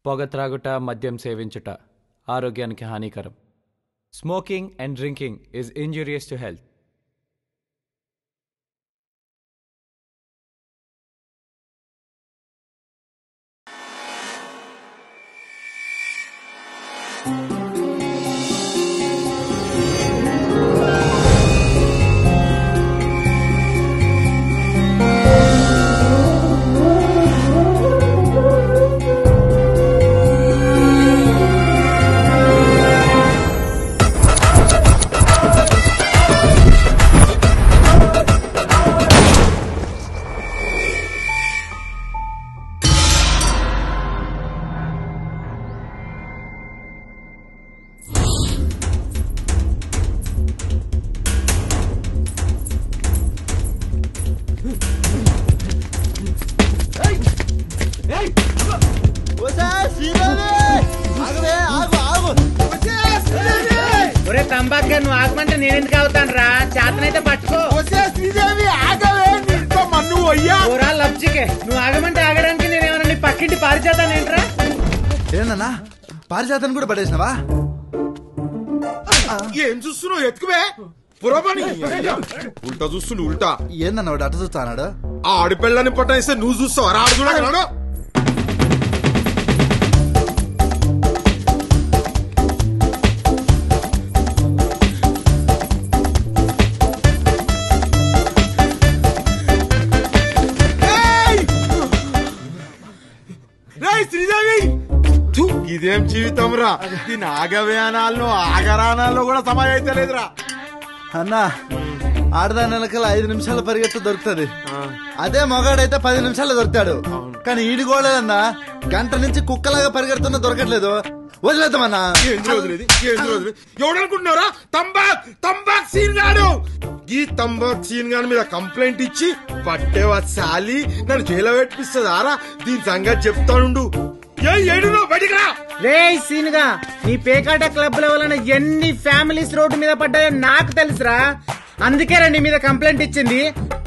పొగ త్రాగుట మద్యం సేవించుట ఆరోగ్యానికి హానికరం smoking and drinking is injurious to health ఒరే తంబాకు నువ్వు ఆగమంటే నేను ఎందుకు అవుతాను రా చేతనైతే పట్టుకో ఓరా లబ్జికే నువ్వు ఆగమంటే ఆగడానికి నేను ఏమన్నా నీ పక్కింటి పారిచేతానేంట్రా ఏందన్నా పారిజాతాన్ని కూడా పడేసినవా ఏం చూస్తున్నావు ఎత్తుకువే పురమని ఉల్టా చూస్తుండు ఉల్టా ఏందన్న వాడు అట్ట చూస్తాడు ఆ ఆడిపిల్లని పట్టనిస్తే నువ్వు చూస్తావు రా ఆడు చూడగలడు శ్రీదేవి థు, ఇదేం జీవితం రా దీని ఆగవ్యానాల్లో ఆగరానాల్లో కూడా సమయం అయితే లేదురా అన్నా ఆడదాని వెనకాల ఐదు నిమిషాల పరిగెత్తు దొరుకుతుంది అదే మగాడైతే పది నిమిషాలు దొరుకుతాడు కానీ ఈడి గోడలన్నా గంట నుంచి కుక్కలాగా పరిగెడుతున్నా దొరకట్లేదు వదిలేద్దామన్నా ఏంద్ర వదిలేది ఏంద్ర వదిలేది ఎవడనుకుంటున్నారా తంబాక్ తంబాక్ సీన్ గాడు ఈ తంబాక్ సీన్ గాని మీద కంప్లైంట్ ఇచ్చి పట్టేవా సాలి నన్ను జైల్లో పెట్టిస్తుందారా దీని సంగతి చెప్తానుండు ఏ ఏడునో బయటికి రా రే సీనుగా నీ పేకాట క్లబ్ ల వలన ఎన్ని ఫ్యామిలీస్ రోడ్డు మీద పడ్డాయో నాకు తెలుసురా అందుకే రండి మీద కంప్లైంట్ ఇచ్చింది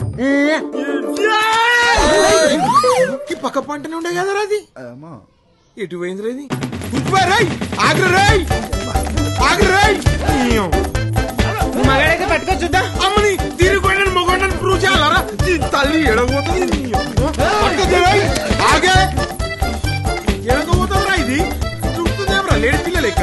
ఈ పక్క పంటనే ఉండే కదరా అది ఏమో. ఎటు పోయిందిరా ఇది ఉరుకుపో రేయ్ ఆగ్ర రేయ్ ఆగ్ర రేయ్ ఈయం. నువ్వు మగాడైతే పట్టుకో చూద్దాం అమ్మని తిరిగి మొగొండని ప్రూవ్ చేయాలరా దీని తల్లి ఎడగబోతుంది పట్టుకోద్దు రేయ్. ఆగే ఎడగబోతుందిరా ఇది చుడుతుందేమరా లేడి పిల్ల లెక్క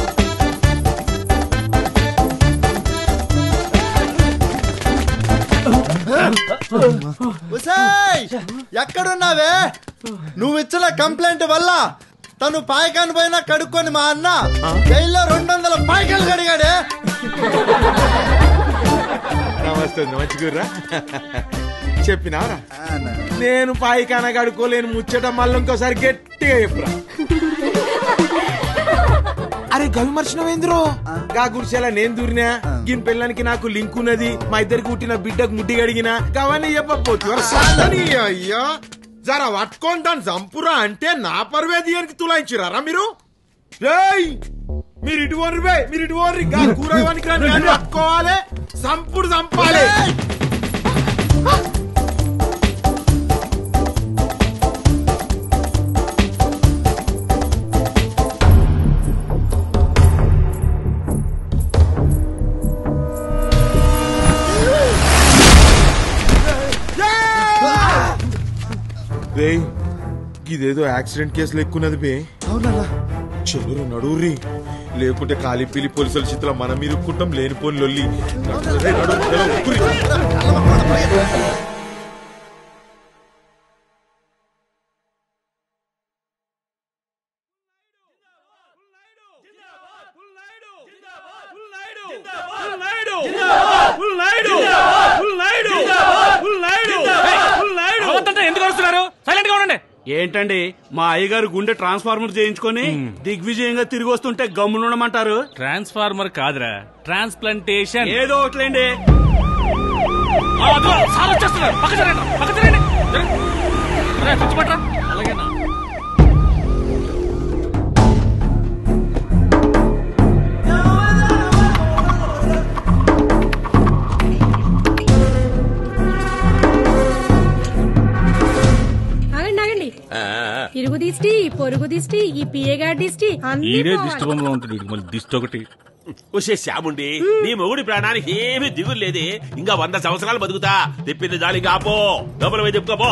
ఉసేయ్! ఎక్కడున్నావే నువ్వు ఇచ్చిన కంప్లైంట్ వల్ల తను పాయకాన్ని పోయినా కడుక్కొని మా అన్న జైల్లో రెండు వందల పాయకాలు కడిగాడే నమస్తే మంచిగుర్రా చెప్పినారా నేను పాయికాన గడుకోలేను ముచ్చట మళ్ళీ ఇంకోసారి గట్టిగా చెప్పురా అరే గవి మర్చినవేంద్రో గా గుడిసేలా నేను దూరినా గిన్ పిల్లానికి నాకు లింక్ ఉన్నది మా ఇద్దరికి పుట్టిన బిడ్డకు ముట్టి గడిగినా గవన్నీ చెప్పకపోతు అయ్యా జర పట్టుకొని దాన్ని చంపురా అంటే నా పరువే తీయనికి తులాయించిరారా మీరు రేయ్ మీరు ఇటు వర్రే మీరు ఇటు వర్రి గా కూరగానికి రాని అని పట్టుకోవాలి సంపుడు చంపాలి రేయ్ ఇదేదో యాక్సిడెంట్ కేసులు ఎక్కున్నది బే అవునా చెల్లురు నడువురి లేకుంటే కాలి పిలి పోలీసుల చేతిలో మనం ఇరుక్కుంటాం లేనిపోని లొల్లి రేయ్, నడువు, నడువు, ఉక్కురి. అవద్దంటే ఎందుకు వస్తున్నారు సైలెంట్ గా ఉండండి ఏంటండి మా అయ్యగారు గుండె ట్రాన్స్ఫార్మర్ చేయించుకొని దిగ్విజయంగా తిరిగి వస్తుంటే గమ్మునుండమంటారు ట్రాన్స్ఫార్మర్ కాదురా ట్రాన్స్ప్లాంటేషన్ ఏదో ఒకట్లేండి ఆ, అదిగో, సార్ వచ్చేస్తున్నారు. పక్క జరగండి, పక్క జరగండి. జరగండి. రే, కూర్చోబెట్టరా. అలాగేనా ఆగండి ఆగండి ఇరుగు దిష్టి పొరుగు దిష్టి ఈ పిఏగా దిష్టి అన్ని ఈడే పోవాలి. దిష్టి బొమ్మలో ఉంటుంది వీడికి మళ్ళీ దిష్టి ఒకటి వచ్చే శాముండి నీ మొగుడి ప్రాణానికి ఏమీ దిగులు లేదే ఇంకా వంద సంవత్సరాలు బతుకుతా తిప్పింది జాలి కాపో డబ్బులు పోయి చెప్పుకోపో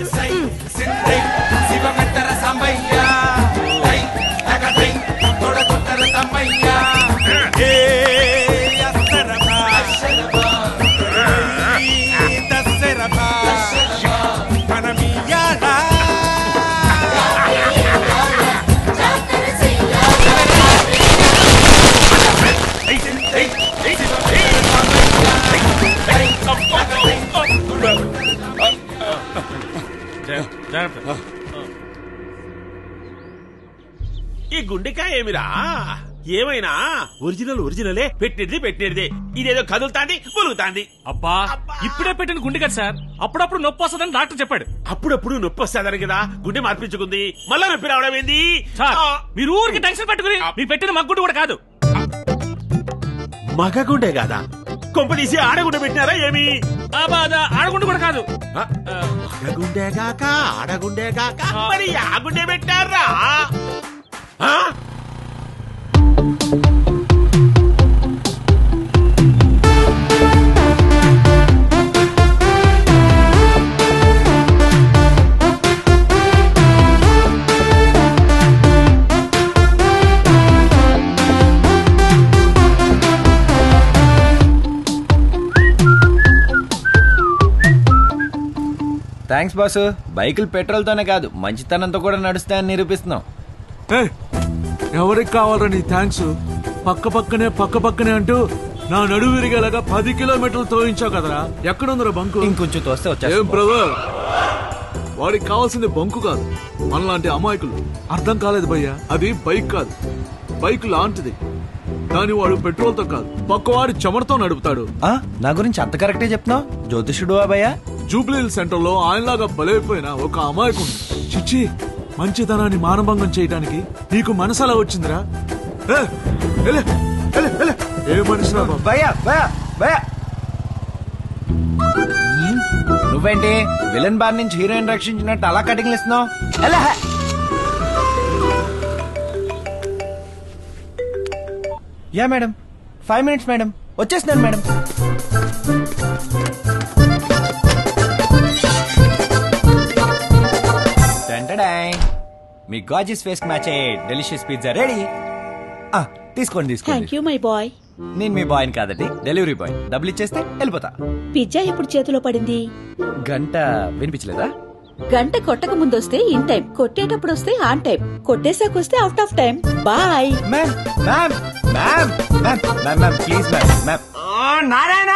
జాగ్రత్త ఈ గుండెకాయ ఏమిరా ఏమైనా ఒరిజినల్ ఒరిజినలే పెట్టినది పెట్టినది ఇదేదో కదులుతాంది ములుగుతాంది అబ్బా ఇప్పుడే పెట్టిన గుండె కదా సార్ అప్పుడప్పుడు నొప్పి వస్తుందని డాక్టర్ చెప్పాడు అప్పుడప్పుడు నొప్పి వస్తుందని కదా గుండె మార్పించుకుంది మళ్ళా నొప్పి రావడం ఏంది సార్ ఆ, మీరు ఊరికి టెన్షన్ పెట్టుకుని మీరు పెట్టిన మగ్గుడు కూడా కాదు మగ గుండె కాదా కొంపదీసి ఆడగుండె పెట్టినారా ఏమి అబ్బా, అదా, ఆడగుండు కూడా కాదు ఆ, మగగుండె కాక ఆడగుండె కాక మరి ఆ గుండె పెట్టారా ఆ? థ్యాంక్స్ బాసు బైకులు పెట్రోల్తోనే కాదు మంచితనంతో కూడా నడుస్తాయని నిరూపిస్తున్నాం ఏయ్, ఎవరికి కావాలరా నీ థ్యాంక్స్ పక్క పక్కనే పక్క పక్కనే అంటూ నా నడువు విరిగేలాగా పది కిలోమీటర్లు తోయించావు కదరా ఎక్కడుందిరా బంకు ఇంకొంచెం తోస్తే ఏం వచ్చేస్తాం బ్రదర్ వాడికి కావాల్సింది బంకు కాదు మనలాంటి అమాయకులు అర్థం కాలేదు భయ్యా అది బైక్ కాదు బైక్ లాంటిది దాని వాడు పెట్రోల్ తో కాదు పక్కవాడి చెమటతో నడుపుతాడు ఆ, నా గురించి అంత కరెక్టే చెప్తున్నావు జ్యోతిషుడు అభయ జూబ్లీ సెంటర్ లో ఆయనలాగా బలైపోయిన ఒక అమాయకుడు చిచ్చి మంచితనాన్ని మానభంగం చేయడానికి నీకు మనసలా వచ్చిందిరా ఏ, ఎలే, ఎలే, ఎలే. ఏ మనిషిరా బాబు భయ భయ భయ నువ్వేంటి విలన్ బార్ నుంచి హీరోయిన్ రక్షించినట్టు అలా కటింగ్లు ఇస్తున్నావు ఎలా yeah madam five minutes madam వచ్చేస్తున్నాను మేడం టంటడాయ్. మీ గాజెస్ ఫేస్ మ్యాచ్ అయ్యే డెలిషియస్ పిజ్జా రెడీ తీసుకోండి తీసుకోండి థ్యాంక్ యూ మై బాయ్ నేను మీ బాయ్ని కాదండి డెలివరీ బాయ్ డబ్బులు ఇచ్చేస్తే వెళ్ళిపోతా పిజ్జా ఎప్పుడు చేతిలో పడింది గంట వినిపించలేదా గంట కొట్టక ముందు వస్తే ఇన్ టైం కొట్టేటప్పుడు వస్తే ఆన్ టైం కొట్టేసాక వస్తే out of time boy ma'am ma'am ma'am ma'am ma'am ma'am please ma'am ma'am Narayana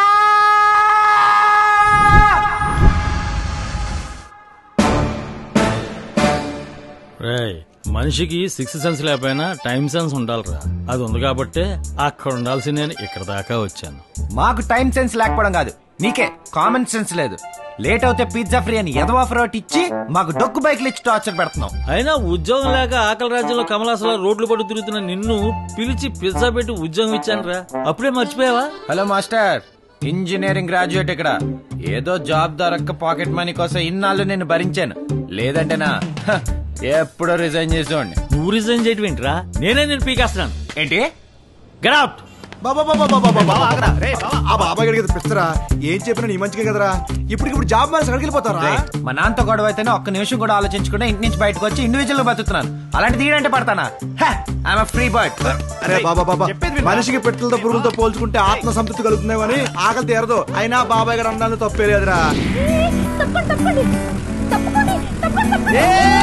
రేయ్ మనిషికి సిక్స్ సెన్స్ లేకపోయినా టైం సెన్స్ ఉండాలిరా అది ఉంది కాబట్టే అక్కడ ఉండాల్సి నేను ఇక్కడ దాకా వచ్చాను మాకు టైం సెన్స్ లేకపోవడం కాదు నీకే కామన్ సెన్స్ లేదు లేట్ అవుతే పిజ్జా ఫ్రీ అని ఎదవ ఆఫర్ ఒకటి ఇచ్చి మాకు డొక్కు బైక్లు ఇచ్చి టార్చర్ పెడుతున్నావు అయినా ఉద్యోగం లేక ఆకలి రాజ్యంలో కమలాసలా రోడ్లు పట్టు తిరుగుతున్న నిన్ను పిలిచి పిజ్జా పెట్టి ఉద్యోగం ఇచ్చానురా అప్పుడే మర్చిపోయావా హలో మాస్టర్ ఇంజనీరింగ్ గ్రాడ్యుయేట్ ఇక్కడ ఏదో జాబ్ దొరక్క పాకెట్ మనీ కోసం ఇన్నాళ్ళు నేను భరించాను లేదంటేనా హ, ఎప్పుడో రిజైన్ చేసేవాడిని నువ్వు రిజైన్ చేయటం ఏంట్రా నేనే నేను పీకేస్తున్నాను ఏంటి గెట్ అవుట్ బాబా బాబా బాబా బాబా ఆగరా. ఆ బాబాయ్ గడికి పిస్తరా ఏం చెప్పినా నీ మంచిగా కదరా ఇప్పటికిప్పుడు జాబ్ మానేసి ఎక్కడికి వెళ్ళిపోతారా రేయ్, మా నాన్నతో గొడవ అయితేనే ఒక్క నిమిషం కూడా ఆలోచించకుండా ఇంటి నుంచి బయటకు వచ్చి ఇండివిజువల్ గా బతుకుతున్నాను అలాంటి తీయడంటే పడతానా ఐఎమ్ ఫ్రీ బర్డ్ అరే బాబా బాబా మనిషికి పెట్టలతో పురుగులతో పోల్చుకుంటే ఆత్మ సంతృప్తి కలుగుతుంది కానీ ఆకలి తీరదు అయినా బాబాయ్ గారు అన్నాను తప్పే లేదురా తప్పండి తప్పండి తప్పకండి తప్పండి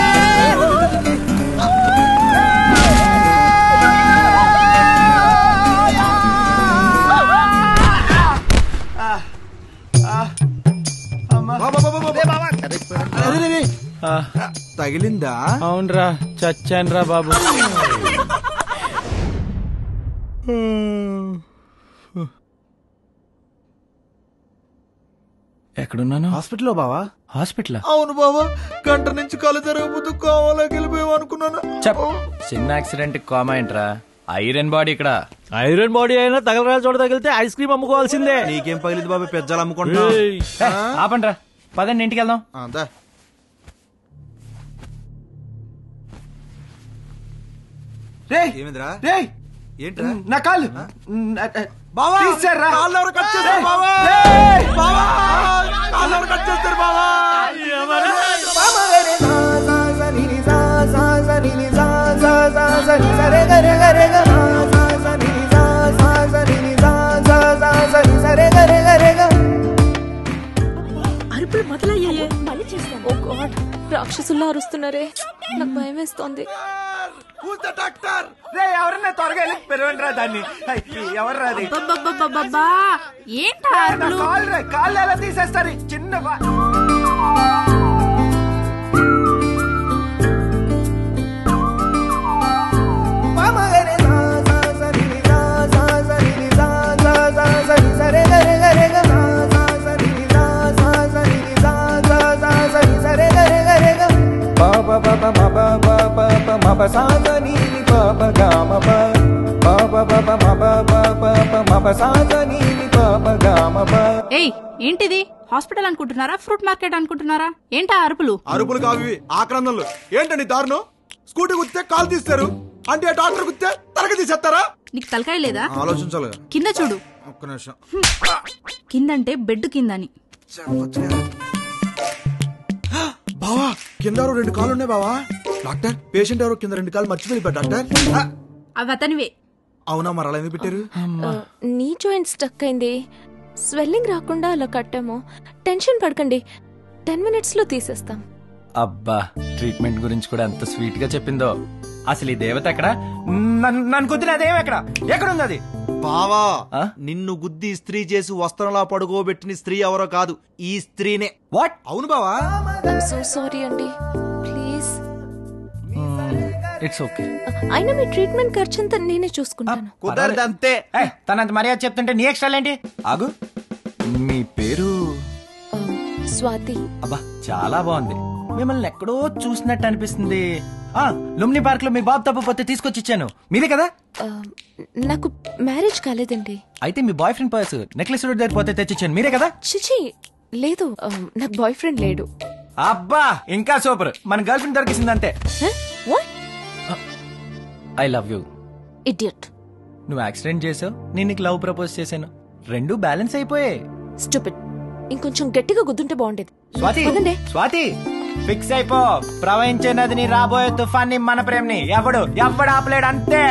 బాబా బాబా బాబా అరే, అరే, అరే. తగిలిందా అవునరా చచ్చానురా బాబు ఎక్కడున్నాను హాస్పిటల్లో బావా హాస్పిటల్ అవును బావా గంట నుంచి కళ్ళు జరగబోతూ కోవాలోకి వెళ్ళిపోయావు అనుకున్నాను చెప్ చిన్న యాక్సిడెంట్ కామా ఏంట్రా ఐరన్ బాడీ ఇక్కడ ఐరన్ బాడీ అయినా తగలరా చోట తగిలితే ఐస్ క్రీమ్ అమ్ముకోవాల్సిందే నీకేం పగిలింది బాబా పెద్దలు అమ్ముకుంటున్నా ఏయ్. ఆపండ్రా పదండి ఇంటికి వెళ్దాం అందా ఏమిందిరా రేయ్ ఏంట్రా నా కాళ్ళు బావా తీశారా? కాళ్ళు ఎవరు కట్ చేస్తారు బావా రేయ్! బావా కాళ్ళు ఎవరు కట్ చేస్తారు బావా అరుపులు మొదలయ్యాయే మళ్ళీ చేస్తాను ఓ గాడ్ రాక్షసుల్లా అరుస్తున్నారే నాకు భయం వేస్తోంది డాక్టర్ రే ఎవరన్నా త్వరగా వెళ్ళి పిలవండి రా దాన్ని ఎవరు అది అబ్బబ్బబ్బబ్బబ్బా! ఏంటా నా అరుపులు కాళ్ళు రా కాళ్ళు ఎలా తీసేస్తారు ఈ చిన్న బా- ఏయ్ ఏంటిది హాస్పిటల్ అనుకుంటున్నారా ఫ్రూట్ మార్కెట్ అనుకుంటున్నారా ఏంటా అరుపులు అరుపులు కావి ఆక్రందనలు ఏంటండి దారుణం స్కూటీ గుర్తే కాలు తీస్తారు అంటే ఆ డాక్టర్ గుర్తే తలకి తీసేస్తారా నీకు తలకాయ లేదా ఆలోచించాలి కింద చూడు ఒక్క నిమిషం కిందంటే బెడ్ కిందని బావా కింద ఎవరో రెండు కాళ్ళు ఉన్నాయి బావా డాక్టర్ పేషెంట్ ఎవరో కింద రెండు కాళ్ళు మర్చిపోయి డాక్టర్ ఆ, అవి అతనివే అవునా మరి అలా ఎందుకు పెట్టారు నీ జాయింట్ స్టక్ అయింది స్వెల్లింగ్ రాకుండా అలా కట్టాము టెన్షన్ పడకండి టెన్ మినిట్స్ లో తీసేస్తాం అబ్బా ట్రీట్మెంట్ గురించి కూడా ఎంత స్వీట్ గా చెప్పిందో అసలు ఈ దేవత ఎక్కడ నన్ను నన్ను కుదిరిన అదేం ఎక్కడ ఎక్కడుంది అది బావా ఆ? నిన్ను గుద్ది ఇస్త్రీ చేసి వస్త్రంలా పడుకోబెట్టిన స్త్రీ ఎవరో కాదు ఈ స్త్రీనే వాట్ అవును బావా సో సారీ అండి ప్లీజ్ ఇట్స్ ఓకే అయినా మీ ట్రీట్మెంట్ ఖర్చంతా నేనే చూసుకుంటాను కుదరదంతే తనంత మర్యాద చెప్తుంటే నీ ఎక్స్ట్రా ఏంటి ఆగు మీ పేరు ఆ, స్వాతి అబ్బా చాలా బాగుంది మిమ్మల్ని ఎక్కడో చూసినట్టు అనిపిస్తుంది ఆ లుమ్ని పార్క్ లో మీ బాబు తప్పపోతే తీసుకొచ్చి ఇచ్చాను మీదే కదా ఆ, నాకు మ్యారేజ్ కాలేదండి అయితే మీ boyfriend purse necklace road దగ్గర పోతే తెచ్చిచ్చాను మీరే కదా చిచి లేదు ఆ, నాకు బాయ్ ఫ్రెండ్ లేడు అబ్బా ఇంకా సూపర్ మన గర్ల్ ఫ్రెండ్ దొరికిసిందంటే what I love you idiot నువ్వు యాక్సిడెంట్ చేసావు నేను నీకు లవ్ ప్రపోజ్ చేశాను రెండు బ్యాలెన్స్ అయిపోయాయి స్టూపిడ్ ఇంకొంచెం గట్టిగా గుద్దుంటే బాగుండేది స్వాతి పదండి. స్వాతి ఫిక్స్ అయిపో ప్రవహించే నదిని రాబోయే తుఫాన్ని మన ప్రేమని ఎవడు ఎవడు ఆపలేడు అంతే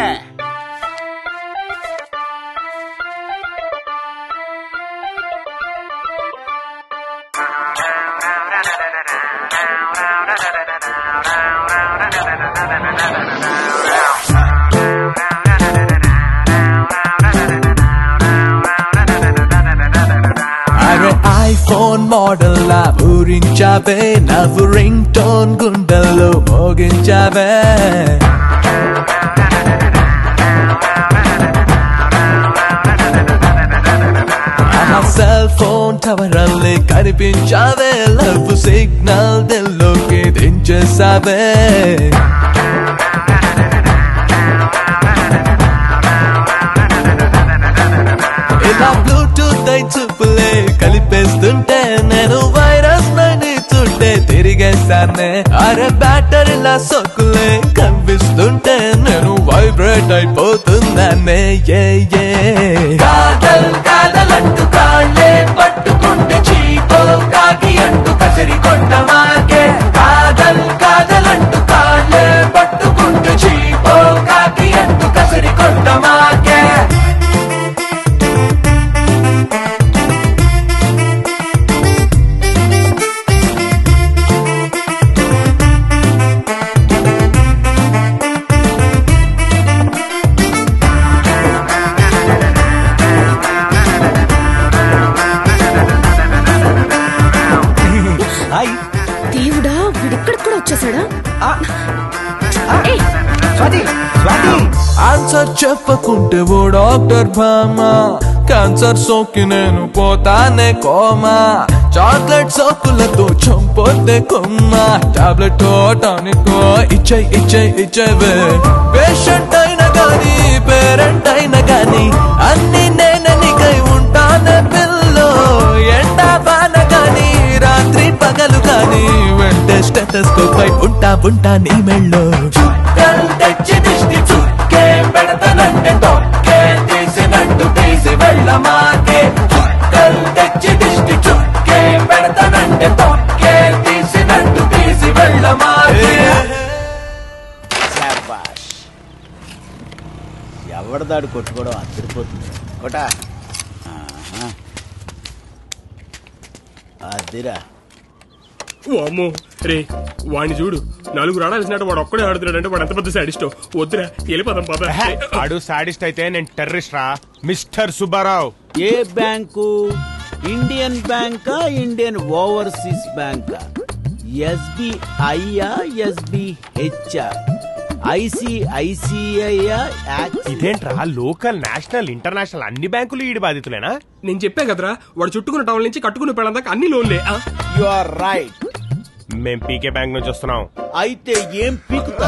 అరే ఐఫోన్ మోడల్ లా ఊరించావే నవ్వు రింగ్ టోన్ గుండెల్లో మోగించావే సెల్ ఫోన్ టవర్ అల్లే కనిపించావే లవ్ సిగ్నల్ దిల్లోకి దించేసావే ఇలా బ్లూటూత్ అయి చూపులే కలిపేస్తుంటే నేను వైరస్ నని చుట్టే తిరిగేశానే అరే బ్యాటరీలా సొక్కులే కనిపిస్తుంటే నేను వైబ్రేట్ అయిపోతున్నానే ఏ ఏ కాదల్ కాదలంటూ కాళ్ళే పట్టుకుంటే చీకో కాకి అంటూ కసిరి కొండ మాకే కాదల్ కాదలంటూ కాళ్ళే పట్టుకుంటే చీకో కాకి అంటూ కసిరి కొండ మాకే హాయ్ దేవుడా వీడిక్కడికి కూడా వచ్చేసాడా ఏయ్, స్వాతి స్వాతి ఆన్సర్ చెప్పకుంటే ఓ డాక్టర్ భామా క్యాన్సర్ సోకి నేను పోతానే కోమా చాక్లెట్ సోకులతో చంపొద్దే కొమ్మ టాబ్లెట్ టానిక్ ఇచ్చై ఇచ్చై ఇచ్చైవే పేషెంట్ అయినా గాని పేరెంట్ అయినా గాని అన్ని నేననికై ఉంటానే పిల్లో ఎండ బాన గాని రాత్రి పగలు గాని వెంటే స్టెటస్కోప్ పై ఉంటా ఉంటా నీ మెళ్ళో చుక్కలు తెచ్చి దిష్టి చుక్కే శభాష్ ఎవరిదాడు కొట్టుకోవడం అదిరిపోతుంది కొటా ఆహా. అదిరా అమ్మో రే వాడిని చూడు నలుగురు ఆడాల్సినట్టు వాడు ఒక్కడే ఆడుతున్నాడు అంటే వాడు ఎంత పెద్ద సాడిస్టో వద్దురా వెళ్ళిపోదాం పద ఆడు సాడిస్ట్ అయితే నేను టెర్రరిస్ట్ రా మిస్టర్ సుబ్బారావు ఏ బ్యాంకు ఇండియన్ బ్యాంకా ఇండియన్ ఓవర్సీస్ బ్యాంకా ఎస్బిఐయా ఎస్బిహెచ్ ఐసిఐసిఐ ఇదేంట్రా లోకల్ నేషనల్ ఇంటర్నేషనల్ అన్ని బ్యాంకులు ఈడి బాధితులేనా నేను చెప్పా కదరా వాడు చుట్టుకున్న టౌన్ నుంచి కట్టుకున్న పెళ్ళం దాకా అన్ని లోన్లే ఆ? యు ఆర్ రైట్ మేం పీకే బ్యాంక్ నుంచి వస్తున్నాం అయితే ఏం పీకుతా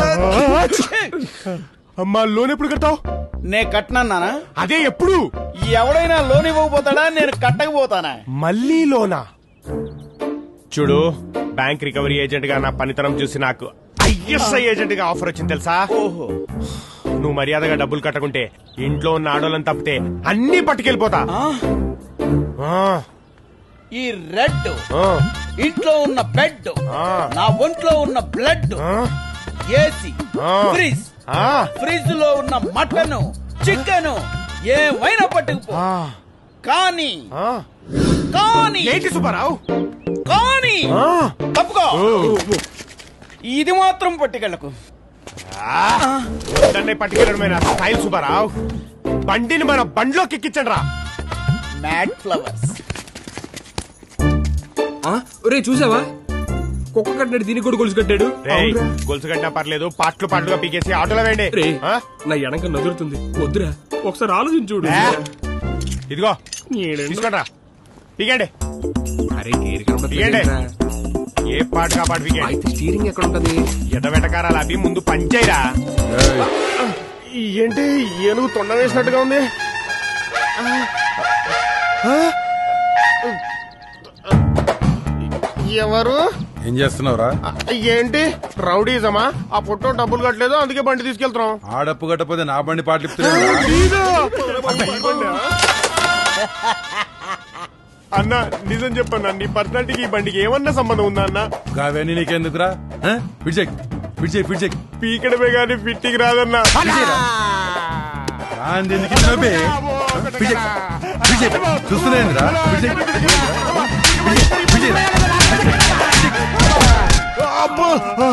అమ్మా లోన్ ఎప్పుడు కడతావు నే కట్టనన్నానా అదే ఎప్పుడు ఎవడైనా లోన్ ఇవ్వకపోతాడా నేను కట్టకపోతానా మళ్ళీ లోనా చూడు బ్యాంక్ రికవరీ ఏజెంట్ గా నా పనితనం చూసి నాకు ఐఎస్ఐ ఏజెంట్ గా ఆఫర్ వచ్చింది తెలుసా ఓహో నువ్వు మర్యాదగా డబ్బులు కట్టకుంటే ఇంట్లో ఉన్న ఆడోళ్ళని తప్పితే అన్ని పట్టుకెళ్ళిపోతా ఆ, ఈ రెడ్ ఆ, ఇంట్లో ఉన్న బెడ్ ఆ. నా ఒంట్లో ఉన్న బ్లడ్ ఆ, ఏసీ ఆ. ఫ్రిజ్ ఆ. ఫ్రిజ్ లో ఉన్న మటన్ చికెన్ ఏమైనా పట్టుకుపో ఆ, కానీ ఆ. కానీ ఏంటి సుబ్బారావు కానీ ఆ. తప్పుకో ఓ. ఇది మాత్రం పట్టుకెళ్ళకు వద్దన్నే పట్టుకెళ్ళడమైన స్టైల్ సుబ్బారావు బండిని మన బండ్లోకి ఎక్కించండి రా మ్యాడ్ ఫ్లవర్స్ ఆ? ఒరే చూసావా కుక్క కట్టినట్టు దీనికి కూడా గొలుసు కట్టాడు రేయ్, అవునురా. గొలుసు కట్టినా పర్లేదు పాటలు పాటలుగా పీకేసి ఆటోలో వేయండి రే ఆ? నా ఎడంక నదురుతుంది వద్దురా ఒకసారి ఆలోచించి చూడు ఏ? ఇదిగో ఈడండి. తీసుకోండి పీకండి అరే గేరు కనపడట్లేదు పీకండి ఏంట్రా? ఏ పాటగా పాట పీకండి అయితే స్టీరింగ్ ఎక్కడ ఉంటది ఎద వెటకారాలు అవి ముందు పంచేయరా ఏంటి ఏనుగు తొండ వేసినట్టుగా ఉంది ఆ? ఎవరు ఏం చేస్తున్నావురా ఏంటి రౌడీజమా ఆ ఫోటో డబ్బులు కట్టలేదు అందుకే బండి తీసుకెళ్తున్నాం ఆడప్పు కట్టపోతే నా బండి పాటలు ఇదో. అబ్బా, ఈ బండా? అన్న నిజం చెప్పన్నా నీ పర్సనాలిటీకి ఈ బండికి ఏమన్నా సంబంధం ఉందా అన్న అవన్నీ నీకెందుకురా పిడిచెక్ పిడిచెక్ పిడిచెక్ పీకడమే గానీ ఫిట్టింగ్ రాదన్నా ఎందుకు నవ్వే పిడిచెక్ పిడిచెక్ చూస్తున్నాయిందిరా పిడిచెక్ పిడిచెక్ అబ్బో.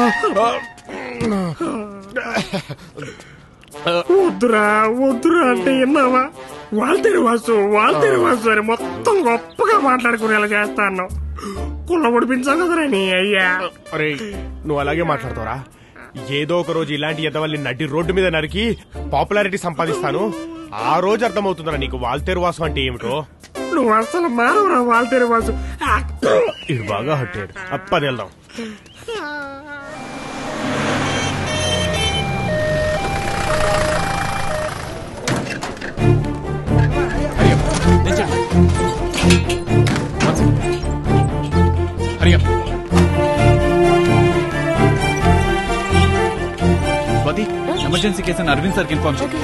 వద్దురా వద్దురా అంటే విన్నావా వాళ్ళతేరు వాసు వాళ్ళతేరు వాసు అని మొత్తం గొప్పగా మాట్లాడుకునేలా చేస్తాను కుళ్ళ ఉడిపించావు కదరా నీ అయ్యా అరే నువ్వు అలాగే మాట్లాడతావురా ఏదో ఒక రోజు ఇలాంటి ఎదవల్ని నడి రోడ్డు మీద నరికి పాపులారిటీ సంపాదిస్తాను ఆ రోజు అర్థమవుతుందిరా నీకు వాల్తేరు వాసం అంటే ఏమిటో నువ్వు అసలు మానవురా వాళ్ళతేరు వాసు ఇది బాగా హట్టాడు అప్పది వెళ్దాం స్వాతి ఎమర్జెన్సీ కేసు అని అరవింద్ సార్కి ఇన్ఫార్మ్ చేయి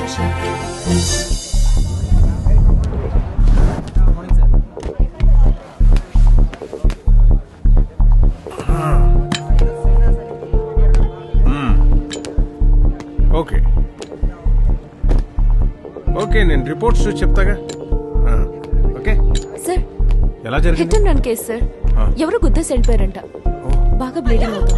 ఓకే ఓకే నేను రిపోర్ట్స్ చూసి చెప్తాగా ఆ, ఓకే సార్ ఎలా హిట్ జరిగింది అండ్ రన్ కేసు సార్ ఆ. ఎవరో గుద్దేసి వెళ్ళిపోయారంట బాగా బ్లీడింగ్ అవుతుంది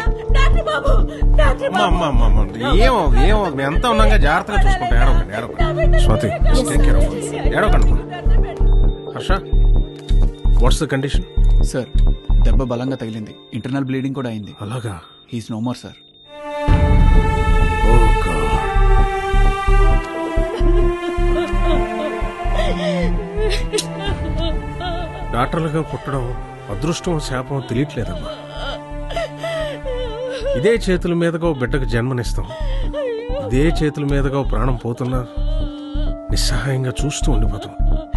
అమ్మా, అమ్మా, అమ్మా, అమ్మా. ఏమో ఏమో మేము అంతా ఉన్నాగా జాగ్రత్తగా చూసుకుంటా ఏడవకండి ఏడవకండి స్వాతి టేక్ కేర్ ఆఫ్ ఏడవకండి Harsha what's the condition sir దెబ్బ బలంగా తగిలింది ఇంటర్నల్ బ్లీడింగ్ కూడా అయింది అలాగా హీస్ నో మోర్ సార్ డాక్టర్లుగా పుట్టడం అదృష్టం శాపం తెలియట్లేదమ్మా ఇదే చేతుల మీదుగా ఓ బిడ్డకు జన్మనిస్తాం ఇదే చేతుల మీదుగా ఓ ప్రాణం పోతున్నా నిస్సహాయంగా చూస్తూ ఉండిపోతాం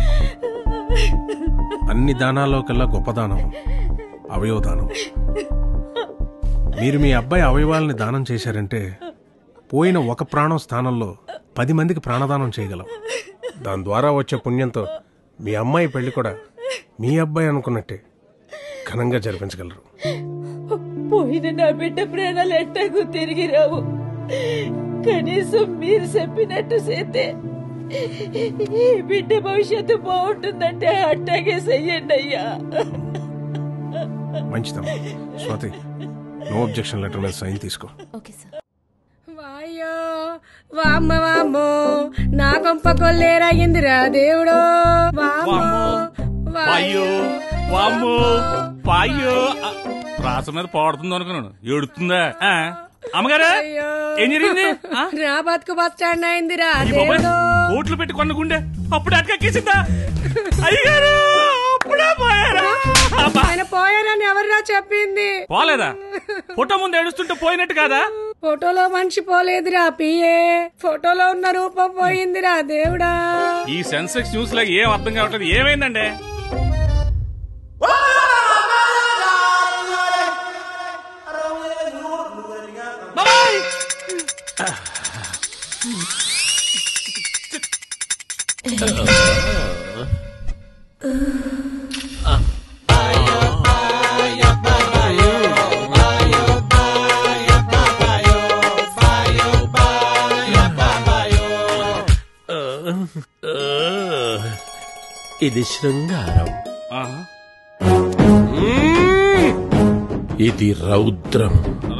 అన్ని దానాల్లో కల్లా గొప్ప దానం అవయవ దానం మీరు మీ అబ్బాయి అవయవాల్ని దానం చేశారంటే పోయిన ఒక ప్రాణం స్థానంలో పది మందికి ప్రాణదానం చేయగలం దాని ద్వారా వచ్చే పుణ్యంతో మీ అమ్మాయి పెళ్లి కూడా మీ అబ్బాయి అనుకున్నట్టే ఘనంగా జరిపించగలరు పోయిన నా బిడ్డ ప్రాణాలు ఎట్టాకు తిరిగి రావు కనీసం మీరు చెప్పినట్టు చేస్తే ఈ బిడ్డ భవిష్యత్తు బాగుంటుందంటే అట్టాగే చెయ్యండి అయ్యా మంచిదమ్మా స్వాతి నో అబ్జెక్షన్ లెటర్ మీద సైన్ తీసుకో వాయ్యో వామ్మ వామ్మో నా కొంప కొల్లేరాగిందిరా దేవుడో వామ్మో వాయ్యో వామ్మో వాయ్యో ఆ, రాస మీద పాడుతుంది అనుకున్నాను ఏడుతుందా ఆ, అమ్మగారు ఏం జరిగింది ఆ? నా బతుకు బస్ స్టాండ్ అయిందిరా ఈ బాబాయ్ దేవుడో కోట్లు పెట్టి కొన్న గుండె అప్పుడు అటకెక్కేసిందా అయ్యారు అప్పుడే పోయారా ఆయన పోయారని ఎవర్రా చెప్పింది పోలేదా ఫోటో ముందు ఏడుస్తుంటే పోయినట్టు కాదా ఫోటోలో మనిషి పోలేదురా పిఏ ఫోటోలో ఉన్న రూపం పోయిందిరా దేవుడా ఈ సెన్సెక్స్ న్యూస్ లాగా ఏం అర్థం కావట్లేదు ఏమైందండి బాబాయ్! ఇది శృంగారం ఆహా. ఇది రౌద్రం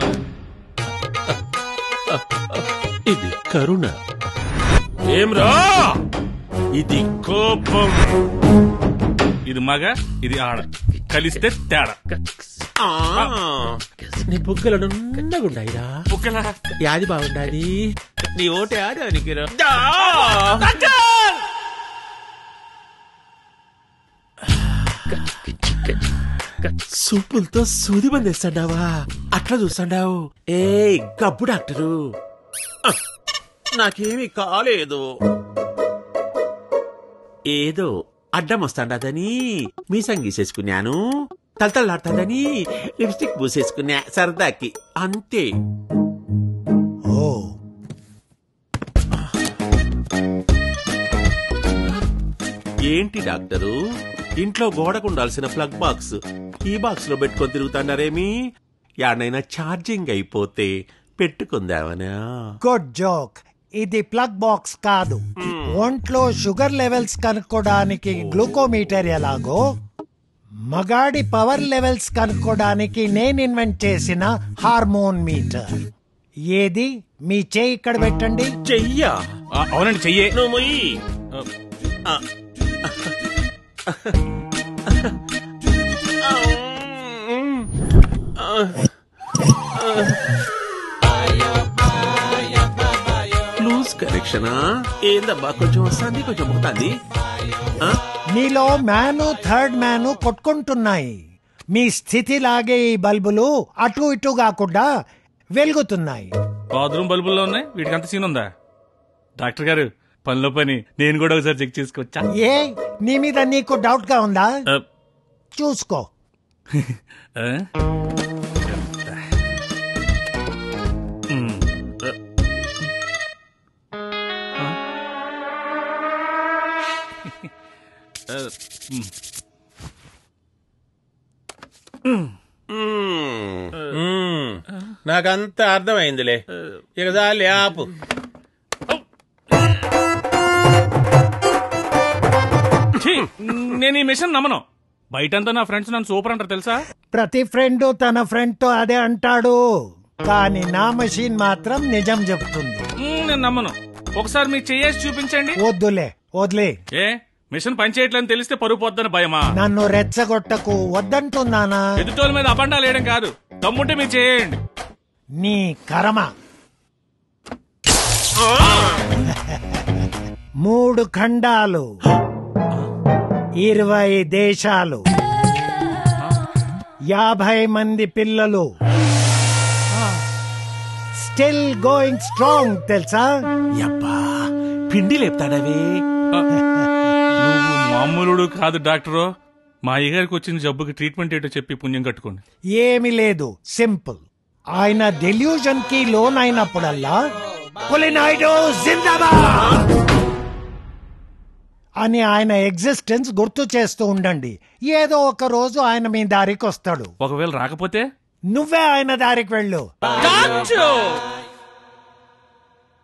ఇది కరుణ ఏమ్రా ఇది కోపం ఇది మగ ఇది ఆడ కలిస్తే తేడా ఆ, నీ బుగ్గలు నున్నగుండాయిరా బుగ్గల యాది బాగుండాది నీ ఓటే ఆడానికి సూపులతో సూది బంధిస్తాడావా అట్లా చూస్తాడావు ఏ గబ్బు డాక్టరు ఆ, నాకేమీ కాలేదు ఏదో అడ్డం వస్తాడదని మీ సంగీసేసుకున్నాను తలతలాడుతుందని లిప్స్టిక్ పూసేసుకున్నా సరదాకి అంతే ఓ ఏంటి డాక్టరు ఇంట్లో గోడకు ఉండాల్సిన ప్లగ్ బాక్స్ ఈ బాక్స్ లో పెట్టుకొని తిరుగుతాడారేమి యాడనైనా ఛార్జింగ్ అయిపోతే పెట్టుకుందామనా గుడ్ జోక్ ఇది ప్లగ్ బాక్స్ కాదు ఒంట్లో షుగర్ లెవెల్స్ కనుక్కోడానికి గ్లూకోమీటర్ ఎలాగో మగాడి పవర్ లెవెల్స్ కనుక్కోడానికి నేను ఇన్వెంట్ చేసిన హార్మోన్ మీటర్ ఏది మీ చేయి ఇక్కడ పెట్టండి చెయ్యా ఆ, అవునండి చెయ్యే నువ్వు మొయ్యి. ఆ. లూజ్ కనెక్షనా ఏందబ్బా కొంచెం వస్తుంది కొంచెం పోతుంది మీలో మ్యాను థర్డ్ మ్యాను కొట్టుకుంటున్నాయి మీ స్థితి లాగే ఈ బల్బులు అటు ఇటు కాకుండా వెలుగుతున్నాయి బాత్రూమ్ బల్బుల్లో ఉన్నాయి వీటికి అంత సీన్ ఉందా డాక్టర్ గారు పనిలో పని నేను కూడా ఒకసారి చెక్ చేసుకోవచ్చా ఏ నీ మీద నీకు డౌట్ గా ఉందా ఆ, చూసుకో ఆ? ఉమ్. ఆ? ఆ, ఉమ్. నాకంతా అర్థమైందిలే ఇక చాలే ఆపు ఛీ, నేను ఈ మిషన్ నమ్మను బయటంతా నా ఫ్రెండ్స్ నన్ను సూపర్ అంటారు తెలుసా ప్రతి ఫ్రెండ్ తన ఫ్రెండ్ తో అదే అంటాడు కానీ నా మషీన్ మాత్రం నిజం చెప్తుంది మ్మ్, నేను నమ్మను ఒకసారి మీకు చేయేసి చూపించండి వద్దులే వదిలే ఏ మిషన్ పనిచేయట్లని తెలిస్తే పరుగు పోద్దని భయమా నన్ను రెచ్చగొట్టకు వద్దంటున్నానా ఎదుటోళ్ళ మీద అబండాలు వేయడం కాదు దమ్ముంటే మీరు చేయండి నీ కర్మ మూడు ఖండాలు ఇరవై దేశాలు యాభై మంది పిల్లలు స్టిల్ గోయింగ్ స్ట్రాంగ్ తెలుసా యబ్బా పిండి లేపుతాడవి నువ్వు మామూలుడు కాదు డాక్టరు మా అయ్యగారికి వచ్చిన జబ్బుకి ట్రీట్మెంట్ ఏంటో చెప్పి పుణ్యం కట్టుకోండి ఏమి లేదు సింపుల్ ఆయన డెల్యూజన్ కి లోన్ అయినప్పుడల్లా పులినాయుడు జిందాబాద్ అని ఆయన ఎగ్జిస్టెన్స్ గుర్తు చేస్తూ ఉండండి ఏదో ఒక రోజు ఆయన మీ దారికి వస్తాడు ఒకవేళ రాకపోతే నువ్వే ఆయన దారికి వెళ్ళు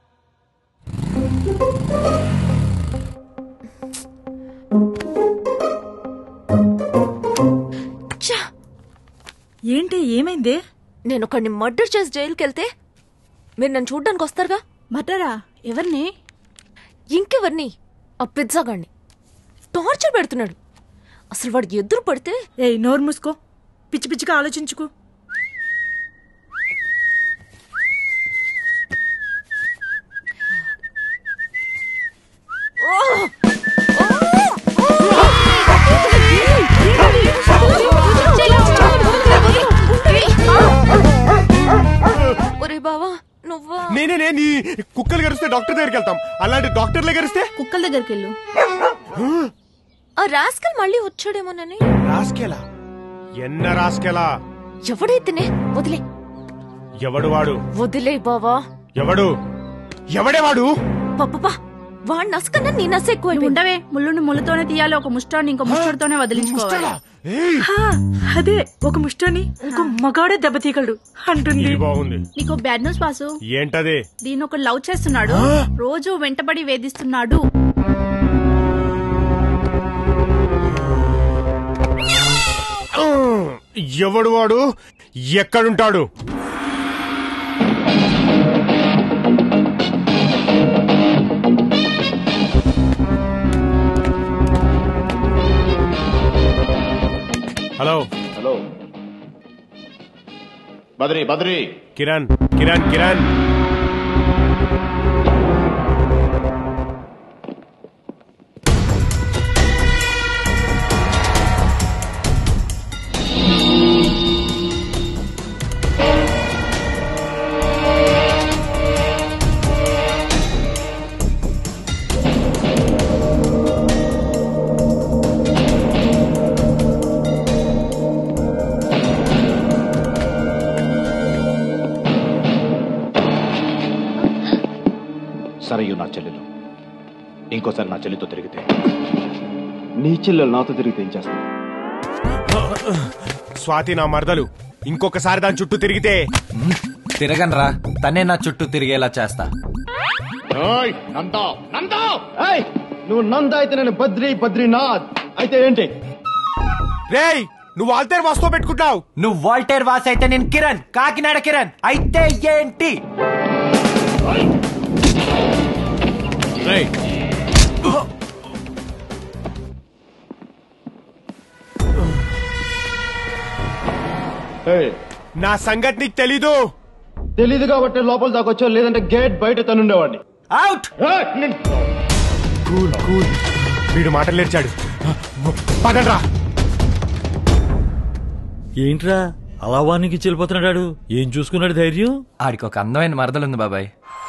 ఏంటి ఏమైంది నేను ఒకడిని మర్డర్ చేసి జైలుకి వెళ్తే మీరు నన్ను చూడ్డానికి వస్తారుగా మర్డరా ఎవరిని ఇంకెవరిని ఆ పిజ్జా గాడిని టార్చర్ పెడుతున్నాడు అసలు వాడు ఎదురు పడితే ఏయ్ నోరు మూసుకో పిచ్చి పిచ్చిగా ఆలోచించుకో ఒరే బావా నువ్వా నేనే నే నీ కుక్కలు గరిస్తే డాక్టర్ దగ్గరికి వెళ్తాం అలాంటి డాక్టర్లే గరిస్తే కుక్కల దగ్గరికి వెళ్ళు ఆ రాస్కల్ మళ్ళీ వచ్చాడేమోనని రాస్కెలా ఎన్న రాస్కెలా ఎవడైతేనే వదిలే ఎవడు వాడు వదిలే బావా ఎవడు ఎవడే వాడు పప్పపా వాడు నసకన్నా నీ నస ఎక్కువ నువ్వు ఉండవే ముళ్ళుని ముళ్ళతోనే తీయాలి ఒక ముష్టాన్ని ఇంకో ముష్టడితోనే వదిలించుకోవాలి హా, అదే ఒక ముష్టాన్ని ఇంకో మగాడే దెబ్బతీయగలడు అంటుంది ఇది బాగుంది నీకు బ్యాడ్ న్యూస్ వాసు ఏంటది దీన్ని ఒక లవ్ చేస్తున్నాడు రోజు వెంటబడి వేధిస్తున్నాడు ఎవడు వాడు ఎక్కడుంటాడు హలో హలో బద్రి బద్రి కిరణ్ కిరణ్ కిరణ్ సరయు నా చెల్లెలు ఇంకోసారి నా చెల్లితో తిరిగితే నీ చెల్లెలు నాతో తిరిగితే ఏం చేస్తావు స్వాతి నా మరదలు ఇంకొకసారి దాని చుట్టూ తిరిగితే తిరగనరా తనే నా చుట్టూ తిరిగేలా చేస్తా నందా నందా ఏయ్ నువ్వు నంద అయితే నేను బద్రి బద్రీనాథ్ అయితే ఏంటి రేయ్ నువ్వు ఆల్తేర్ వాస్తో పెట్టుకుంటావు నువ్వు వాల్టేర్ వాస్ అయితే నేను కిరణ్ కాకినాడ కిరణ్ అయితే ఏంటి నా సంగతి నీకు తెలీదు తెలీదు కాబట్టి లోపల దాకొచ్చో లేదంటే గేట్ బయట తనుండేవాడిని అవుట్ కూల్ కూల్ వీడు మాటలు నేర్చాడు పదండ్రా ఏంట్రా అలా వానికి చెల్లిపోతున్నాడు ఏం చూసుకున్నాడు ధైర్యం ఆడికి ఒక అందమైన మరదలుంది బాబాయ్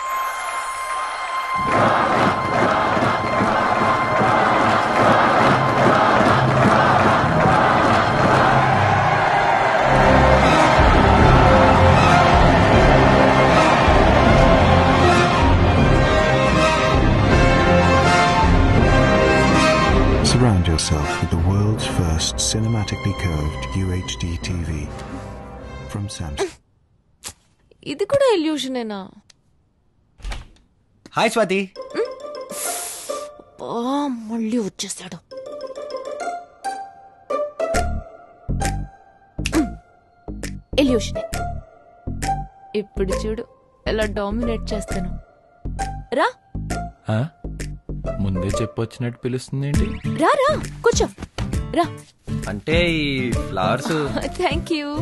Surround yourself with the world's first cinematically curved UHD TV from Samsung. ఇది కూడా ఎల్యూషనేనా హాయ్ స్వాతి ఆ, మళ్ళీ వచ్చేసాడు ఎల్యూషనే ఇప్పుడు చూడు ఎలా డామినేట్ చేస్తాను రా ఆ? ముందే చెప్పొచ్చినట్టు పిలుస్తుంది ఏంటి రా రా కూర్చో రా అంటే ఈ ఫ్లవర్స్ థ్యాంక్ యూ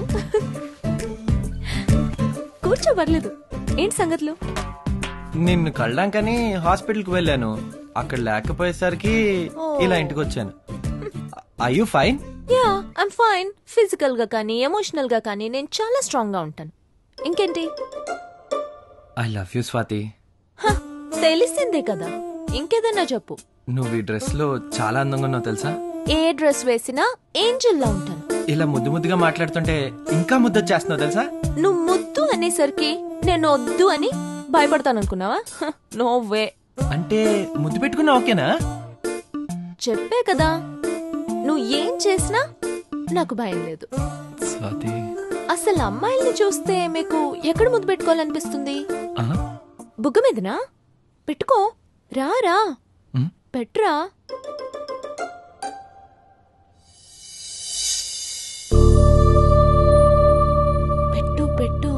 కూర్చో పర్లేదు ఏంటి సంగతులు నిన్ను కళ్ళాకని హాస్పిటల్కి వెళ్ళాను అక్కడ లేకపోయేసరికి ఇలా ఇంటికి వచ్చాను I you fine yeah I'm fine physical గా కానీ ఎమోషనల్ గా కానీ నేను చాలా స్ట్రాంగ్ గా ఉంటాను ఇంకేంటి ఐ లవ్ యూ స్వాతి హ, తెలిసిందే కదా ఇంకేదన్నా చెప్పు నువ్వు ఈ డ్రెస్ లో చాలా అందంగా ఉన్నావు తెలుసా ఏ డ్రెస్ వేసినా ఏంజల్ లా ఉంటాను ఇలా ముద్దు ముద్దుగా మాట్లాడుతుంటే ఇంకా ముద్దు చేస్తున్నావు తెలుసా నువ్వు ముద్దు అనేసరికి నేను వద్దు అని భయపడతాను అనుకున్నావా నో వే అంటే ముద్దు పెట్టుకున్నా ఓకేనా చెప్పే కదా నువ్వు ఏం చేసినా నాకు భయం లేదు స్వాతి అసలు అమ్మాయిల్ని చూస్తే మీకు ఎక్కడ ముద్దు పెట్టుకోవాలనిపిస్తుంది ఆ? బుగ్గ మీదనా పెట్టుకో రా రా పెట్రా పెట్టు పెట్టు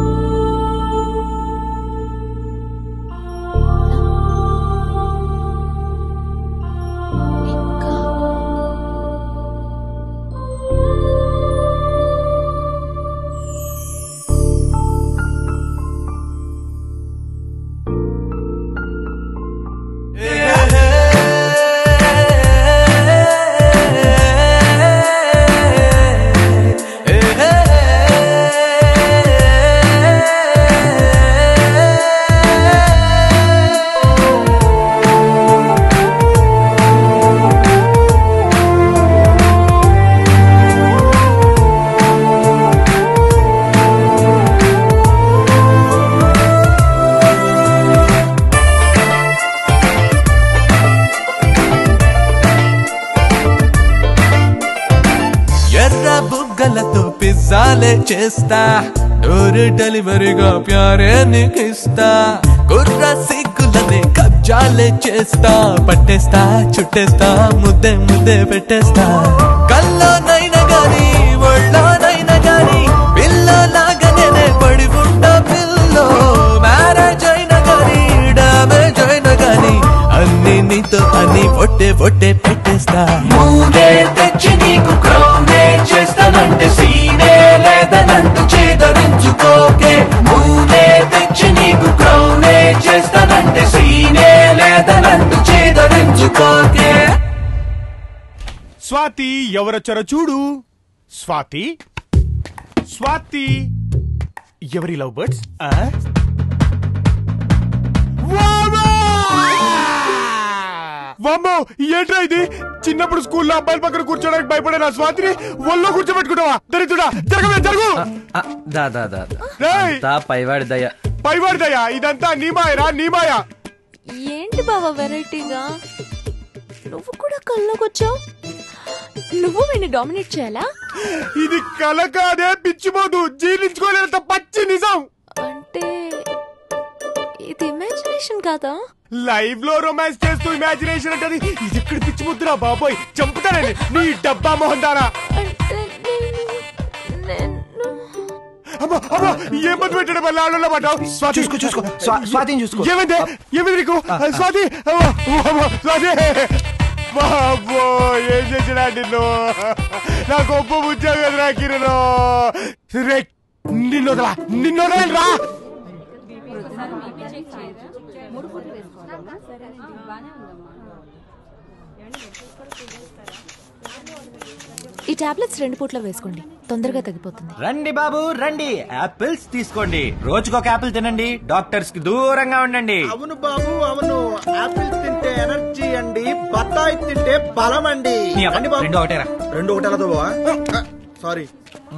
ఎర్ర బుగ్గలతో పిజ్జాలే చేస్తా డోర్ డెలివరీగా ప్యారే నీకిస్తా కుర్ర సిగ్గులని కబ్జాలే చేస్తా పట్టేస్తా చుట్టేస్తా ముద్దే ముద్దే పెట్టేస్తా కల్లోనైనా గాని ఒళ్ళోనైనా గాని పిల్లలాగానే పడి ఉంటా పిల్లో మ్యారేజ్ అయినా గాని డామేజ్ అయినా గాని అన్ని నీతో అన్ని ఒట్టే ఒట్టే పెట్టేస్తా మూడే తెచ్చి నీకు క్రౌనే చేస్తానంటే సీనే లేదనంటూ చేదరించుకోకే మూడే తెచ్చి నీకు క్రౌనే చేస్తానంటే సీనే లేదనంటూ చేదరించుకోకే స్వాతి ఎవరొచ్చారో చూడు స్వాతి స్వాతి ఎవరి లవ్ బర్డ్స్ వామ్మో ఏంట్రా ఇది చిన్నప్పుడు స్కూల్లో అబ్బాయిల పక్కన కూర్చోడానికి భయపడే నా స్వాతిని ఒళ్ళో కూర్చోబెట్టుకుంటావా దరిద్రుడా జరగవే జరుగు దా దా దా దా. రేయ్! అంతా పైవాడి దయ పైవాడిదయ్యా ఇదంతా నీమాయరా నీమాయా ఏంటి బావా వెరైటీగా నువ్వు కూడా కల్లోకొచ్చావు నువ్వు వీడిని డామినేట్ చేయాలా ఇది కల కాదే పిచ్చిపోదు జీర్ణించుకోలేనంత పచ్చి నిజం అంటే ఇది ఇమాజినేషన్ కాదా లైవ్ లో రొమాన్స్ చేస్తూ ఇమాజినేషన్ అంటది ఇది ఎక్కడ పిచ్చి ముద్దురా బాబోయ్ చంపుతానండి నీ డబ్బా మోహన్ దారా అమ్మో అమ్మో ఏం మధ్య పెట్టాడు మళ్ళీ ఆళ్ళలో పడ్డావు స్వాతి చూసుకో, చూసుకో. స్వా- స్వాతిని చూసుకో. ఏమైంది ఏమైంది నీకు స్వాతి అమ్మో, అమ్మో, స్వాతి బాబో ఏం చేసినా నిన్ను నా గొప్ప ఉద్యోగం కదరా కిరణ్ రే నిన్ను వదలా నిన్ను వదలండి రా ఈ టాబ్లెట్స్ రెండు పూట్ల వేసుకోండి తొందరగా తగ్గిపోతుంది రండి బాబు రండి యాపిల్స్ తీసుకోండి రోజుకొక యాపిల్ తినండి డాక్టర్స్ కి దూరంగా ఉండండి అవును బాబు అవును ఆపిల్ తింటే ఎనర్జీ అండి బత్తాయి తింటే బలం అండి నీ అబ్బా, రండి బాబు. రెండు ఒకటేరా. రెండు ఒకటేలతో బావా సారీ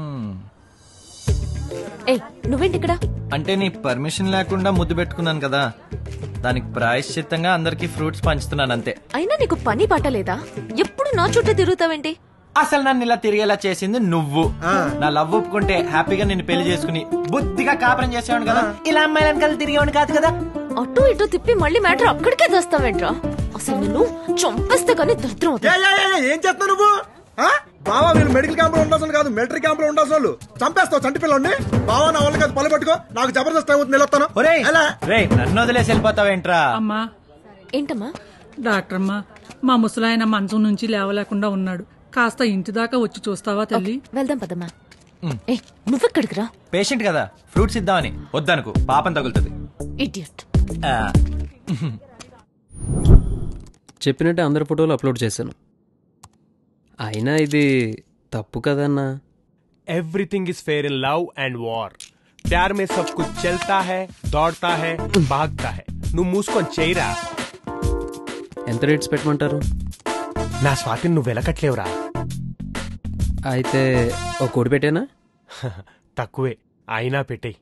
ఏయ్ నువ్వేంటి ఇక్కడ అంటే నీ పర్మిషన్ లేకుండా ముద్దు పెట్టుకున్నాను కదా దానికి ప్రాయశ్చిత్తంగా అందరికి ఫ్రూట్స్ పంచుతున్నాను అంతే అయినా నీకు పని పట్టలేదా ఎప్పుడు నా చుట్టూ తిరుగుతావేంటి అసలు నన్ను ఇలా తిరిగేలా చేసింది నువ్వు నా లవ్ ఒప్పుకుంటే హ్యాపీగా నిన్ను పెళ్లి చేసుకుని బుద్ధిగా కాపురం చేసేవాడు కదా ఇలా అమ్మాయిల వెనకాల తిరిగేవాడు కాదు కదా అటు ఇటు తిప్పి మళ్ళీ మ్యాటర్ అక్కడికే తెస్తావేంట్రా అసలు నిన్ను చంపేస్తే కానీ దరిద్రం అవుతుంది. ఏ, ఏ, ఏ, ఏం చేస్తున్నావు నువ్వు ఆ? బావా వీళ్ళు మెడికల్ క్యాంప్ లో ఉండాల్సిన కాదు మిలిటరీ క్యాంప్ లో ఉండాల్సిన వాళ్ళు చంపేస్తావు చంటి పిల్లని బావా నా వాళ్ళకి పళ్ళు పట్టుకో నాకు జబర్దస్త్ టైం అవుతుంది నిలొస్తాను ఒరేయ్ రేయ్ నన్ను వదిలేసి వెళ్ళిపోతావేంట్రా అమ్మా ఏంటమ్మా డాక్టర్ అమ్మా మా ముసలాయన మంచం నుంచి లేవలేకుండా ఉన్నాడు కాస్త ఇంటి దాకా వచ్చి చూస్తావా తల్లి వెళ్దాం పదమ్మా ఏ నువ్వెక్కడికి రా పేషెంట్ కదా ఫ్రూట్స్ ఇద్దామని వద్దనుకు పాపం తగులుతుంది ఇడియట్ ఆ, చెప్పినట్టే అందరి ఫోటోలు అప్లోడ్ చేశాను అయినా ఇది తప్పు కదన్నా everything is fair in love and war प्यार में सब कुछ चलता है दौड़ता है भागता है నువ్వు మూసుకొని చేయరా ఎంత రేట్స్ పెట్టమంటారు నా స్వాతిని నువ్వు వెలకట్లేవురా అయితే ఒక కోడి పెట్టానా తక్కువే అయినా పెట్టేయి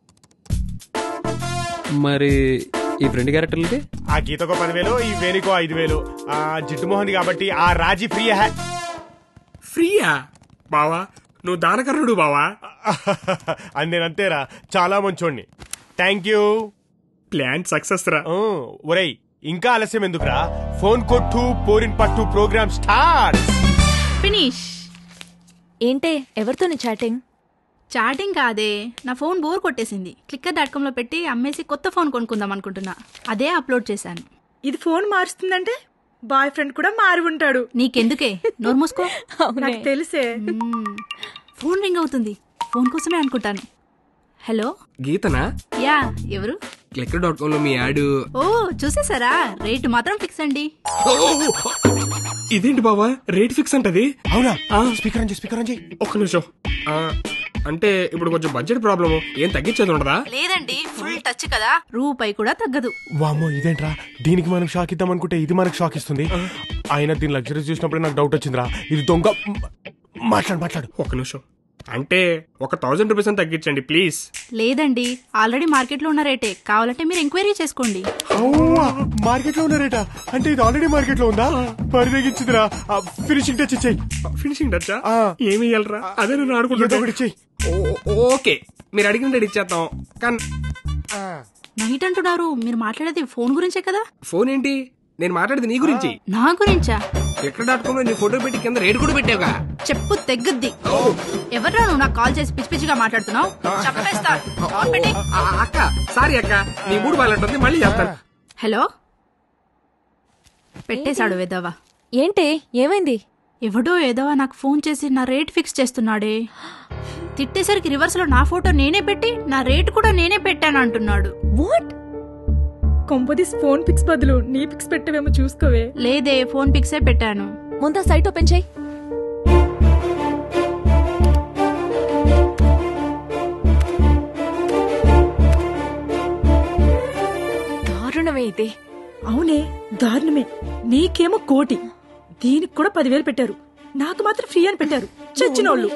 మరి ఈ ఫ్రెండ్ క్యారెక్టర్లకి ఆ గీతకో పదివేలు ఈ వేణికో ఐదు వేలు ఆ జిడ్డు మోహన్ కాబట్టి ఆ రాజీ ఫ్రీ హై ఫ్రీయా బావా నువ్వు దానకర్ణుడు బావా అది నేను అంతేరా చాలా మంచోడిని థ్యాంక్ యూ ప్లాన్ సక్సెస్ రా ఒరేయ్ ఇంకా ఆలస్యం ఎందుకురా ఫోన్ కొట్టు పోరిన్ పట్టు ప్రోగ్రామ్ స్టార్ట్ ఫినిష్ ఏంటే ఎవరితోని చాటింగ్ చాటింగ్ కాదే నా ఫోన్ బోర్ కొట్టేసింది క్లిక్కర్ డాట్ కామ్ లో పెట్టి అమ్మేసి కొత్త ఫోన్ కొనుక్కుందాం అనుకుంటున్నా అదే అప్లోడ్ చేశాను ఇది ఫోన్ మారుస్తుందంటే బాయ్ ఫ్రెండ్ కూడా మారి ఉంటాడు నీకెందుకే నోరు మూసుకో నాకు తెలిసే మ్మ్. ఫోన్ రింగ్ అవుతుంది ఫోన్ కోసమే అనుకుంటాను హలో గీతనా యా ఎవరు క్లిక్కర్ డాట్ కామ్ లో మీ యాడ్ ఓ చూసేసారా రేటు మాత్రం ఫిక్స్ అండి ఇదేంటి బావా రేట్ ఫిక్స్ అంటది అవునా స్పీకర్ అని స్పీకర్ అని ఒక్క నిమిషం ఆ, అంటే ఇప్పుడు కొంచెం బడ్జెట్ ప్రాబ్లమ్ ఏం తగ్గించేది ఉండదా లేదండి ఫుల్ టచ్ కదా రూపాయి కూడా తగ్గదు వామ్మో ఇదేంట్రా దీనికి మనం షాక్ ఇద్దాం అనుకుంటే ఇది మనకు షాక్ ఇస్తుంది ఆయన దీని లగ్జరీ చూసినప్పుడు నాకు డౌట్ వచ్చిందిరా ఇది దొంగ మాట్లాడు మాట్లాడు ఒక్క నిమిషం అంటే ఒక థౌజండ్ రూపీస్ అని తగ్గించండి ప్లీజ్ లేదండి ఆల్రెడీ మార్కెట్లో ఉన్న రేటే కావాలంటే మీరు ఎంక్వైరీ చేసుకోండి మార్కెట్ లో ఉన్నారేట అంటే ఇది ఆల్రెడీ మార్కెట్ లో ఉందా మరి తగ్గించిందిరా ఫినిషింగ్ టచ్ ఇచ్చేయి ఫినిషింగ్ టచ్చా ఏమి ఇయ్యాలరా అదే నేను ఏదో ఆడుకుంటా ఒకటి ఇచ్చేయి ఓకే మీరు అడిగిన రేట్ ఇచ్చేద్దాం కానీ నైట్ అంటున్నారు మీరు మాట్లాడేది ఫోన్ గురించే కదా ఫోన్ ఏంటి నేను మాట్లాడేది నీ గురించి నా గురించా ఎక్కడ డాట్ కామ్ లో నీ ఫోటో పెట్టి కింద రేట్ కూడా పెట్టావుగా చెప్పు తెగ్గుద్ది ఎవరా నువ్వు నాకు కాల్ చేసి పిచ్చి పిచ్చిగా మాట్లాడుతున్నావు చంపేస్తా ఫోన్ పెట్టి ఆ, అక్క సారీ అక్క నీ మూడు బాగుంటుంది మళ్ళీ చేస్తాను హలో పెట్టేశాడు వెదవా ఏంటి ఏమైంది ఎవడో ఏదోవా నాకు ఫోన్ చేసి నా రేట్ ఫిక్స్ చేస్తున్నాడే తిట్టేసరికి రివర్స్ లో నా ఫోటో నేనే పెట్టి నా రేట్ కూడా నేనే పెట్టాను అంటున్నాడు వాట్ కొంపదీస్ ఫోన్ పిక్స్ బదులు నీ పిక్స్ పెట్టవేమో చూసుకోవే లేదే ఫోన్ పిక్సే పెట్టాను ముందా సైట్ ఓపెన్ చేయి దారుణమే ఇది అవునే దారుణమే నీకేమో కోటి దీనికి కూడా పదివేలు పెట్టారు నాకు మాత్రం ఫ్రీ అని పెట్టారు చచ్చినోళ్ళు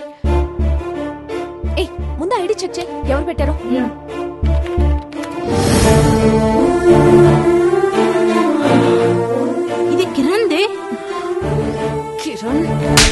ఏ ముందు ఐడి చెక్ చేయి ఎవరు పెట్టారో ఇది కిరణ్ దే కిరణ్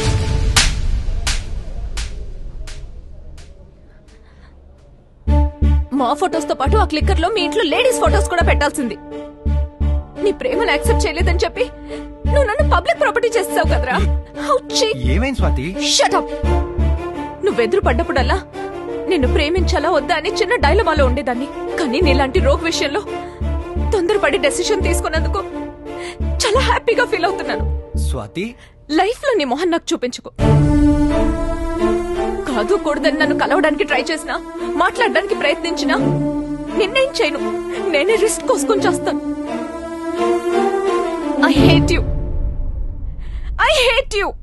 మా ఫొటోస్ తో పాటు ఆ క్లిక్కర్ లో మీ ఇంట్లో లేడీస్ ఫొటోస్ కూడా పెట్టాల్సింది నీ ప్రేమను యాక్సెప్ట్ చేయలేదని చెప్పి నువ్వు నన్ను పబ్లిక్ ప్రాపర్టీ చేస్తావు కదరా How cheap. ఏమైంది స్వాతి Shut up. నువ్వెదురు పడ్డప్పుడల్లా నిన్ను ప్రేమించాలా వద్దా అని చిన్న డైలమాలో ఉండేదాన్ని కానీ నీలాంటి రోగ్ విషయంలో తొందరపడి డెసిషన్ తీసుకున్నందుకు చాలా హ్యాపీగా ఫీల్ అవుతున్నాను స్వాతి లైఫ్ లో నీ మొహం నాకు చూపించుకో కాదు కూడదని నన్ను కలవడానికి ట్రై చేసినా మాట్లాడడానికి ప్రయత్నించినా నిన్నేం చేయను నేనే రిస్క్ కోసుకొని చేస్తాను I hate you I hate you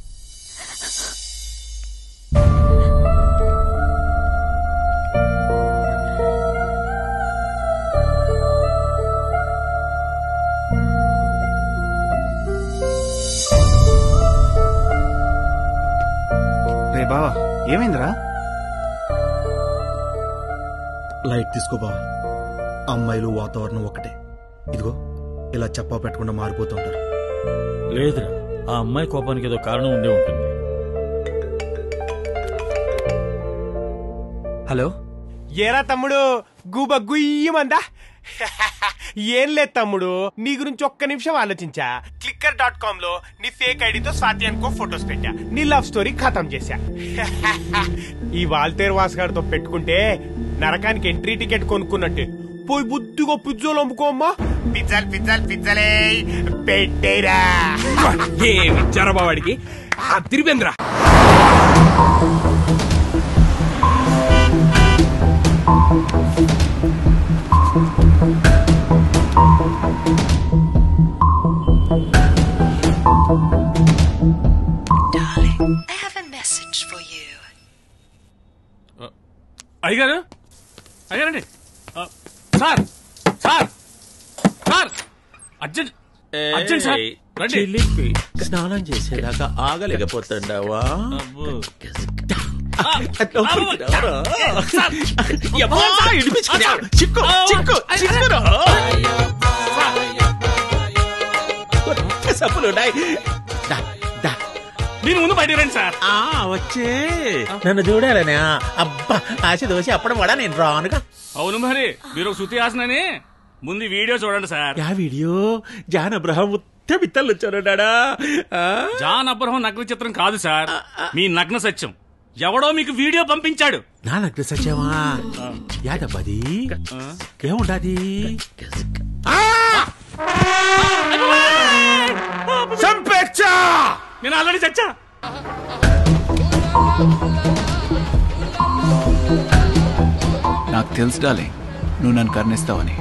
రే బావా ఏమైందిరా లైట్ తీసుకో బావా అమ్మాయిలు వాతావరణం ఒకటే ఇదిగో ఇలా చెప్పా పెట్టకుండా మారిపోతుంటారు లేదురా ఆ అమ్మాయి కోపానికి ఏదో కారణం ఉండే ఉంటుంది హలో ఏరా తమ్ముడు గూబ గుయ్యమందా ఏం లేదు తమ్ముడు నీ గురించి ఒక్క నిమిషం ఆలోచించా క్లిక్కర్ డాట్ కామ్ లో నీ ఫేక్ ఐడితో స్వాతి అనుకో ఫొటోస్ పెట్టా నీ లవ్ స్టోరీ ఖతం చేశా ఈ వాల్తేర్ వాస్ గారితో పెట్టుకుంటే నరకానికి ఎంట్రీ టికెట్ కొనుక్కున్నట్టే పోయి బుద్ధిగా పిజ్జాలు అమ్ముకోమ్మా పిజ్జాలు పిజ్జాలు పిజ్జలే పెట్టేరా ఏమి జరబావాడికి తిరిపేంద్రా I have a message for you. అయ్యగారు అయ్యారండి ఆ, sir sir sir urgent urgent sir రండి చిలిపి స్నానం చేసేదాకా ఆగలేకపోతుండవా లోపలికి రారా? యమ్మా, ఇడిపించుకురా. చిక్కు చిక్కు చిక్కురా. కొత్త సబ్బులు ఉన్నాయి దా, దా. మీరు ముందు బయట రండి సార్ ఆ వచ్చే నన్ను చూడాలనే అబ్బా ఆశ దోశ అప్పుడు కూడా నేను రానుగా అవును మరి మీరు ఒక శృతి హాసనని ముందు ఈ వీడియో చూడండి sir yeah video John Abraham ఉత్త బిత్తలు వచ్చాడా జాన్ అబ్రహం నగ్న చిత్రం కాదు సార్ మీ నగ్న సత్యం ఎవడో మీకు వీడియో పంపించాడు నా నగ్న సత్యమా యాదబ్బది ఏముండాది చంపేచ్చా నేను ఆల్రెడీ చచ్చా నాకు తెలుసు డాలే నువ్వు నన్ను కరుణిస్తావని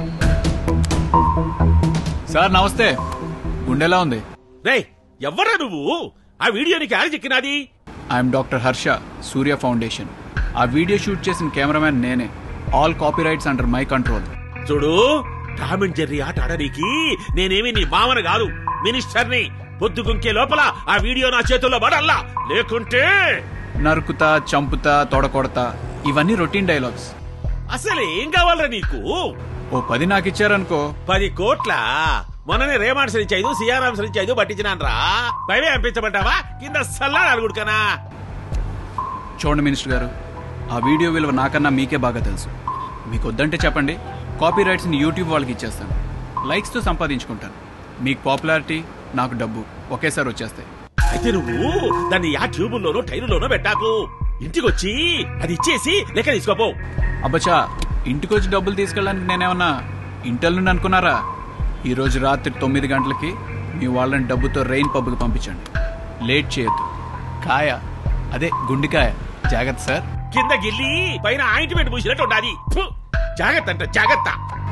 సార్ నమస్తే గుండెలా ఉంది రే ఎవరా నువ్వు ఆ వీడియో నీకు ఎవరు చెక్కినాది I'm doctor Harsha Surya foundation ఆ వీడియో షూట్ చేసిన కెమెరామ్యాన్ నేనే all copyrights under my control చూడు టామ్ అండ్ జెర్రీ ఆట ఆడడానికి నేనేమి నీ మామను కాదు మినిస్టర్ని పొద్దుగుంకే లోపల ఆ వీడియో నా చేతుల్లో పడల్లా లేకుంటే నరుకుతా చంపుతా తొడకొడతా ఇవన్నీ రొటీన్ డైలాగ్స్ అసలు ఏం కావాలరా నీకు ఓ పది నాకు ఇచ్చారనుకో పది కోట్ల మొన్ననే రేమాన్స్ నుంచి ఐదు సిఆర్ఆమ్స్ నుంచి ఐదు పట్టించినాను రా పైవే పంపించమంటావా కింద సల్లా అడుగుడుకనా చూడండి మినిస్టర్ గారు ఆ వీడియో విలువ నాకన్నా మీకే బాగా తెలుసు మీకు వద్దంటే చెప్పండి కాపీ రైట్స్ని యూట్యూబ్ వాళ్ళకి ఇచ్చేస్తాను లైక్స్తో సంపాదించుకుంటాను మీకు పాపులారిటీ నాకు డబ్బు ఒకేసారి వచ్చేస్తాయి అయితే నువ్వు దాన్ని యా ట్యూబుల్లోనో టైరులోనో పెట్టాకు ఇంటికి వచ్చి అది ఇచ్చేసి లెక్క తీసుకోపో అబ్బచా ఇంటికొచ్చి డబ్బులు తీసుకెళ్ళడానికి నేనేమన్నా ఇంటల్ నుండి అనుకున్నారా ఈరోజు రాత్రి తొమ్మిది గంటలకి మీ వాళ్ళని డబ్బుతో రెయిన్ పబ్కి పంపించండి లేట్ చేయొద్దు కాయ అదే గుండికాయ జాగ్రత్త సార్ కింద గిల్లి పైన ఆయింట్మెంట్ పూసినట్టు ఉండాలి ఫు! జాగ్రత్త అంట జాగ్రత్త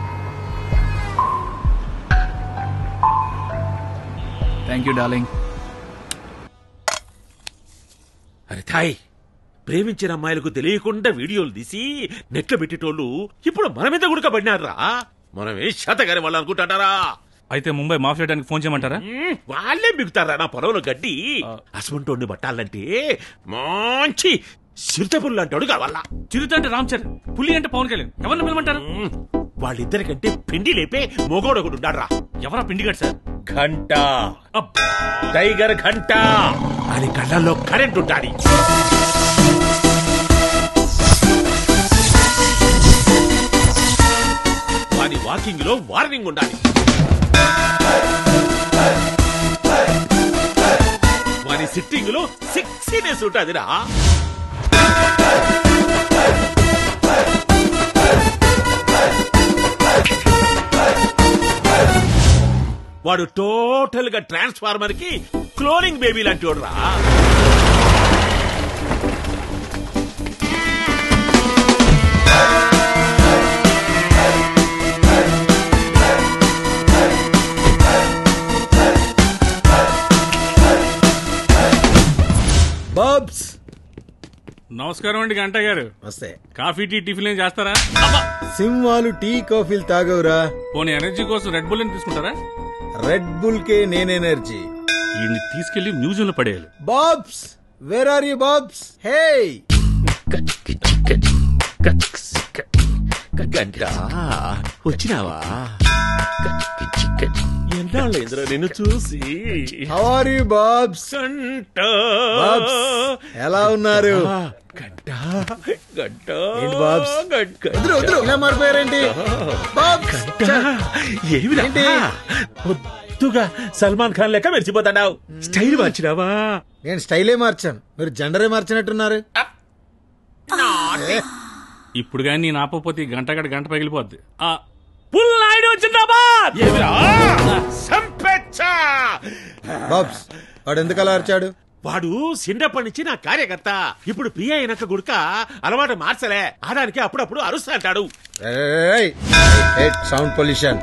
థ్యాంక్ యూ డార్లింగ్ అరే థాయ్ ప్రేమించిన అమ్మాయిలకు తెలియకుండా వీడియోలు తీసి నెట్లో పెట్టేటోళ్ళు ఇప్పుడు మన మీద గుడకబడినారా మనం ఏ శాతగారి వాళ్ళు అనుకుంటారా అయితే ముంబై మాఫియాడానికి ఫోన్ చేయమంటారా మ్మ్, వాళ్ళే మిగుతారా నా పొలంలో గడ్డి అసమంటోడిని పట్టాలంటే మంచి సిరితపుల్లు అంటాడు కావాలా చిరుత అంటే రామ్ చరణ్ పులి అంటే పవన్ కళ్యాణ్ ఎవరిని పిలమంటారు వాళ్ళిద్దరికంటే పిండి లేపే మొగోడు ఒకడు ఉన్నాడ్రా ఎవరా పిండిగాడు సార్ ఘంట టైగర్ ఘంట అని కళ్ళల్లో కరెంట్ ఉండాలి వాని వాకింగ్ లో వార్నింగ్ ఉండాలి వాని సిట్టింగ్ లో సిక్సీనెస్ ఉంటుందిరా వాడు టోటల్ గా ట్రాన్స్ఫార్మర్ కి క్లోనింగ్ బేబీ లాంటి రా బాబ్స్ నమస్కారం అండి గంట గారు వస్తే కాఫీ టీ టిఫిన్ ఏం చేస్తారా సింహాలు టీ కాఫీలు తాగవురా పోనీ ఎనర్జీ కోసం రెడ్ బుల్ తీసుకుంటారా రెడ్ బుల్ కే నేను ఎనర్జీ ఈయన్ని తీసుకెళ్లి మ్యూజియం లో పడేయాలి Babs where are you Babs hey గంట వచ్చినావా ఎన్నాళ్ళైందిరా నిన్ను చూసి హౌ ఆర్ యూ బాబ్స్ గంట బాబ్స్ ఎలా ఉన్నారు గంట గంట ఏంటి బాబ్స్ గంట వదిలు, వదిలు, ఇలా మారిపోయారేంటి బాబ్స్ ఏమిరా పొద్దుగా సల్మాన్ ఖాన్ లెక్క మెరిచిపోతాడావు స్టైల్ మార్చినావా నేను స్టైలే మార్చాను మీరు జెండరే మార్చినట్టున్నారు ఇప్పుడు కానీ నేను ఆపకపోతే ఈ గంట గంట గంట పగిలిపోద్ది ఆ పుల్లాయుడు జిందాబాద్ సంపెచ్చా బాబ్స్ వాడు ఎందుకు అలా అరిచాడు వాడు చిన్నప్పటి నుంచి నా కార్యకర్త ఇప్పుడు పిఐ అయినాక గుడక అలవాటు మార్చలే ఆదానికి అప్పుడప్పుడు అరుస్తా అంటాడు సౌండ్ పొల్యూషన్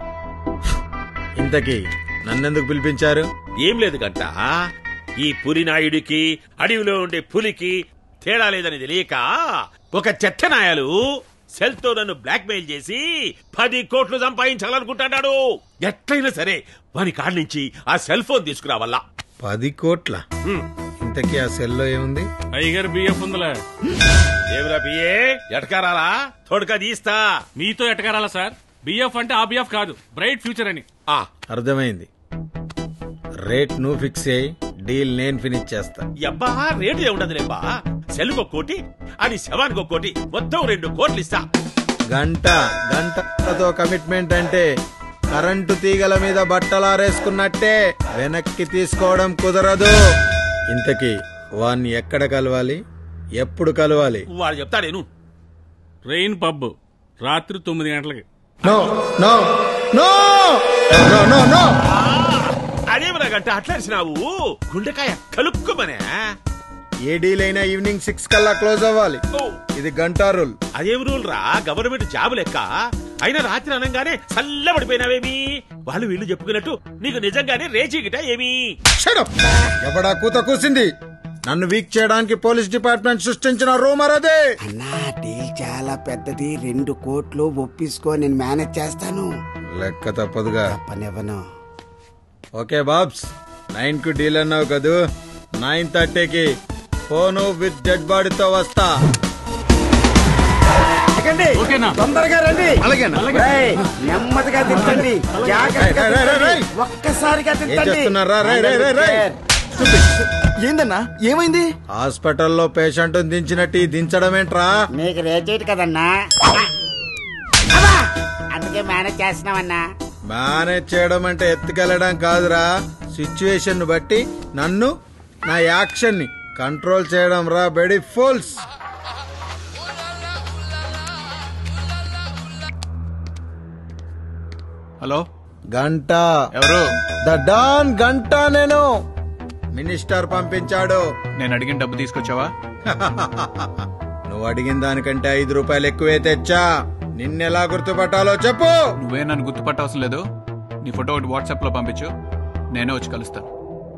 ఇంతకీ నన్నెందుకు పిలిపించారు ఏం లేదు గంట ఈ పులి నాయుడికి అడవిలో ఉండే పులికి తేడా లేదని తెలియక ఒక చెత్త నాయాలు సెల్ తో నన్ను బ్లాక్ మెయిల్ చేసి పది కోట్లు సంపాదించాలనుకుంటాడు ఎట్లయినా సరే వాని కాడి నుంచి ఆ సెల్ ఫోన్ తీసుకురావాలా పది కోట్ల ఇంతకీ ఆ సెల్లో ఏముంది టైగర్ బిఎఫ్ ఉందిలే ఏమిరా పిఏ ఎటకారాలా తోడుక తీస్తా మీతో ఎటకారాలా సార్ బిఎఫ్ అంటే ఆ బిఎఫ్ కాదు బ్రైట్ ఫ్యూచర్ అని అర్థమైంది రేట్ నువ్వు ఫిక్స్ అయ్యి డీల్ నేను ఫినిష్ చేస్తా ఎబ్బా రేటు ఉండదులేబ్బా సెల్కు కోటి అని శవానికి ఒక కోటి మొత్తం రెండు కోట్లు ఇస్తా గంట గంటతో కమిట్మెంట్ అంటే కరెంటు తీగల మీద బట్టలారేసుకున్నట్టే వెనక్కి తీసుకోవడం కుదరదు ఇంతకీ వాణ్ణి ఎక్కడ కలవాలి ఎప్పుడు కలవాలి వాడు చెప్తాడేను రెయిన్ పబ్ రాత్రి తొమ్మిది గంటలకి no no no no no no అదేమన్నా గంట అట్లాడిసినావు గుండెకాయ కలుక్కుమనే ఏ డీల్ అయినా ఈవినింగ్ సిక్స్ కల్లా క్లోజ్ అవ్వాలి ఇది గంటా రూల్ అదేం రూల్ రా గవర్నమెంట్ జాబ్ లెక్క అయినా రాత్రి అనగానే చల్లబడిపోయినావేమి వాళ్ళు వీళ్ళు చెప్పుకున్నట్టు నీకు నిజంగానే రేచీగిట ఏమి ఎవడా కూత కూసింది నన్ను వీక్ చేయడానికి పోలీస్ డిపార్ట్మెంట్ సృష్టించిన రూమర్ అదే అన్నా డీల్ చాలా పెద్దది రెండు కోట్లు ఒప్పించుకో నేను మేనేజ్ చేస్తాను లెక్క తప్పదుగా పనివ్వను ఓకే బాబ్స్ నైన్ కు డీల్ అన్నావు కదూ నైన్ థర్టీకి ఫోను విత్ డెడ్ బాడీతో వస్తా తొందరగా రండి అలాగేనా? రేయ్, నెమ్మదిగా తింటండి జాగ్రత్తగా రేయ్, రేయ్, రేయ్, తింటండి. ఒక్కసారిగా ఏం తింటండి చేస్తున్నారా రేయ్, రేయ్, రేయ్, రేయ్. ఏందన్నా ఏమైంది హాస్పిటల్లో పేషెంట్ దించినట్టు ఈ దించడం ఏంట్రా నీకు రేచేటి కదన్నా అబ్బా! అందుకే మేనేజ్ చేస్తున్నామన్నా మేనేజ్ చేయడం అంటే ఎత్తుకెళ్ళడం కాదురా సిచ్యువేషన్ బట్టి నన్ను నా యాక్షన్ ని కంట్రోల్ చేయడం రా బెడీ ఫుల్స్ హలో గంట ఎవరు ద డాన్ గంట నేను మినిస్టర్ పంపించాడు నేను అడిగిన డబ్బు తీసుకొచ్చావా నువ్వు అడిగిన దానికంటే ఐదు రూపాయలు ఎక్కువే తెచ్చా నిన్నెలా గుర్తుపట్టాలో చెప్పు నువ్వే నన్ను గుర్తుపట్టవసరం లేదు నీ ఫోటో ఒకటి వాట్సాప్ లో పంపించు నేనే వచ్చి కలుస్తాను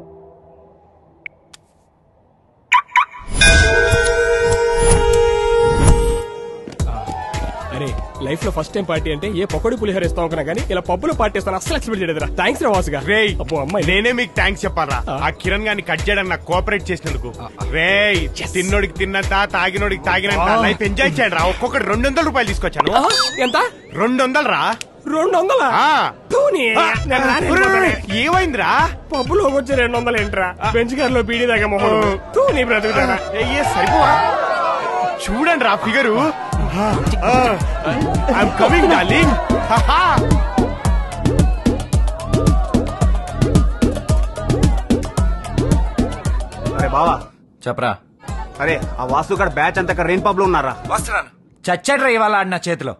అరే లైఫ్ లో ఫస్ట్ టైం పార్టీ అంటే ఏ పకోడి పులిహోర ఇస్తాం అనుకున్నా కానీ ఇలా పప్పులో పార్టీ ఇస్తాను అసలు ఎక్స్పెక్ట్ చేయలేదురా థ్యాంక్స్ రా వాసుగా రే అబ్బో అమ్మాయి నేనే మీకు థ్యాంక్స్ చెప్పాలా ఆ కిరణ్ గారిని కట్ చేయడానికి నాకు కోఆపరేట్ చేసినందుకు రేయ్ తిన్నోడికి తిన్నంత తాగినోడికి తాగినంత ఆ. లైఫ్ ఎంజాయ్ చేయండి రా ఒక్కొక్కటి రెండు వందల రూపాయలు తీసుకొచ్చాను ఆ, ఎంత రెండు వందలు రా రెండు వందలా ఆ. తూని. ఆ, నేను రాను ఒరేయ్, వెళ్ళిపోతానే. ఏమైందిరా పప్పులో వచ్చి రెండు వందలు ఏంట్రా బెంచ్ గారిలో బీడీ దాకా మొహం తూ నీ బ్రతుకుతారా ఏ సరిపోవా చూడండి రా ఫిగరు ఐఎమ్ కమింగ్ డార్లింగ్ అరే బావా చెప్పరా అరే ఆ వాస్తుగాడు బ్యాచ్ అంతా రెయిన్ పబ్ లో ఉన్నారా వస్తున్నాను చచ్చాడ్రా ఇవాళ ఆడిన చేతిలో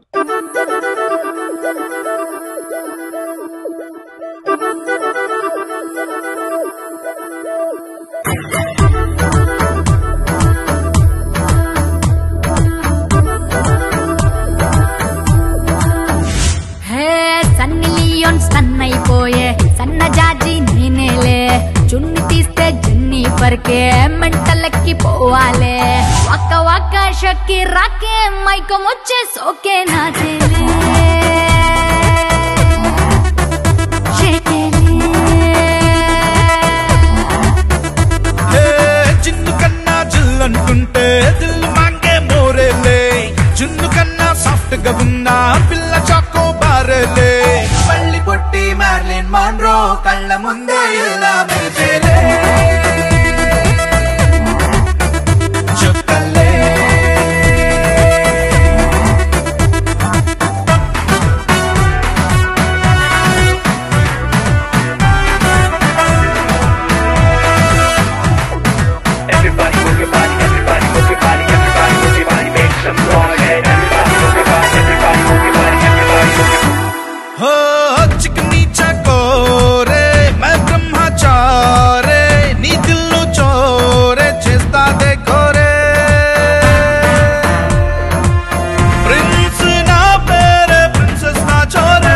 హే సన్ని లియోన్ స్టన్ అయిపోయే సన్న జాజి నేనేలే చున్ని తీస్తే జున్ని పరకే మెంటలెక్కి పోవాలే వక్క వక్క షక్కి రాకే మైకం వచ్చే సోకే నాచేలే చిన్ను కన్నా జిల్లంటుంటే దిల్లు మాంగే మోరేలే జున్ను కన్నా సాఫ్ట్ గా ఉన్న పిల్ల చాకో బారేలే పల్లి పొట్టి మ్యార్లిన్ మాన్రో కళ్ళ ముందే ఇలా మెరిసేలే చుక్కలే Everybody move your body, everybody move your body, everybody move your body, make some noise. Everybody move your body, everybody move your body, everybody move your हो चिकनी चकोरे मैं ब्रह्मचारे నీ దిల్లు చోరే చేస్తా దేఖోరే ప్రిన్స్ నా పేరే ప్రిన్సెస్ నా చోరే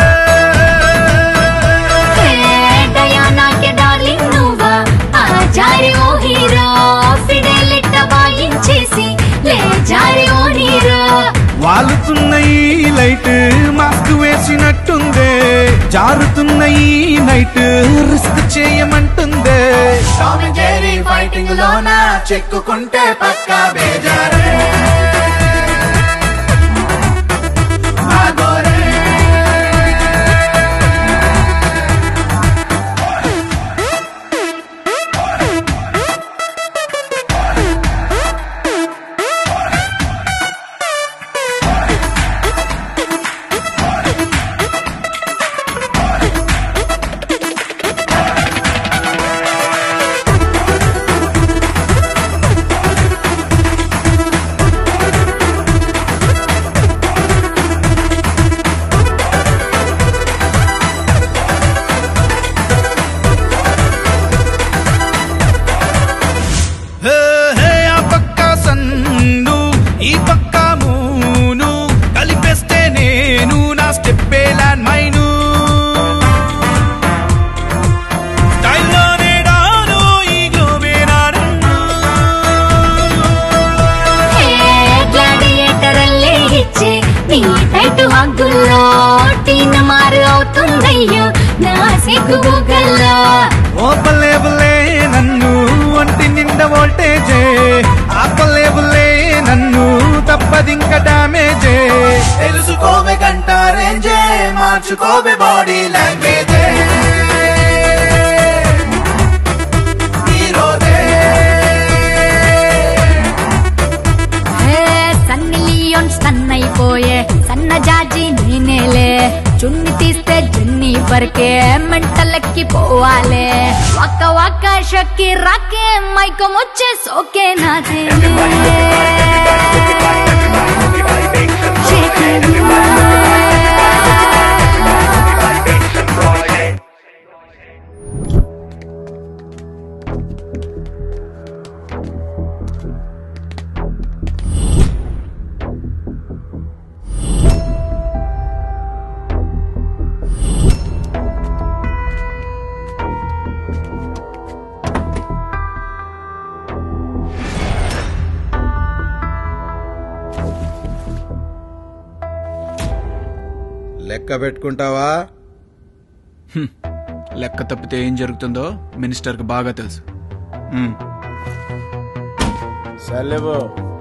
డయానా కే డార్లింగ్ నువ్వా ఆ జారి ఓ హీరో ఫిడెలిట్ట వాయించేసి లే జారి ఓ హీరో వాలుతున్న ఈ లైట్ మాస్క్ వేసినట్టుందే జారుతున్న ఈ నైట్ రిస్క్ చేయమంటుందే టామ్ అండ్ జెర్రీ ఫైటింగ్ లోన చెక్కుకుంటే పక్కా బేజారే ఆగోరే వస్తుందయ్యో నా సిగ్గు బుగ్గల్లో ఓ బల్లే బుల్లే నన్ను ఒంటి నిండా వోల్టేజే ఆపలే బుల్లే నన్ను తప్పదింక డామేజే తెలుసుకోవే గంట రేంజే మార్చుకోవే బాడీ లాంగ్వేజే హే, సన్ని లియోన్ స్టన్ అయిపోయే సన్న జాజి నేనేలే చున్ని తీస్తే జున్ని వరకే మెంటలెక్కి పోవాలే వక్క వక్క షక్కి రాకే మైకం వచ్చే సోకే నాదే లెక్క పెట్టుకుంటావా లెక్క తప్పితే ఏం జరుగుతుందో మినిస్టర్కి బాగా తెలుసు మ్మ్. సర్లేబో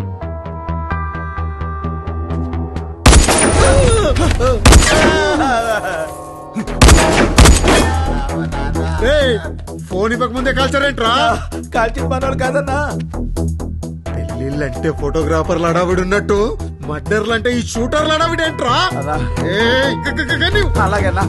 ఏయ్, ఫోన్ ఇవ్వక ముందే కాల్చారేంట్రా కాల్చిన పనులు కాదన్నా పెళ్ళిళ్ళంటే ఫోటోగ్రాఫర్లు అడావిడి ఉన్నట్టు మర్డర్లు అంటే ఈ షూటర్లు అడావిడి ఏంట్రా అలాగేనా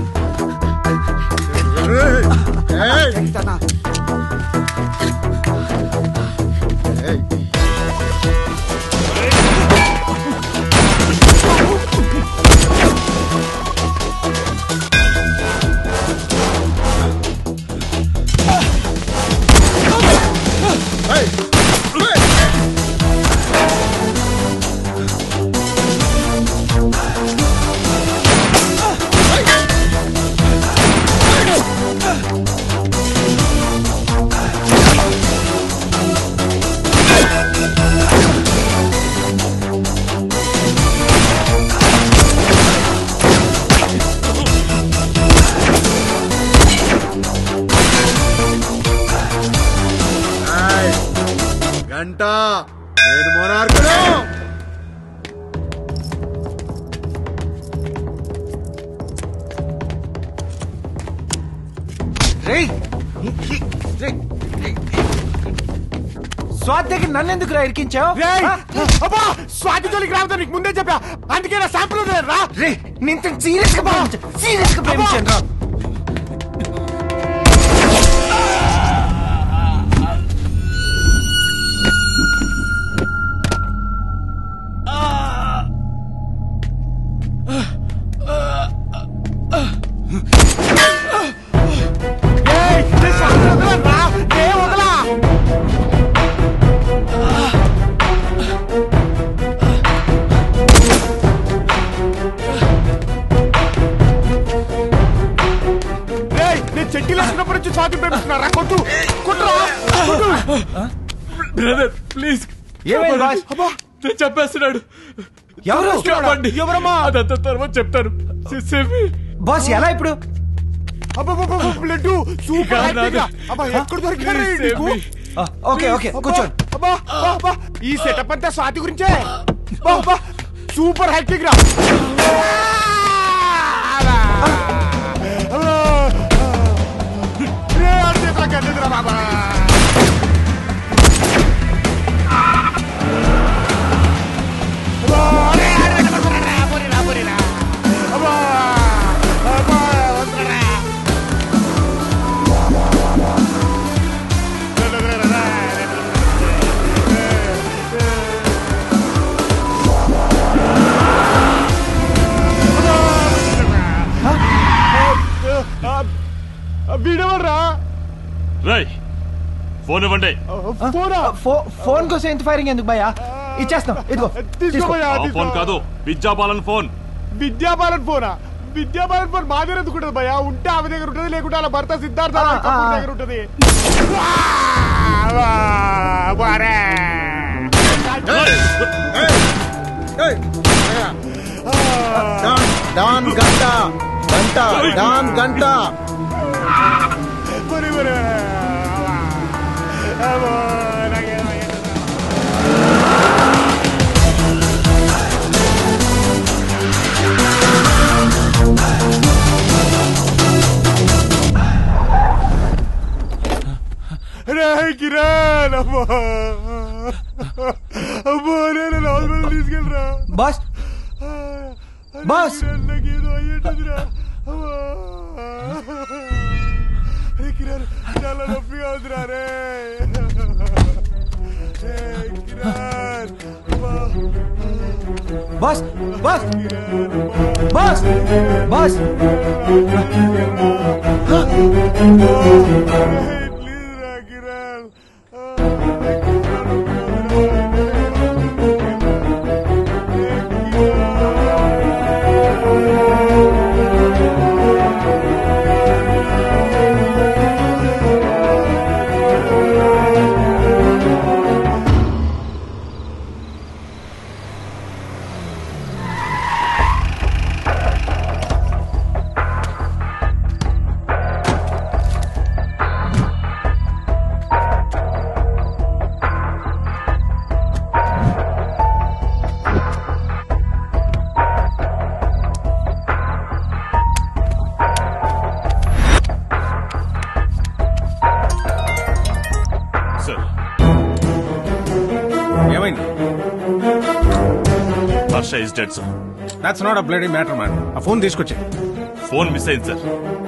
గంట నేను మోనార్కుడు స్వాతి దగ్గర నన్ను ఎందుకు రా ఇరికించావు అబ్బా స్వాతి జోలికి రావద్దు నీకు ముందే చెప్పా అందుకే నా శాంపుల్ రా రే నేను సీరియస్ గా సీరియస్ గా ప్రేమించాను రా రేయ్, నేను చెట్టీలు వేసుకున్నప్పటి నుంచి స్వాతి ప్రేమిస్తున్నారా కొట్టు కొట్టురా కొట్టు. బ్రదర్ ప్లీజ్ ఏమైంది బాస్? అబ్బా నేను చెప్పేస్తున్నాడు ఎవరు? కాపాడండి. ఎవరమ్మా అదంతా తర్వాత చెప్తాను సేఫీ బాస్ ఎలా ఇప్పుడు అబ్బబ్బబ్బబ్బ, బ్లడ్ సూపర్ కాదు, యాక్టింగ్ రా. నాది. అబ్బా ఎక్కడ దొరికినారు Please నీకు save me. ఆ, ఓకే ఓకే కూర్చోండి అబ్బా అబ్బా, అబ్బా ఈ సెటప్ అంతా స్వాతి గురించే అబ్బా, అబ్బా, సూపర్ యాక్టింగ్ రా అబ్బా. అబ్బా. రే, ఆ చేతిలో గడ్డదిరా బాబా అబ్బా, రే, అరే, అరే, అరే, రా, పోరిరా, పోరిరా. అబ్బా, అబ్బా, వద్దురా. వీడెవర్రా రై ఫోన్ ఇవ్వండి ఫోనా ఫోన్ కోసం ఎంత ఫైరింగ్ ఎందుకు భయ్యా ఇచ్చేస్తాం ఇదిగో తీసుకో ఆ ఫోన్ కాదు విద్యాపాలన్ ఫోన్ విద్యాబాలన్ ఫోనా విద్యాబాలన్ ఫోన్ మా దగ్గర ఎందుకు ఉంటుంది భయ ఉంటే ఆమె దగ్గర ఉంటుంది లేకుంటే అలా భర్త సిద్ధార్థ ఆ, ఆ, కపూర్ ఆ. దగ్గర ఉంటుంది వా, వా, వారే. డాన్ గంట గంట డాన్ గంట మరి మరి అమ్మో, నాకేమో రాయ్ కిరణ్ అమ్మో అమ్మో నేను హాస్పిటల్ తీసుకెళ్ళరా బాస్ బాస్ నాకేదో అయ్యేటదిరా అమ్మో రే కిరణ్ చాలా నొప్పిగా ఉందిరా రే రే కిరణ్ అమ్మో. Boss boss boss boss sir ఏమైంది Harsha is dead sir that's not a bloody matter man ఆ ఫోన్ తీసుకొచ్చే ఫోన్ మిస్ అయింది సార్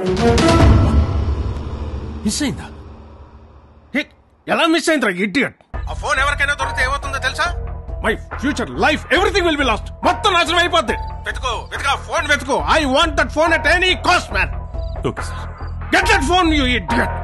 మిస్ అయిందా హే, ఎలా మిస్ అయిందిరా ఇడియట్ ఆ ఫోన్ ఎవరికైనా దొరికితే ఏమవుతుందో తెలుసా my future life everything will be lost మొత్తం నాశనం అయిపోద్ది వెతుకో వెతుకా ఫోన్ వెతుకో I want that phone at any cost man okay sir get that phone you idiot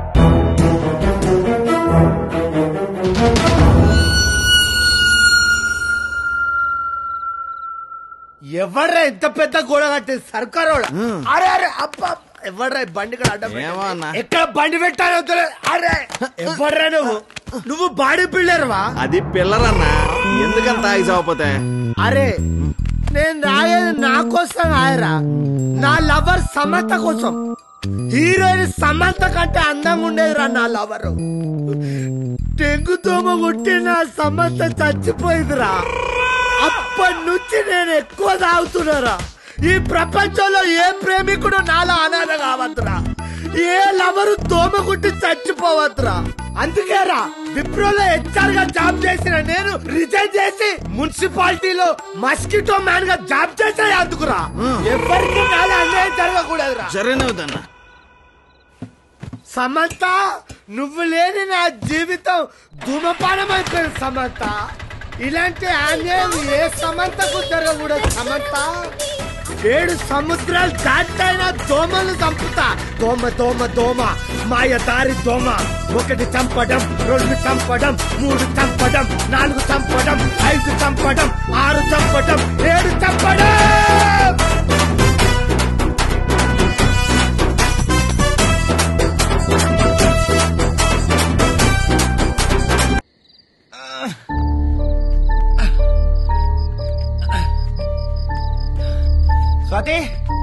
ఎవడ్రా ఎంత పెద్ద గోడ కట్టే సర్కారోడ అరే అరే అప్ప ఎవడ్రా ఈ బండి ఇక్కడ అడ్డం పెట్టింది? ఏమో అన్నా? ఎక్కడ బండి పెట్టాలో తెలియదు. అరే ఎవడ్రా నువ్వు నువ్వు బాడీ బిల్డర్ వా అది పిల్లరన్నా ఎందుకంత ఆగి చావపోతే అరే నేను రాయేది నా కోసం ఆయరా నా లవర్ సమంత కోసం హీరోయిన్ సమంత కంటే అందంగా ఉండేదిరా నా లవర్ టెంగుతోమ పుట్టిన సమంత చచ్చిపోయిందిరా అప్పటి నుంచి నేను ఎక్కువ తాగుతున్నారా ఈ ప్రపంచంలో ఏ ప్రేమికుడు నాలో అనాథ కావద్దురా ఏ లవరు దోమ కుట్టి చచ్చిపోవద్దురా అందుకేరా విప్రోలో హెచ్ఆర్ గా జాబ్ చేసిన నేను రిజైన్ చేసి మున్సిపాలిటీలో మస్కిటో మ్యాన్ గా జాబ్ చేసే అందుకురా ఎవరికి నాలో అన్యాయం జరగకూడదురా జరగనవుదన్నా సమంత నువ్వు లేని నా జీవితం ధూమపానం అయిపోయింది సమంత ఇలాంటి అన్యాయం ఏ సమంతకు జరగకూడదు సమంత ఏడు సముద్రాలు దాటైనా దోమలు చంపుతా దోమ దోమ దోమ మాయ దారి దోమ ఒకటి చంపడం రెండు చంపడం మూడు చంపడం నాలుగు చంపడం ఐదు చంపడం ఆరు చంపడం ఏడు చంపడం స్వాతి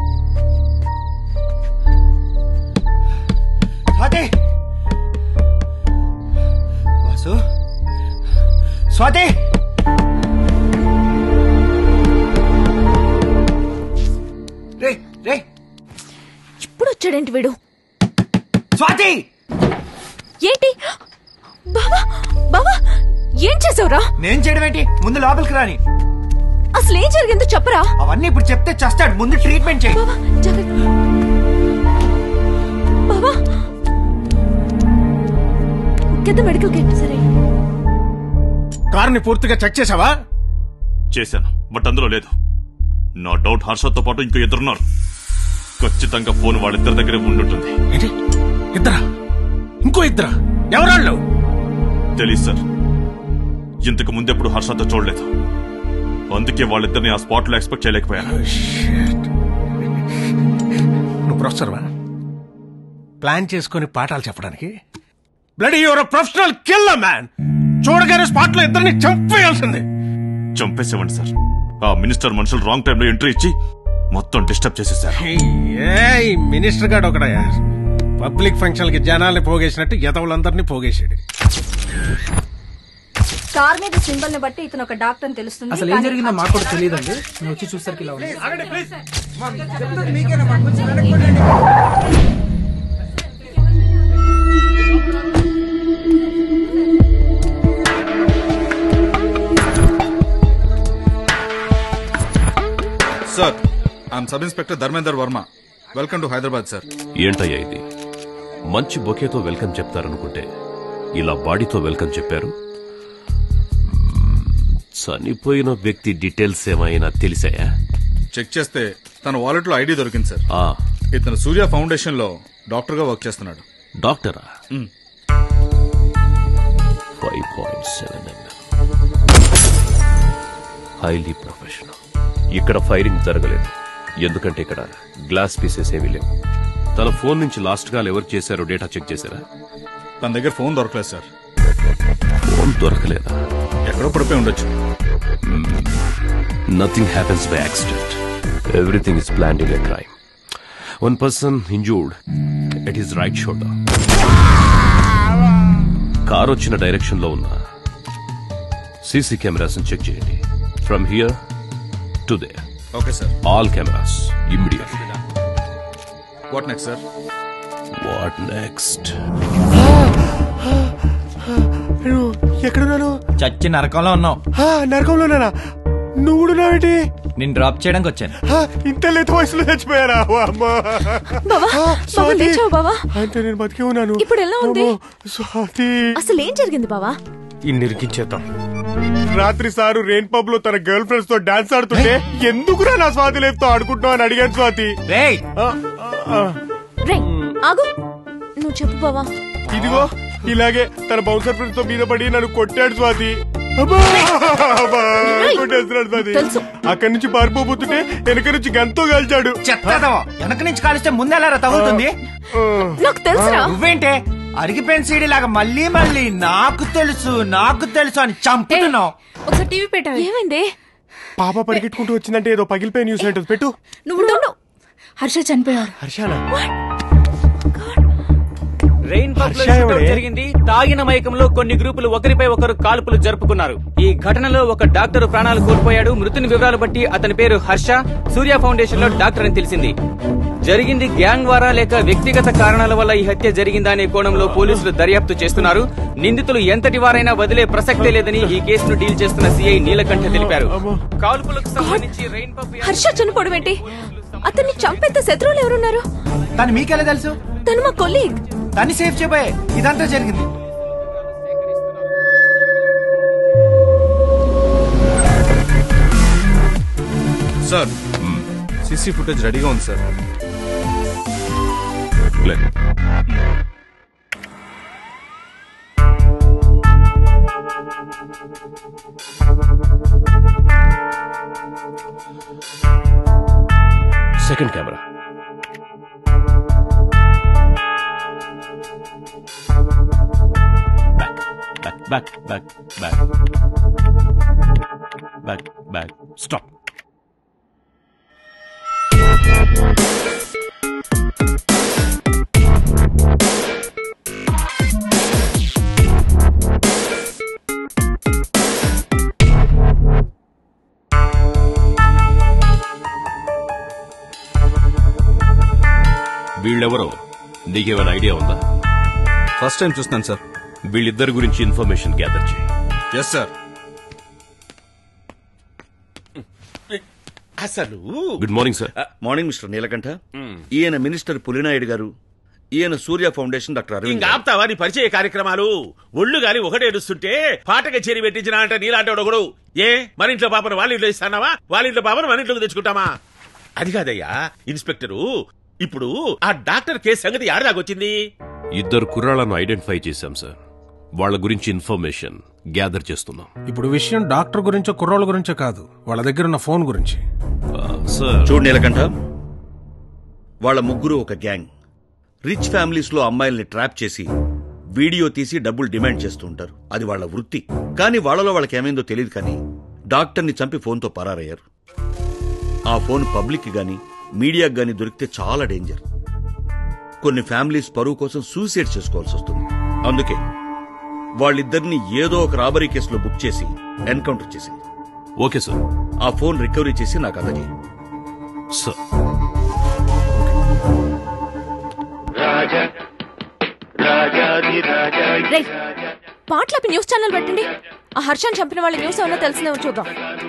స్వాతి వాసు స్వాతి రే రే ఇప్పుడు వచ్చాడేంటి వీడు స్వాతి ఏంటి బావా బావా ఏం చేసావురా నేను చేయడం ఏంటి ముందు లోపలికి రాని అసలు ఏం జరిగిందో చెప్పరా అవన్నీ ఇప్పుడు చెప్తే చస్తాడు ముందు ట్రీట్మెంట్ చేయి బావా జాగ్రత్త బావా కింద మెడికల్ కిట్ సరే కార్ని పూర్తిగా చెక్ చేసావా చేశాను బట్ అందులో లేదు నా డౌట్ హర్షతో పాటు ఇంకో ఇద్దరున్నారు ఖచ్చితంగా ఫోన్ వాళ్ళిద్దరి దగ్గరే ఉండుంటుంది ఇద్దరా ఇంకో ఇద్దరా ఎవరాళ్ళు తెలీదు సార్ ఇంతకు ముందెప్పుడు హర్షతో చూడలేదు అందుకే వాళ్ళిద్దరిని ఆ స్పాట్ లో ఎక్స్పెక్ట్ చేయలేకపోయాను నువ్వు ప్రొఫెసర్వా ప్లాన్ చేసుకొని పాఠాలు చెప్పడానికి blood your professional kill man చూడగానే స్పాట్ లో ఇద్దరిని చంపేయాల్సింది చంపేసేవండి సార్ ఆ మినిస్టర్ మనుషులు రాంగ్ టైంలో ఎంట్రీ ఇచ్చి మొత్తం డిస్టర్బ్ చేసేసారు ఏ ఈ మినిస్టర్ గాడు ఒకడయా పబ్లిక్ ఫంక్షన్ కి జనాల్ని పోగేసినట్టు ఎతవులందరినీ పోగేసాడు కార్ మీద సింబల్ ని బట్టి ఇతను ఒక డాక్టర్ అని తెలుస్తుంది అసలు ఏం కానీ జరిగిందో మాకు కూడా తెలియదండి నేను వచ్చి చూసరికి ఇలా ఉంది sir I'm sub inspector Dharmender Varma welcome to Hyderabad sir ఏంటయ్యా ఇది మంచి బొకేతో వెల్కమ్ చెప్తారనుకుంటే ఇలా బాడీతో వెల్కమ్ చెప్పారు మ్మ్, చనిపోయిన వ్యక్తి డీటెయిల్స్ ఏమైనా తెలిసాయా చెక్ చేస్తే తన వాలెట్ లో ఐడి దొరికింది సార్ ఆ, ఇతను సూర్య ఫౌండేషన్ లో డాక్టర్ గా వర్క్ చేస్తున్నాడు డాక్టరా మ్. Five point seven highly professional ఇక్కడ ఫైరింగ్ జరగలేదు ఎందుకంటే ఇక్కడ గ్లాస్ పీసెస్ ఏమీ లేవు తన ఫోన్ నుంచి లాస్ట్ కాల్ ఎవరు చేశారో డేటా చెక్ చేశారా తన దగ్గర ఫోన్ దొరకలేదు సార్ ఫోన్ దొరకలేదా ఎక్కడో పడిపోయి ఉండొచ్చు nothing happens by accident everything is planned in a crime one person injured it is right shoulder car వచ్చిన డైరెక్షన్ లో ఉన్న సీసీ కెమెరాస్ చెక్ చేయండి from here to there okay sir all cameras immediate what next sir what next నువ్వు ఎక్కడున్నాను చచ్చి నరకంలో ఉన్నావు ఆ, నరకంలోనేనా నువ్వు కూడా ఉన్నావేంటి నేను డ్రాప్ చేయడానికి వచ్చాను ఆ, ఇంత లేత వయసులో చచ్చిపోయారా ఓ అమ్మా బావా ఆ, బావా స్వాతి. లేచావు బావా అంటే నేను బతికే ఉన్నాను ఇప్పుడు ఎలా ఉంది? అమ్మో, స్వాతి అసలు ఏం జరిగింది బావా ఇన్నిరికించేద్దాం రాత్రి సారు రెయిన్ పబ్ లో తన గర్ల్ ఫ్రెండ్స్ తో డాన్స్ ఆడుతుంటే ఎందుకురా నా స్వాతి లేపుతో ఆడుకుంటున్నావు అని అడిగాను స్వాతి ఆ, ఆ, ఆ. రే ఆగు నువ్వు చెప్పు బావా ఇదిగో ఇలాగే తన బౌన్సర్ ఫ్రెండ్స్ తో మీద పడి నన్ను కొట్టాడు స్వాతి అబ్బా! అబ్బా! కొట్టేస్తున్నాడు స్వాతి అక్కడి నుంచి పారిపోబోతుంటే వెనక నుంచి గంతో కాల్చాడు చెత్తదవా వెనక నుంచి కాలిస్తే ముందెలారా తగులుతుంది నాకు తెలుసురా నువ్వేంటే అరిగిపోయిన సీడీ లాగా మళ్ళీ మళ్ళీ నాకు తెలుసు నాకు తెలుసు అని చంపుతున్నావు ఒకసారి టీవీ పెట్టావు ఏమైంది పాప పరిగెట్టుకుంటూ వచ్చిందంటే ఏదో పగిలిపోయిన న్యూస్ ఏంటో పెట్టు నువ్వు ఉండు. హర్ష చనిపోయాడు హర్షానా రెయిన్ పబ్ లో హర్ష షూటౌట్ ఎవడే? జరిగింది తాగిన మైకంలో కొన్ని గ్రూపులు ఒకరిపై ఒకరు కాల్పులు జరుపుకున్నారు ఈ ఘటనలో ఒక డాక్టర్ ప్రాణాలు కోల్పోయాడు మృతుని వివరాలు బట్టి అతని పేరు హర్ష సూర్య ఫౌండేషన్ లో డాక్టర్ అని తెలిసింది జరిగింది గ్యాంగ్ వారా లేక వ్యక్తిగత కారణాల వల్ల ఈ హత్య జరిగిందా అనే కోణంలో పోలీసులు దర్యాప్తు చేస్తున్నారు నిందితులు ఎంతటి వారైనా వదిలే ప్రసక్తే లేదని ఈ కేసును డీల్ చేస్తున్న సిఐ నీలకంఠ తెలిపారు కాల్పులకు సంబంధించి రెయిన్ పబ్ హర్ష చనిపోవడం ఏంటి అతన్ని చంపేంత శత్రువులు ఎవరున్నారు తను మీకెలా తెలుసు తను మా కొలీగ్ తన్ని సేఫ్ చేయబోయే ఇదంతా జరిగింది సార్ సీసీ ఫుటేజ్ రెడీగా ఉంది sir second camera back back back back back back stop వీళ్ళెవరో నీకేమైనా ఐడియా ఉందా ఫస్ట్ టైం చూస్తున్నాను సార్ వీళ్ళిద్దరి గురించి ఇన్ఫర్మేషన్ గ్యాదర్ చేయి ఎస్ సార్ అసలు good morning sir morning mister Neelakantha ఈయన మినిస్టర్ పులినాయుడు గారు ఈయన సూర్య ఫౌండేషన్ డాక్టర్ అరవింద్ ఇంకా గారు. ఆపుతావా నీ పరిచయ కార్యక్రమాలు ఒళ్ళు గాలి ఒకటే ఏడుస్తుంటే పాటగా చేరి పెట్టించిన అంటే నీలాంటి ఒకడు ఏ మన ఇంట్లో పాపను వాళ్ళ ఇంట్లో ఇస్తానావా వాళ్ళ ఇంట్లో పాపను మన ఇంట్లోకి తెచ్చుకుంటామా అది కాదయ్యా ఇన్స్పెక్టరు ఇప్పుడు ఆ డాక్టర్ కేసు సంగతి ఆడదాకొచ్చింది ఇద్దరు కుర్రాళ్లను ఐడెంటిఫై చేశాం సార్ వాళ్ళ గురించి ఇన్ఫర్మేషన్ గ్యాదర్ చేస్తున్నాం ఇప్పుడు విషయం డాక్టర్ గురించో కుర్రోళ్ళ గురించో కాదు వాళ్ళ దగ్గర ఉన్న ఫోన్ గురించి సార్ చూడు నీలకంఠ వాళ్ళ ముగ్గురు ఒక గ్యాంగ్ రిచ్ ఫ్యామిలీస్ లో అమ్మాయిల్ని ట్రాప్ చేసి వీడియో తీసి డబ్బులు డిమాండ్ చేస్తూ ఉంటారు అది వాళ్ళ వృత్తి కానీ వాళ్ళలో వాళ్ళకి ఏమైందో తెలియదు కానీ డాక్టర్ని చంపి ఫోన్తో పరారయ్యారు ఆ ఫోన్ పబ్లిక్ గాని మీడియాకి గాని దొరికితే చాలా డేంజర్ కొన్ని ఫ్యామిలీస్ పరువు కోసం సూసైడ్ చేసుకోవాల్సి వస్తుంది అందుకే వాళ్ళిద్దరిని ఏదో ఒక రాబరీ కేసులో బుక్ చేసి ఎన్కౌంటర్ చేసి ఓకే సార్ ఆ ఫోన్ రికవరీ చేసి నాకు అందజేయి సార్ రేయ్, పాటలపి న్యూస్ ఛానల్ పెట్టండి ఆ హర్షాన్ని చంపిన వాళ్ళ న్యూస్ ఏమన్నా తెలిసిందేమో చూద్దాం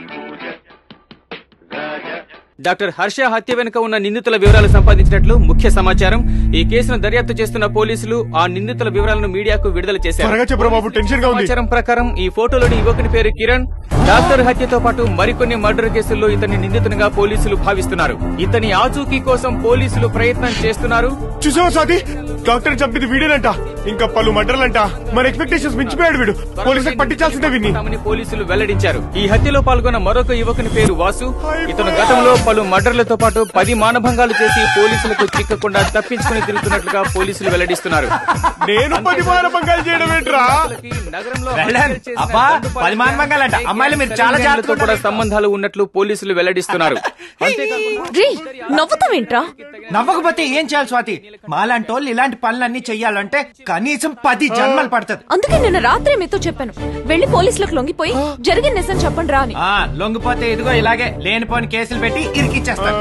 డాక్టర్ హర్ష హత్య వెనుక ఉన్న నిందితుల వివరాలు సంపాదించినట్లు ముఖ్య సమాచారం ఈ కేసును దర్యాప్తు చేస్తున్న పోలీసులు ఆ నిందితుల వివరాలను మీడియాకు విడుదల చేశారు త్వరగా చెప్పురా బాబు, టెన్షన్ గా ఉంది. సమాచారం ప్రకారం ఈ ఫోటోలోని యువకుని పేరు కిరణ్ డాక్టర్ హత్యతో పాటు మరికొన్ని మర్డర్ కేసుల్లో ఇతన్ని నిందితునిగా పోలీసులు భావిస్తున్నారు ఇతని ఆచూకీ కోసం పోలీసులు ప్రయత్నం చేస్తున్నారు చూసావా స్వాతి డాక్టర్ చంపింది వీడేనంట ఇంకా పలు మర్డర్లంట మన ఎక్స్పెక్టేషన్స్ మించిపోయాడు వీడు పోలీసులకు పట్టించాల్సిందే విన్ని తామని పోలీసులు వెల్లడించారు ఈ హత్యలో పాల్గొన్న మరొక యువకుని పేరు వాసు ఇతను గతంలో పలు మర్డర్లతో పాటు పది మానభంగాలు చేసి పోలీసులకు చిక్కకుండా తప్పించుకుని తిరుగుతున్నట్లుగా పోలీసులు వెల్లడిస్తున్నారు నేను పది మానభంగాలు చేయడం ఏంట్రా అబ్బా పది మానభంగాలంట అమ్మాయిలు మీరు చాలా జాగ్రత్తతో కూడా సంబంధాలు ఉన్నట్లు పోలీసులు వెల్లడిస్తున్నారు రీ నవ్వుతావేంట్రా నవ్వకపోతే ఏం చేయాలి స్వాతి మాలాంటి వాళ్ళు ఇలాంటి పనులన్నీ చెయ్యాలంటే కనీసం పది జన్మలు పడుతుంది అందుకే నిన్న రాత్రి మీతో చెప్పాను వెళ్ళి పోలీసులకు లొంగిపోయి జరిగిన నిజం చెప్పండి రా అని ఆ లొంగిపోతే ఇదిగో ఇలాగే లేనిపోని కేసులు పెట్టి ఇరికిచ్చేస్తాను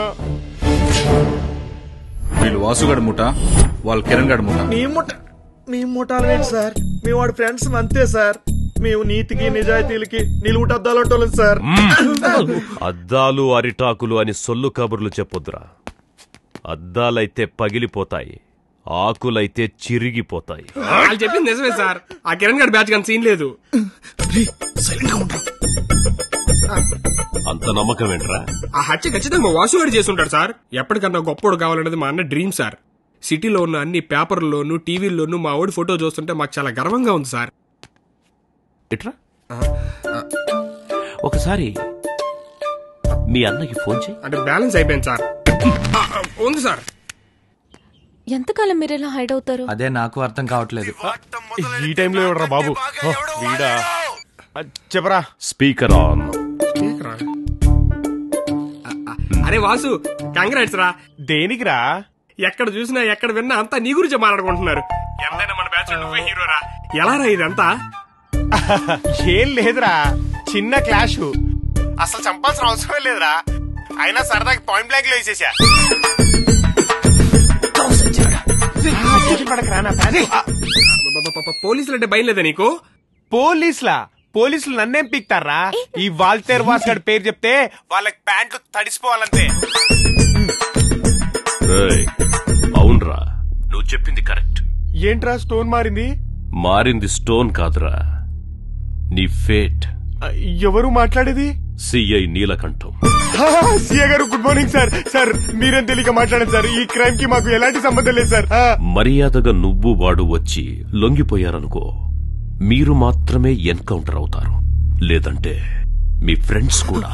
వీళ్ళు వాసుగడ్ ముఠ వాళ్ళు కిరణ్ గడ్ ముఠ మీ ముఠ మీ ముఠాలు ఏంటి సార్ మీ వాడి ఫ్రెండ్స్ అంతే సార్ మేము నీతికి నిజాయితీలకి నిలువుటద్దాలంటోళ్ళం సార్ అద్దాలు అరిటాకులు అని సొల్లు కబుర్లు చెప్పొద్దురా అద్దాలైతే పగిలిపోతాయి ఆకులైతే చిరిగిపోతాయి వాళ్ళు చెప్పింది నిజమే సార్ ఆ కిరణ్ గారి బ్యాచ్ కానీ సీన్ లేదు అంత నమ్మకం ఏంట్రా ఆ హత్య ఖచ్చితంగా మా వాసుగాడు చేసి ఉంటాడు సార్ ఎప్పటికన్నా గొప్పోడు కావాలనేది మా అన్న డ్రీమ్ సార్ సిటీలో ఉన్న అన్ని పేపర్లలోను టీవీల్లోనూ మా ఓడి ఫోటో చూస్తుంటే మాకు చాలా గర్వంగా ఉంది సార్ ఇట్రా ఒకసారి మీ అన్నకి ఫోన్ చేయి అంటే బ్యాలెన్స్ అయిపోయింది సార్ ఆ, ఆ, ఉంది సార్ ఎంతకాలం మీరు ఇలా హైడ్ అవుతారు అదే నాకు అర్థం కావట్లేదు ఈ టైంలో ఎవడరా బాబు ఓ, వీడా ఆ, చెప్పరా స్పీకర్ ఆన్ అరే వాసు కంగ్రాట్స్ రా దేనికిరా ఎక్కడ చూసినా ఎక్కడ విన్నా అంతా నీ గురించి మాట్లాడుకుంటున్నారు ఎంతైనా మన బ్యాచ్ నువ్వే హీరోరా ఎలా రా ఇదంతా ఏం లేదురా చిన్న క్లాష్ అసలు చంపాల్సిన అవసరం లేదురా అయినా సరదాకి పాయింట్ బ్లాంక్ లో వేసేసా పోలీసులు అంటే భయం లేదా నీకు పోలీసులా పోలీసులు నన్నేం పీక్తారా ఈ వాల్తేర్ వాస్ గడి పేరు చెప్తే వాళ్ళకి ప్యాంట్లు తడిసిపోవాలంతే రేయ్, అవునరా నువ్వు చెప్పింది కరెక్ట్ ఏంట్రా స్టోన్ మారింది మారింది స్టోన్ కాదురా నీ ఫేట్ ఆ, ఎవరు మాట్లాడేది సిఐ నీలకంఠం సిఏ గారు గుడ్ మార్నింగ్ సార్ సార్ మీరేం తెలియక మాట్లాడండి సార్ ఈ క్రైమ్ కి మాకు ఎలాంటి సంబంధం లేదు సార్ ఆ, మర్యాదగా నువ్వు వాడు వచ్చి లొంగిపోయారనుకో మీరు మాత్రమే ఎన్కౌంటర్ అవుతారు లేదంటే మీ ఫ్రెండ్స్ కూడా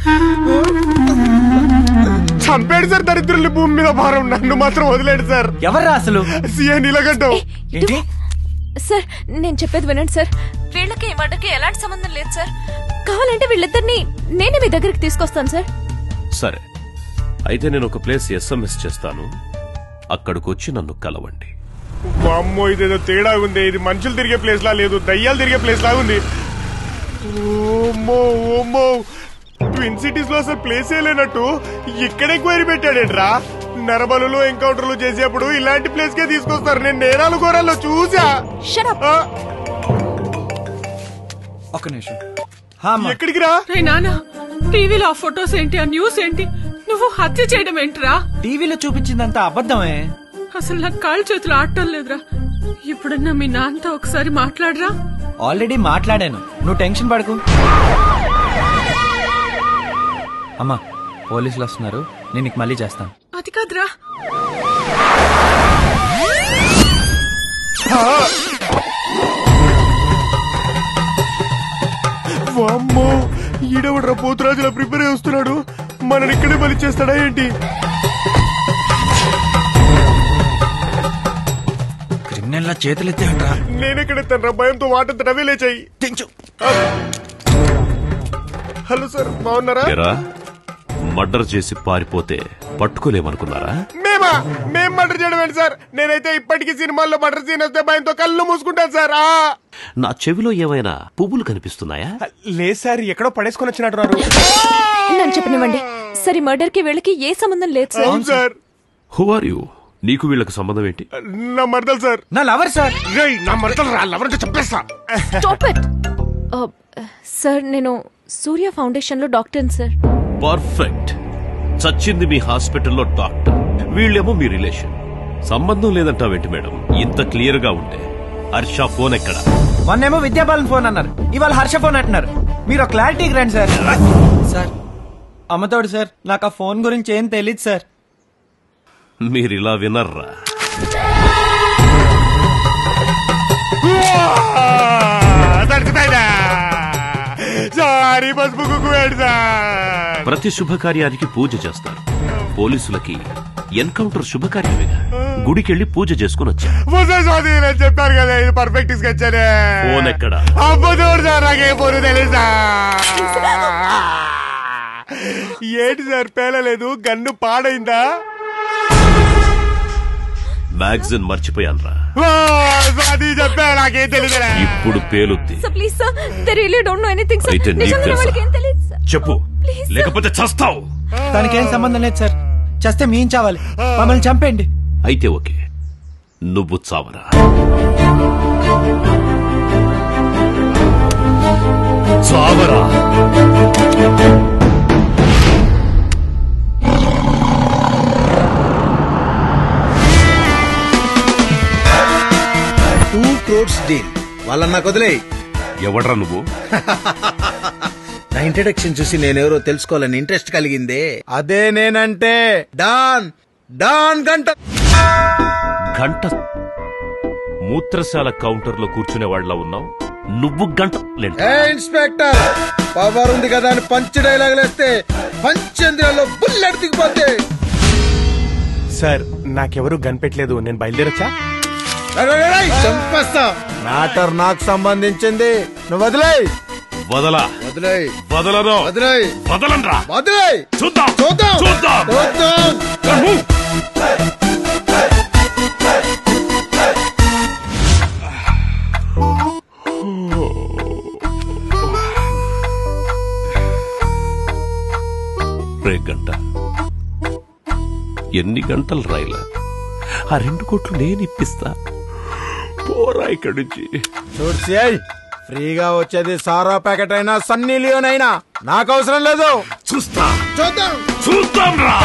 చంపాడు సార్ దరిద్రుల్ని భూమి మీద భారం నన్ను మాత్రం వదిలేడు సార్ ఎవర్రా అసలు సిఏ నీలకంఠం ఏంటి సార్ నేను చెప్పేది వినండి సార్ వీళ్ళకి ఈ మర్డర్కి ఎలాంటి సంబంధం లేదు సార్ కావాలంటే వీళ్ళిద్దరిని నేనే మీ దగ్గరికి తీసుకొస్తాను సార్ సరే అయితే నేను ఒక ప్లేస్ ఎస్ఎంఎస్ చేస్తాను అక్కడికి వచ్చి నన్ను కలవండి అమ్మో ఇదేదో తేడా ఉంది ఇది మనుషులు తిరిగే ప్లేస్ లా లేదు దయ్యాలు తిరిగే ప్లేస్ లాగా ఉంది ఓమ్మో ఓమ్మో ట్విన్ సిటీస్ లో అసలు ప్లేసే లేనట్టు ఇక్కడ ఎంక్వైరీ పెట్టాడేంట్రా నరబలులు ఎన్కౌంటర్లు చేసేప్పుడు ఇలాంటి ప్లేస్ కే తీసుకొస్తారు నేను నేరాలు ఘోరాల్లో చూసా ఆ, ఒక్క నిమిషం ఎక్కడికి రా రే నానా టీవీలో ఆ ఫొటోస్ ఏంటి ఆ న్యూస్ ఏంటి నువ్వు హత్య చేయడం ఏంటిరా టీవీలో చూపించిందంతా అబద్ధమే అసలు నాకు కాళ్ళు చేతులు ఆడటం లేదురా ఇప్పుడన్నా మీ నాన్నతో ఒకసారి మాట్లాడరా ఆల్రెడీ మాట్లాడాను నువ్వు టెన్షన్ పడకు అమ్మా పోలీసులు వస్తున్నారు నేను నీకు మళ్ళీ చేస్తాను అది కాదురా వామ్మో ఈడవడ్రా పోతురాజులా ప్రిపేర్ చేస్తున్నాడు మనని ఇక్కడే బలి చేస్తాడా ఏంటి క్రిమినల్ చేతులెత్తే అంటారా నేనెక్కడ తన భయంతో వాటంతట అవే లేచాయి తెంచు హలో సార్ బాగున్నారా ఎరా మర్డర్ చేసి పారిపోతే పట్టుకోలేమనుకున్నారా మేమా మేం మర్డర్ చేయడం ఏంటి సార్ నేనైతే ఇప్పటికీ సినిమాల్లో మర్డర్ సీన్ వస్తే భయంతో కళ్ళు మూసుకుంటాను సార్ ఆ! నా చెవిలో ఏమైనా పువ్వులు కనిపిస్తున్నాయా లేదు సార్ ఎక్కడో పడేసుకొని వచ్చినట్టున్నారు నన్ను చెప్పనివ్వండి సరే మర్డర్ కి వీళ్ళకి ఏ సంబంధం లేదు సార్ అవును సార్ హూ ఆర్ యూ నీకు వీళ్ళకి సంబంధం ఏంటి నా మరదలు సార్ నా లవర్ సార్ రేయ్ నా మరదలు రా లవర్ అంటే చెప్పేస్తా స్టాప్ ఇట్ సార్ నేను సూర్య ఫౌండేషన్ లో డాక్టర్ సార్ పర్ఫెక్ట్ చచ్చింది మీ హాస్పిటల్లో డాక్టర్ వీళ్ళేమో మీ రిలేషన్ సంబంధం లేదంటావేంటి మేడం ఇంత క్లియర్ గా ఉంటే హర్ష ఫోన్ ఎక్కడ మొన్నేమో విద్యాబాలన్ ఫోన్ అన్నారు ఇవాళ హర్ష ఫోన్ అంటున్నారు మీరు క్లారిటీకి రండి సార్ సార్ అమ్మతోడు సార్ నాకు ఆ ఫోన్ గురించి ఏం తెలియదు సార్ మీరు ఇలా వినర్రా తడుచుతాయినా సారీ పసుపు కుక్కు వేడు సార్ ప్రతి శుభకార్యానికి పూజ చేస్తారు పోలీసులకి ఎన్కౌంటర్ శుభకార్యమేగా గుడికెళ్ళి పూజ చేసుకుని వచ్చా ముసే స్వామి నేను చెప్పాను కదా ఇది పర్ఫెక్ట్ తీసుకొచ్చానే ఫోన్ ఎక్కడ అబ్బ చూడు సార్ నాకే ఫోన్ తెలుసా ఏంటి సార్ పేలలేదు గన్ను పాడైందా మ్యాగజిన్ మర్చిపోయాన్రా ఓ, స్వాతి చెప్పా నాకేం తెలియదురా ఇప్పుడు పేలుద్ది sir please sir they really don't know anything sir అయితే నీకు నిజంగా తెలుసా? వాళ్ళకి ఏం తెలియదు సార్ చెప్పు లేకపోతే చస్తావు దానికేం సంబంధం లేదు సార్ చేస్తే మీం చావాలి మమ్మల్ని చంపేయండి అయితే ఓకే నువ్వు చావరా చావరా టూ క్రోడ్స్ డీల్ వాళ్ళ నాకు వదిలేయి ఎవడ్రా నువ్వు నా ఇంట్రడక్షన్ చూసి నేనెవరో తెలుసుకోవాలని ఇంట్రెస్ట్ కలిగిందే అదే నేనంటే డాన్ డాన్ గంట గంట మూత్రశాల కౌంటర్లో కూర్చునే వాళ్ళ ఉన్నావు నువ్వు గంట ఏ ఇన్స్పెక్టర్ పవర్ ఉంది కదా అని పంచ్ డైలాగ్ వేస్తే పంచేంద్రియాల్లో బుల్లెట్ దిగిపోతే సార్ నాకెవరు గన్ పెట్టలేదు నేను బయలుదేరొచ్చా చంపేస్తా మ్యాటర్ నాకు సంబంధించింది నువ్వు వదిలేయ్ వదలా వదిలేయ్ వదలను వదిలేయ్ వదలనరా వదిలేయ్ చూద్దాం చూద్దాం చూద్దాం చూద్దాం రే గంట ఎన్ని గంటలు రాయిలా ఆ రెండు కోట్లు నేను ఇప్పిస్తా పోరా ఇక్కడి నుంచి చూడు సిఐ ఫ్రీగా వచ్చేది సారా ప్యాకెట్ అయినా సన్నీ లియోన్ అయినా నాకు అవసరం లేదు చూస్తా చూద్దాం చూద్దాం రా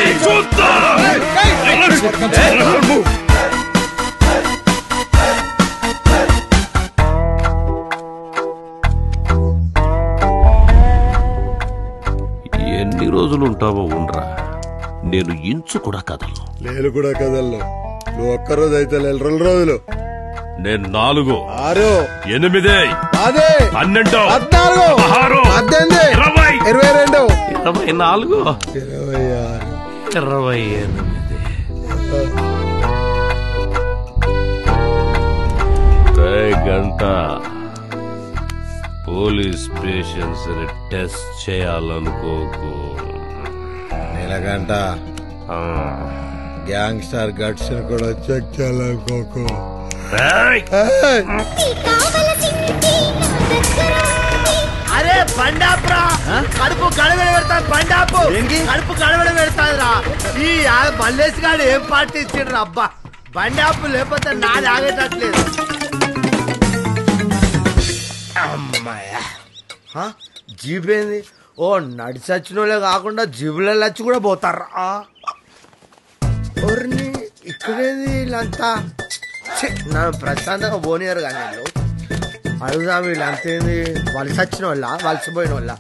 ఎన్ని రోజులు ఉంటావో ఉండరా నేను ఇంచు కూడా కదలను నేను కూడా కదలను నువ్వు ఒక్కరోజు అయితే రెండు రోజులు నేను నాలుగు ఆరు ఎనిమిది అదే పన్నెండు పద్నాలుగు పదహారు పద్దెనిమిది ఇరవై ఇరవై రెండు ఇరవై నాలుగు ఇరవై ఆరు ఇరవై ఎనిమిది రేయ్ గంట పోలీస్ పేషెంట్స్ ని టెస్ట్ చేయాలనుకోకు నీలగంట గ్యాంగ్స్టర్ గట్స్ కూడా చెక్ చేయాలనుకోకు రేయ్! ఏయ్! అరే బండాపురా కడుపు గడవడ పెడతాను బండాపు కడుపు గడవడ పెడతాదిరా ఈ ఆ మల్లేష్ గారు ఏం పార్టీ ఇచ్చిండ్రు అబ్బా బండాపు లేకపోతే నాది ఆగేటట్లేదు అమ్మాయ్యా హ? జీప్ ఏంది ఓ నడిచచ్చిన వాళ్ళే కాకుండా జీబులలో వచ్చి కూడా పోతారా ఒరిని ఇక్కడేది వీళ్ళంతా ఛీ, నన్ను ప్రశాంతంగా పోనీయరు కానీ వీళ్ళు అడుగుదాం వీళ్ళు అంతేంది వలస వచ్చిన వాళ్ళ వలసిపోయిన వాళ్ళ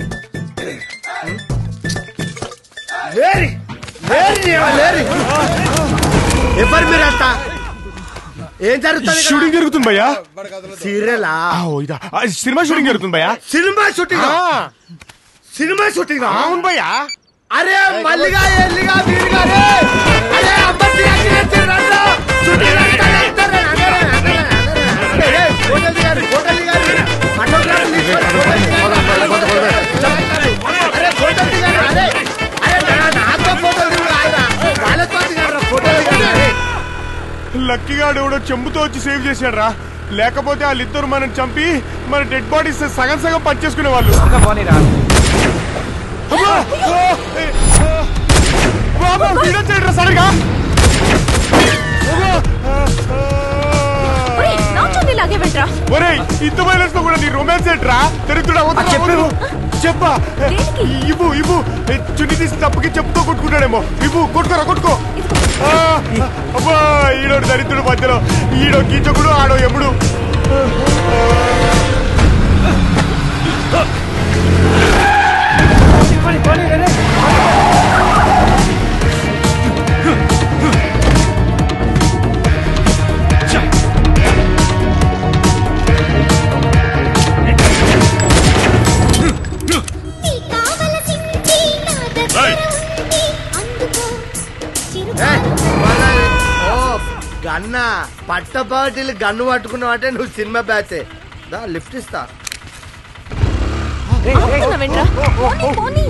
లేరి లేరి లేరి ఎవరు మీరంతా ఏం జరుగుతుంది షూటింగ్ జరుగుతుంది భయ్యా సీరియలా ఓ, ఇదా ఆ, సినిమా షూటింగ్ జరుగుతుంది భయ్యా సినిమా షూటింగ్ సినిమా షూటింగ్ అవును భయ్యా అరే మల్లిగా ఎల్లిగా వీరుగా రే అరే అబ్బట్టి అచ్చినట్టు రండి షూటింగ్ అంటారా, అంటారా, అంటారా, అంటారా, అంటారా. రే, హోటల్ దిగారు, హోటల్ దిగారు. ఫోటోగ్రాఫ్ తీసుకోండి, హోటల్ దిగారు. అరే హోటల్ దిగారు, అరే అరే లక్కీగాడు ఎవడో చెంబుతో వచ్చి సేవ్ చేశాడు రా లేకపోతే వాళ్ళిద్దరు మనం చంపి మన డెడ్ బాడీస్ సగం సగం పనిచేసుకునే వాళ్ళు సరిగా ఒరేయ్, నా చున్నీ లాగే వెంట్రా ఒరేయ్ ఇంత వైలెన్స్ కూడా నీ రొమాన్స్ ఏంట్రా దరిద్రుడా వద్దురా, వద్దు. చెప్పా ఇవ్వు ఇవ్వు ఏ, చున్ని తీసి తప్పుకి చెప్పుతో కొట్టుకుంటాడేమో ఇవ్వు కొట్టుకోరా కొట్టుకో ఆ, అబ్బా ఈడో దరిద్రుడు మధ్యలో ఈడో కీచకుడు ఆడో ఎముడు గన్న పట్టపాటిలు గన్ను పట్టుకున్నావు అంటే నువ్వు సినిమా బ్యాచ్ దా లిఫ్ట్ ఇస్తా ఆపుతున్నా వెంట్రా పోనీ, పోనీ.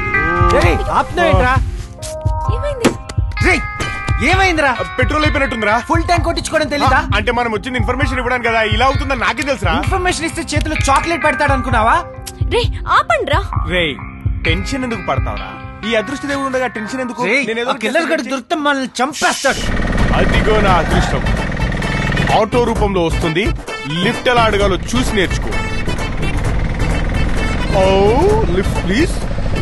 ఏమైంది ఏమైందిరా పెట్రోల్ అయిపోయినట్టుందిరా ఫుల్ ట్యాంక్ కొట్టించుకోవడం తెలీదా అంటే మనం వచ్చిన ఇన్ఫర్మేషన్ ఇవ్వడానికి కదా ఇలా అవుతుందని నాకే తెలుసురా ఇన్ఫర్మేషన్ ఇస్తే చేతిలో చాక్లెట్ పెడతాడు అనుకున్నావా రే ఆపండ్రా రే టెన్షన్ ఎందుకు పడతావురా ఈ అదృష్ట దేవుడు ఉండగా టెన్షన్ ఎందుకు రేయ్, నేనేదో ఆ కిల్లర్ గడు దొరికితే మనల్ని చంపేస్తాడు అదిగో నా అదృష్టం ఆటో రూపంలో వస్తుంది లిఫ్ట్ ఎలా అడగాలో చూసి నేర్చుకో ఓ లిఫ్ట్ ప్లీజ్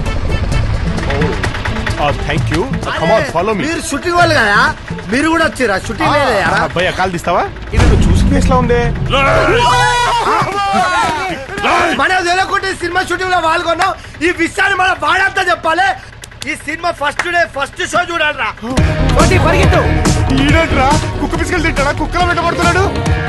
ఓ thank you come on follow me మీరు షూటింగ్ వాళ్ళు కదా మీరు కూడా వచ్చారా షూటింగ్ లేదా అబ్బాయి కాల్ తీస్తావా ఇది నువ్వు చూసి ఫేస్ లో ఉందే మన తెలియకుండా ఈ సినిమా షూటింగ్ లో పాల్గొన్నాం ఈ విషయాన్ని మన వాడంతా చెప్పాలి ఈ cinema first day first show చూడాలరా పరిగెత్తు ఈడేంట్రా కుక్క పిసుకలు తింటాడా కుక్కలో పెట్టబడుతున్నాడు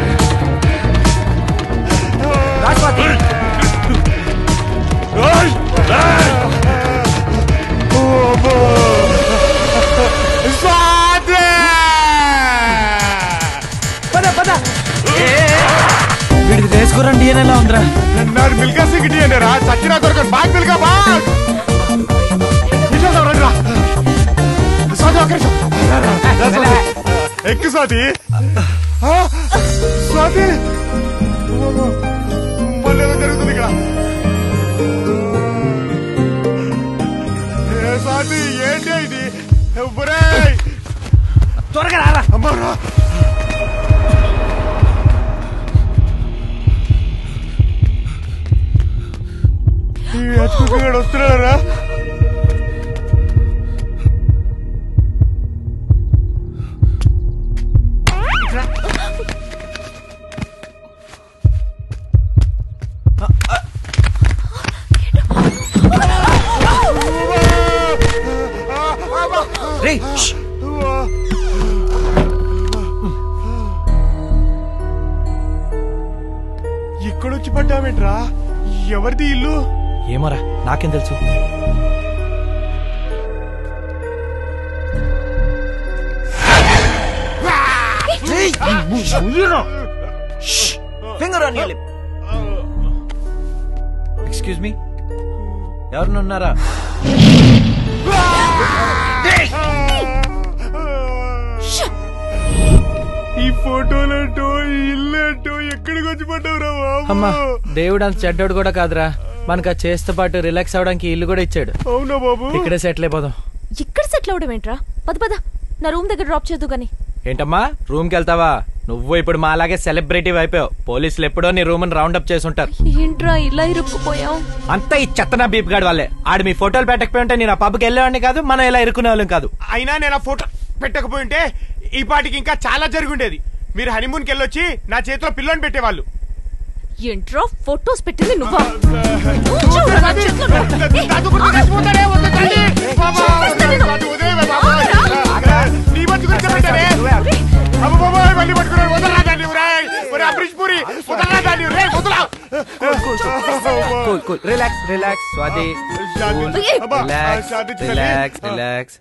పద పద వీడికి వేసుకోరండి డిఎన్ఏలా ఉందిరా నాడు మిల్కా సింగ్ డిఎన్ఏ రా సచ్చినా దొరకదు బాగ్ మిల్కా బాగ్ రండి రా స్వాతి ఒక్క నిమిషం. రా, రా, రా, స్వాతి. ఎక్కు స్వాతి ఆ, స్వాతి ఓ, మళ్ళీ ఏదో జరుగుతుంది ఇక్కడ ఏ, స్వాతి ఏంటి ఇది ఒరేయ్. త్వరగా రారా అమ్మా రా ఈ అచ్చుకుగాడు వస్తున్నాడా రేయ్ ఇక్కడొచ్చి పడ్డావేంట్రా ఎవరిది ఇల్లు ఏమోరా నాకేం తెలుసు finger on lip excuse me ఎవరినున్నారా ఈ ఫోటోలంటో ఈ ఇల్లు అంటో ఎక్కడికి వచ్చి పడ్డావురా అమ్మా బాబు దేవుడు అంత చెడ్డోడు కూడా కాదురా మనకు ఆ చేస్తే పాటు రిలాక్స్ అవడానికి ఇల్లు కూడా ఇచ్చాడు అవునా బాబు ఇక్కడే సెటిల్ అయిపోదాం ఇక్కడ సెటిల్ అవడం ఏంట్రా పద పద నా రూమ్ దగ్గర డ్రాప్ చేద్దు గాని ఏంటమ్మా రూమ్ కి వెళ్తావా నువ్వు ఇప్పుడు మాలాగే సెలబ్రిటీ అయిపోయావు పోలీసులు ఎప్పుడో నీ రూమ్ రౌండ్ అప్ చేసి ఉంటారు ఏంట్రా ఇలా ఇరుక్కుపోయాం అంతా ఈ చెత్తనా బీప్ గాడి వాళ్ళే ఆడు మీ ఫోటోలు పెట్టకపోయి ఉంటే నేను ఆ పబ్కి వెళ్ళేవాడిని కాదు మనం ఇలా ఇరుకునే వాళ్ళం కాదు అయినా నేను ఆ ఫోటో పెట్టకపోయింటే ఈ పాటికి ఇంకా చాలా జరుగుండేది మీరు హనీమూన్కి వెళ్ళొచ్చి నా చేతిలో పిల్లని పెట్టేవాళ్ళు ఏంట్రా ఫొటోస్ పెట్టింది నువ్వా నువ్వు చూడు, నా చేతిలో నువ్వు. ఏ, నీ మంచి గురించి పెట్టారే అమ్మ బాబాయ్ మళ్ళీ పట్టుకున్నాడు వదలరా దాన్ని ఒరేయ్. ఒరేయ్, అమరీష్ పూరి వదలరా దాన్ని రే వదలా cool cool relax relax Swathi relax relax relax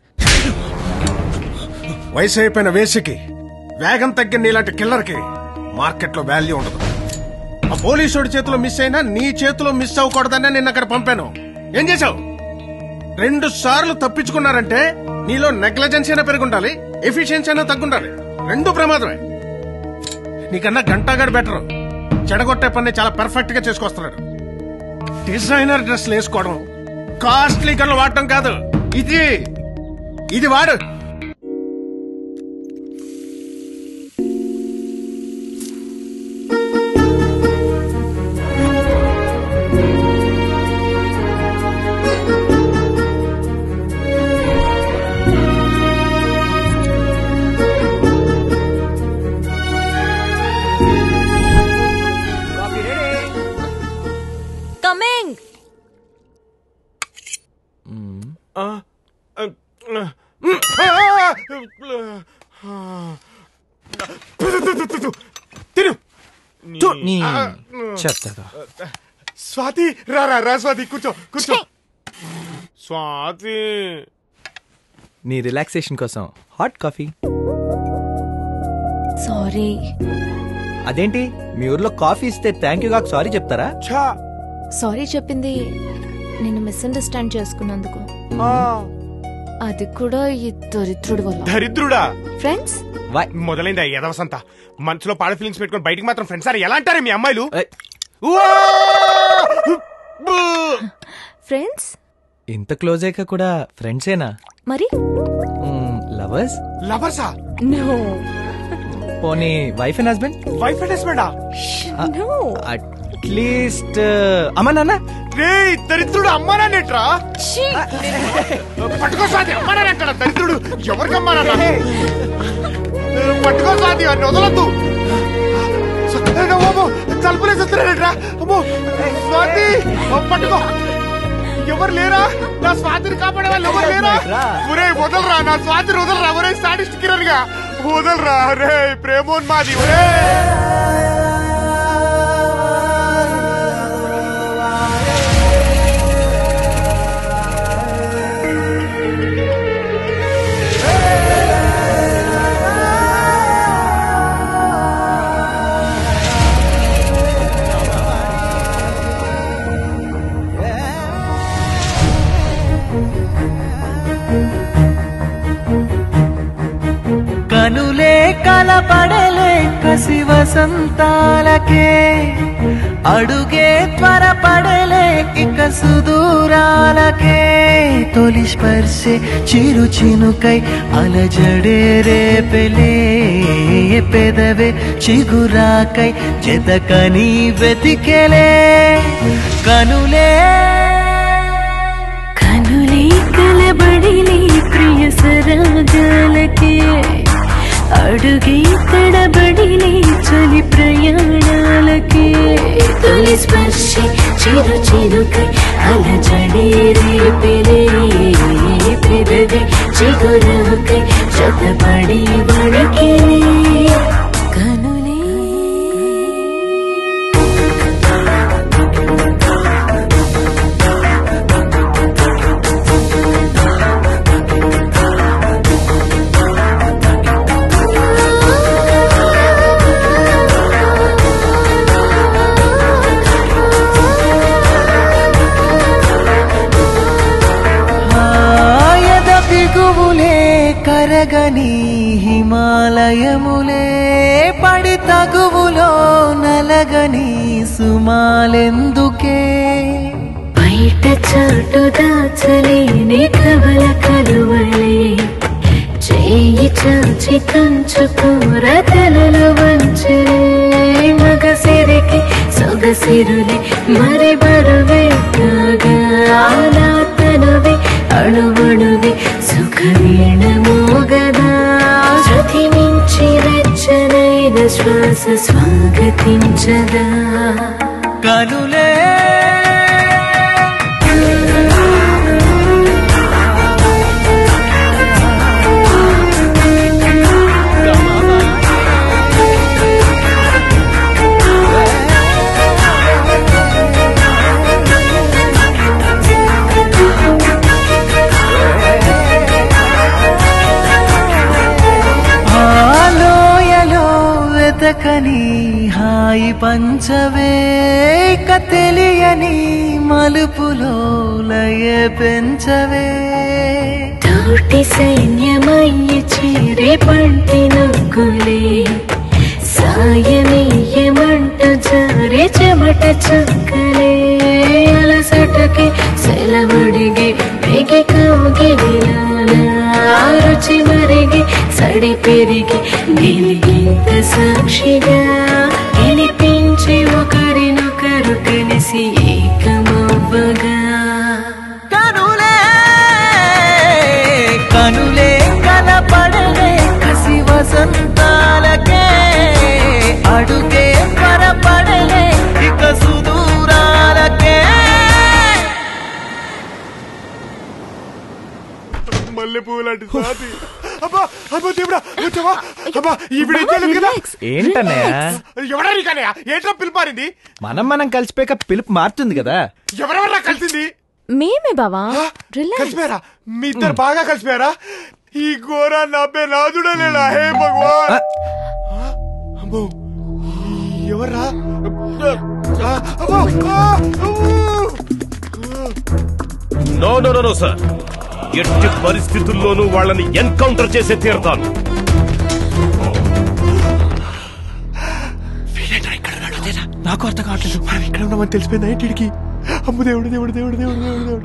వయసు అయిపోయిన వేసికి వేగం తగ్గిన నీలాంటి కిల్లర్కి మార్కెట్లో వాల్యూ ఉండదు ఆ పోలీసుడి చేతిలో మిస్ అయినా నీ చేతిలో మిస్ అవ్వకూడదనే నిన్న అక్కడ పంపాను ఏం చేశావు రెండు సార్లు తప్పించుకున్నారంటే నీలో నెగ్లజెన్స్ అయినా పెరుగుండాలి ఎఫిషియన్సీ అయినా తగ్గుండాలి రెండు ప్రమాదమే నీకన్నా గంటగాడు బెటర్ చెడగొట్టే పని చాలా పర్ఫెక్ట్ గా చేసుకొస్తున్నాడు డిజైనర్ డ్రెస్లు వేసుకోవడం కాస్ట్లీ కళ్ళు వాడటం కాదు ఇది ఇది వాడు కమింగ్ తిను నీ ఆ, చెత్తగా స్వాతి రా రా రా స్వాతి కూర్చో కూర్చో స్వాతి నీ రిలాక్సేషన్ కోసం హాట్ కాఫీ సారీ అదేంటి మీ ఊర్లో కాఫీ ఇస్తే థ్యాంక్ యూ కాక సారీ చెప్తారా సారీ చెప్పింది నిన్ను మిస్అండర్స్టాండ్ చేసుకున్నందుకు అది కూడా ఈ దరిద్రుడి వల్ల దరిద్రుడా ఫ్రెండ్స్ మొదలైందా యదవసంత మనసులో పాడ ఫీలింగ్స్ పెట్టుకొని బయటికి మాత్రం ఫ్రెండ్స్ సార్ ఎలా అంటారే మీ అమ్మాయిలు ఫ్రెండ్స్ ఇంత క్లోజ్ అయ్యాక కూడా ఫ్రెండ్సేనా మరి లవర్స్ లవర్సా నో పోనీ wife and husband wife and హస్బెండా నో అట్లీస్ట్ అమ్మా నాన్న రే దరిద్రుడు అమ్మానానేట్రా పట్టుకో స్వాతి అమ్మానానంటాడా దరిద్రుడు ఎవరికి అమ్మానా పట్టుకో స్వాతి అన్ని వదలొద్దు అమ్మో తలుపులేసేస్తున్నాడట్రా అమ్మో స్వాతి ఓ, పట్టుకో ఎవరు లేరా నా స్వాతిని కాపాడే వాళ్ళు ఎవరు లేరా ఒరే వదలరా నా స్వాతిని వదలరా ఒరే సాడిస్ట్ కిరణ్ గా వదలరా రే ప్రేమోన్మాది ఒరే కనులే కలపడలే కసి వసంతాలకే అడుగే త్వరపడలే ఇక సుదూరాలకే తొలి స్పర్శే చిరు చినుకై అలజడే రేపెలే పెదవే చిగురాకై చెతకని వెతికెలే కనులే కనులే కలబడిలే ప్రియ సరాగాలకే అడుగే తడబడిలే చలి ప్రయాణాలకే తొలి స్పర్శ చిరు చిరుకై అలజడే రేపిలే పెదవి చిగురుకై చతపడి వణికిలే కనులే ఆయద పిగువులే కరగని హిమాలయములే పడి తగువులో నలగని సుమాలెందుకే బయట చాటు దాచలేని కవల కలువలే చేయి చాచి కంచుకోర తలలు వంచలే మగసిరికి సొగసిరులే మరి బరువే కాగా ఆలా తనువే అణువణువే సుఖ వీణ మోగదా శృతి మించి వెచ్చనైన శ్వాస స్వాగతించదా కనులే ఆలోయలో వెతకని హాయి పంచవే ఇక తెలియని మలుపులో లయ పెంచవే తో కోటి సైన్యమయ్యి చేరే పంటి నొక్కులే సాయమీయమంటూ జారే చెమట చుక్కలే అలసటకి సెలవడిగి పెగి కౌగిలిలోన రుచి మరిగి సడి పెరిగి గెలిగింత సాక్షిగా గెలిపించి ఒకరినొకరు కలిసి ఏకమవ్వగా కనులే కనులే కనపడలే కసి వసంతాలకే అడుగే పరపడలే ఇక సుదూరాలకే మల్లె పువ్వు లాంటి స్వాతి అబ్బా అబ్బా దేవుడా వచ్చావా అబ్బా ఈవిడ ఇచ్చేయలేదు కదా ఏంటన్నయ్య ఎవడా నీకన్నయ్య ఏంట్రా పిలిపారింది మనం మనం కలిసిపోయాక పిలుపు మారుతుంది కదా ఎవరెవరా కలిసింది మేమే బావా కలిసిపోయారా మీ ఇద్దరు బాగా కలిసిపోయారా ఈ ఘోర నవ్వే నాదుడా లేడా హే భగవాన్ అమ్మో ఎవర్రా ఆ, అబ్బో, ఆ, నో నో నో సార్ ఎట్టి పరిస్థితుల్లోనూ వాళ్ళని ఎన్కౌంటర్ చేసే తీరుతాను నాకు అర్థం కావట్లేదు మనం ఇక్కడ ఉన్నామని తెలిసిపోయింది ఇంటికి అమ్మ దేవుడు దేవుడు దేవుడు దేవుడు దేవుడు దేవుడు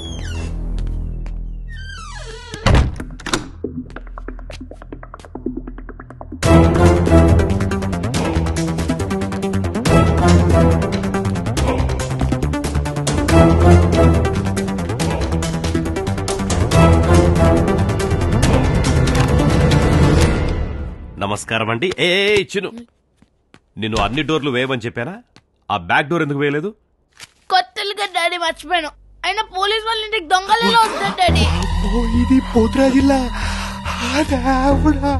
నమస్కారం అండి ఏ ఏ, చిను నిన్ను అన్ని డోర్లు వేయమని చెప్పానా ఆ బ్యాక్ డోర్ ఎందుకు వేయలేదు కొత్తలుగా డాడీ మర్చిపోయాను అయినా పోలీస్ వాళ్ళ ఇంటికి దొంగలలో వస్తారు డాడీ ఓ ఇది పోతురా జిల్లా దేవుడా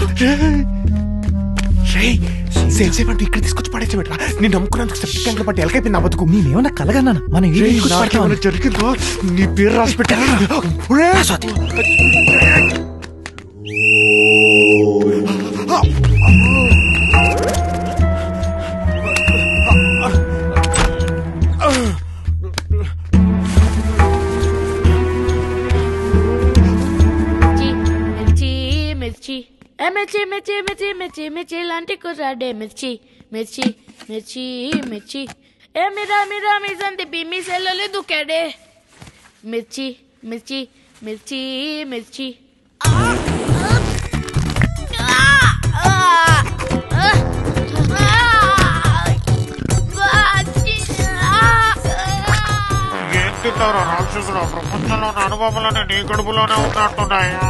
సేసేమంటూ ఇక్కడ తీసుకొచ్చి పడేసేబెట్రా నేను నమ్ముకున్నందుకు సెప్టిక్ పట్టి ఎలకైపోయింది నా బతుకు నేనేమన్నా కలగన్నాను మన ఇల్లు రేయ్, తీసుకొచ్చి నాకేమైనా పడతావా? జరిగిందో నీ పేరు రాసి పెట్టారా ఒరే! మిర్చి మిర్చి ఏ మిర్చి మిర్చి మిర్చి మిర్చి మిర్చి లాంటి కుర్రాడే మిర్చి మిర్చి మిర్చి మిర్చి ఏ మీరా మీరా మీ సంతి పి మీ సెల్లు దుకాడే మిర్చి మిర్చి మిర్చి మిర్చి ఏం తింటారా రాక్షసుడు ప్రపంచంలోని అనుభవాలన్నీ నీ కడుపులోనే ఉన్నట్టున్నాయా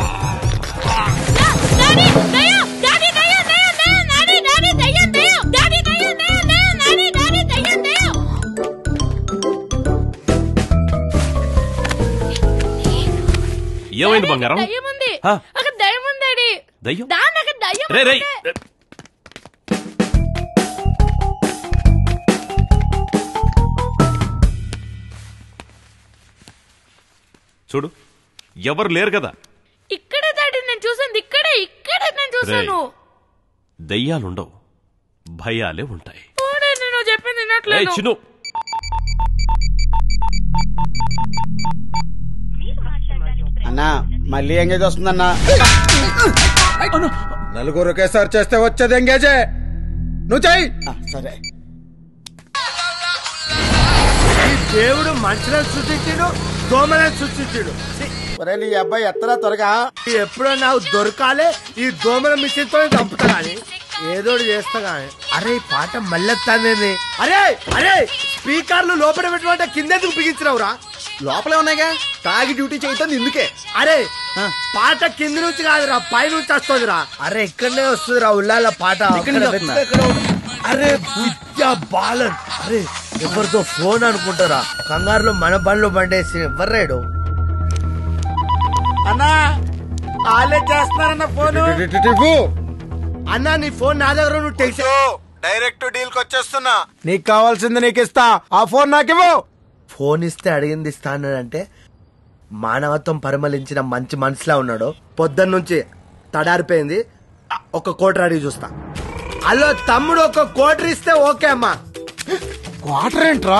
ఏమైంది బంగారం దయ్యం ఉంది హా? అక్కడ దయ్యం ఉంది డాడీ దయ్యం దాని అక్కడ దయ్యం రే రే ఉంది. చూడు ఎవరు లేరు కదా ఇక్కడే డాడీ నేను చూసాను ఇక్కడే ఇక్కడే నేను చూసాను దయ్యాలుండవు భయాలే ఉంటాయి ఓడే నేను చెప్పింది ఏయ్, వినట్లేదు చిన్ను అన్నా మళ్ళీ ఎంగేజ్ వస్తుందన్నా నలుగురు ఒకేసారి చేస్తే వచ్చేది ఎంగేజే నువ్వు చెయ్యి సరే ఈ దేవుడు మనుషులను సృష్టించాడు దోమలను సృష్టించాడు ఒరే నీ అబ్బాయి ఎత్తరా త్వరగా ఎప్పుడో నాకు దొరకాలి ఈ దోమల మిషన్ తో చంపుతా గాని ఏదో ఒకటి చేస్తా గాని అరే ఈ పాట మళ్ళెత్తానేది అరే అరే స్పీకర్లు లోపల పెట్టమంటే కిందెందుకు బిగించినవురా లోపలే ఉన్నాయిగా తాగి డ్యూటీ చేయటం ఇందుకే అరే పాట కింద నుంచి కాదురా పై నుంచి వస్తుందిరా అరే ఇక్కడనే వస్తుందిరా ఉల్లాల పాట ఇక్కడి నుంచి అక్కడ వస్తుందా? ఎక్కడ ఉంది? అరే విద్యా బాలన్ అరే ఎవరితో ఫోన్ అనుకుంటారా కంగారులో మన బండ్లు బండేసి ఎవర్రాడు అన్నా వాళ్ళే చేస్తున్నారన్న ఫోన్ అన్నా నీ ఫోన్ నా దగ్గర నువ్వు టెక్స్ట్ డైరెక్ట్ డీల్ కి వచ్చేస్తున్నా నీకు కావాల్సింది నీకు ఇస్తా ఆ ఫోన్ నాకివ్వు ఫోన్ ఇస్తే అడిగింది ఇస్తానంటే మానవత్వం పరిమళించిన మంచి మనసులా ఉన్నాడు పొద్దున్న నుంచి తడారిపోయింది ఆ, ఒక కోటర్ అడిగి చూస్తా అల్లో తమ్ముడు ఒక కోటర్ ఇస్తే ఓకే అమ్మా క్వార్టర్ ఏంట్రా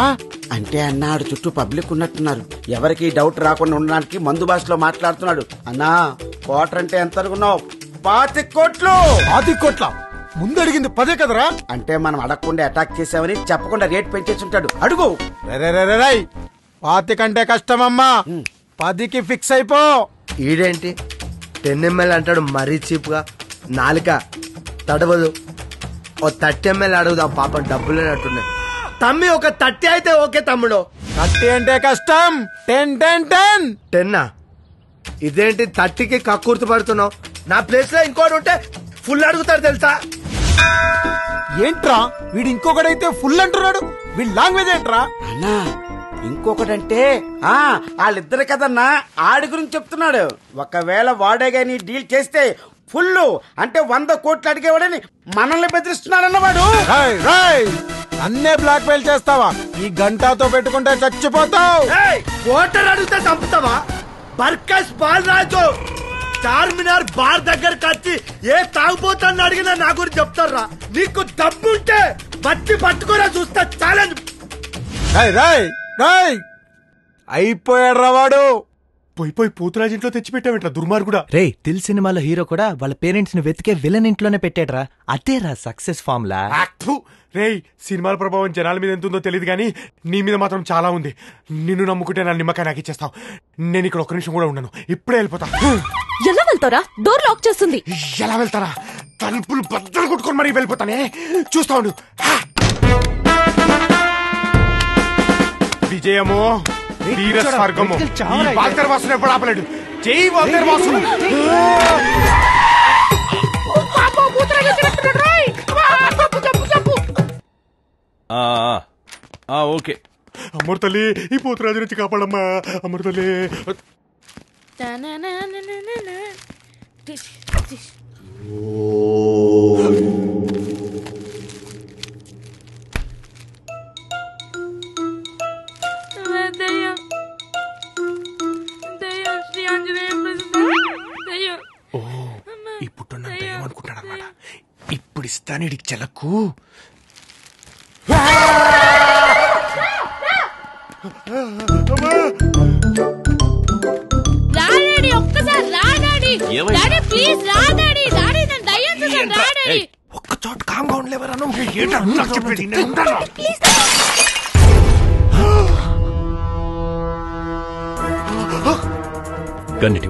అంటే అన్నాడు చుట్టూ పబ్లిక్ ఉన్నట్టున్నారు ఎవరికి డౌట్ రాకుండా ఉండడానికి మందు భాషలో మాట్లాడుతున్నాడు అన్నా కోటర్ అంటే ఎంత అనుకున్నావు పాతి కోట్లు పాతి కోట్ల ముందు అడిగింది పదే కదరా అంటే మనం అడగకుండా అటాక్ చేసామని చెప్పకుండా రేట్ పెంచేసి ఉంటాడు అడుగు రేయ్ పాతి కంటే కష్టమమ్మా పదికి ఫిక్స్ అయిపో ఈడేంటి టెన్ ఎంఎల్ అంటాడు మరీ చీప్ గా నాలుక తడవదు ఓ థర్టీ ఎంఎల్ అడుగుదాం పాపం డబ్బులు లేనట్టున్నాయి తమ్మి ఒక థర్టీ అయితే ఓకే తమ్ముడు థర్టీ అంటే కష్టం టెన్ టెన్ టెన్ టెన్నా ఇదేంటి థర్టీకి కక్కుర్తి పడుతున్నావు నా ప్లేస్ లో ఇంకోటి ఉంటే ఫుల్ అడుగుతాడు తెలుసా ఏంట్రా వీడు ఇంకొకడైతే ఫుల్ అంటున్నాడు వీడి లాంగ్వేజ్ ఏంట్రా అన్నా ఇంకొకటంటే ఆ వాళ్ళిద్దరు కదన్నా ఆడి గురించి చెప్తున్నాడు ఒకవేళ వాడే గాని డీల్ చేస్తే ఫుల్ అంటే వంద కోట్లు అడిగేవాడని మనల్ని బెదిరిస్తున్నాడన్న వాడు రాయ్ రాయ్ అన్నే బ్లాక్ మెయిల్ చేస్తావా ఈ గంటతో పెట్టుకుంటే చచ్చిపోతావు ఓటర్ అడిగితే చంపుతావా బర్కస్ బాలరాజు చార్మినార్ బార్ దగ్గరకు వచ్చి ఏ తాగుపోతాను అడిగినా నా గురించి చెప్తారా నీకు దమ్ముంటే బట్టి పట్టుకోరా చూస్తా ఛాలెంజ్ రాయ్ రాయ్ రాయ్ అయిపోయాడు రా వాడు పోయి పోయి పూతురాజ్ ఇంట్లో తెచ్చిపెట్టావేంట్రా దుర్మార్గుడా రే దిల్ సినిమాలో హీరో కూడా వాళ్ళ పేరెంట్స్ ని వెతికే విలన్ ఇంట్లోనే పెట్టాడ్రా అదేరా సక్సెస్ ఫార్ములా థు, రేయ్ సినిమాల ప్రభావం జనాల మీద ఎంత ఉందో తెలియదు కానీ నీ మీద మాత్రం చాలా ఉంది నిన్ను నమ్ముకుంటే నా నిమ్మకాయ నాకు ఇచ్చేస్తావు నేను ఇక్కడ ఒక్క నిమిషం కూడా ఉండను ఇప్పుడే వెళ్ళిపోతా ఎలా వెళ్తారా డోర్ లాక్ చేస్తుంది ఎలా వెళ్తారా తలుపులు బద్దలు కొట్టుకొని మరీ వెళ్ళిపోతానే చూస్తా ఉండు విజయము వీర స్వర్గము ఈ వాల్తర్ వాసును ఎప్పుడు ఆపలేడు జై వాల్తర్ వాసు ఆ, ఆ. ఆ, ఓకే అమర్ తల్లి ఈ పోతురాజు నుంచి కాపాడమ్మా అమర్ తల్లి దయ్యం దయ్యం శ్రీ ఆంజనేయ ప్రసన్న దయ్యం ఓ ఈ పుట్టున్న ఏమనుకుంటాడు అనమాట ఇప్పుడు ఇస్తాను ఇడికి చెలకు రాడాడి ఒక్కసారి రాడాడి ఏమైంది? డాడీ ప్లీజ్ రాడాడి డాడీ నేను దయ్యం చూసాను రాడాడి ఒక్క చోట కామ్గా ఉండలేవరా నువ్వు ఏంటో నాకు చెప్పేది నేను ఉంటాను గన్నిటి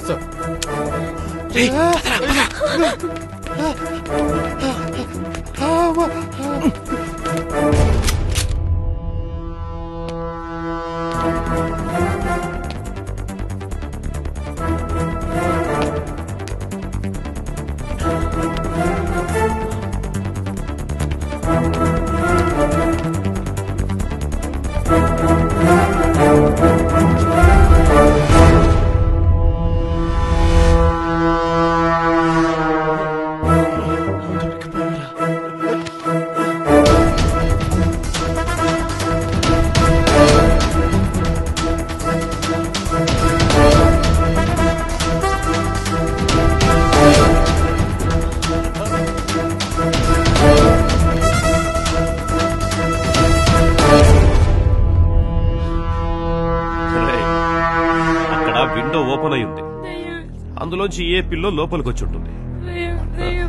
రేయ్, అక్కడ విండో ఓపెన్ అయి ఉంది అందులోంచి ఏ పిల్లో లోపలికి వచ్చి ఉంటుంది దయ్యం దయ్యం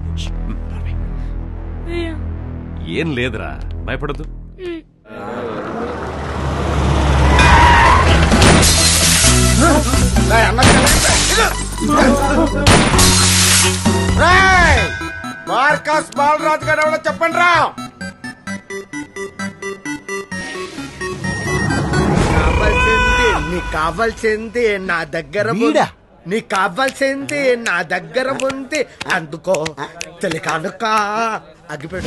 దయ్యం ఏం లేదురా భయపడదు మార్కాస్ బాలరాజు గారు ఎవడో చెప్పండి రా కావాల్సింది నీకు కావాల్సింది నా దగ్గర ఉంది. వీడా? నీకు కావాల్సింది నా దగ్గర ఉంది అందుకో తెలికానుక అగ్గిపెట్టు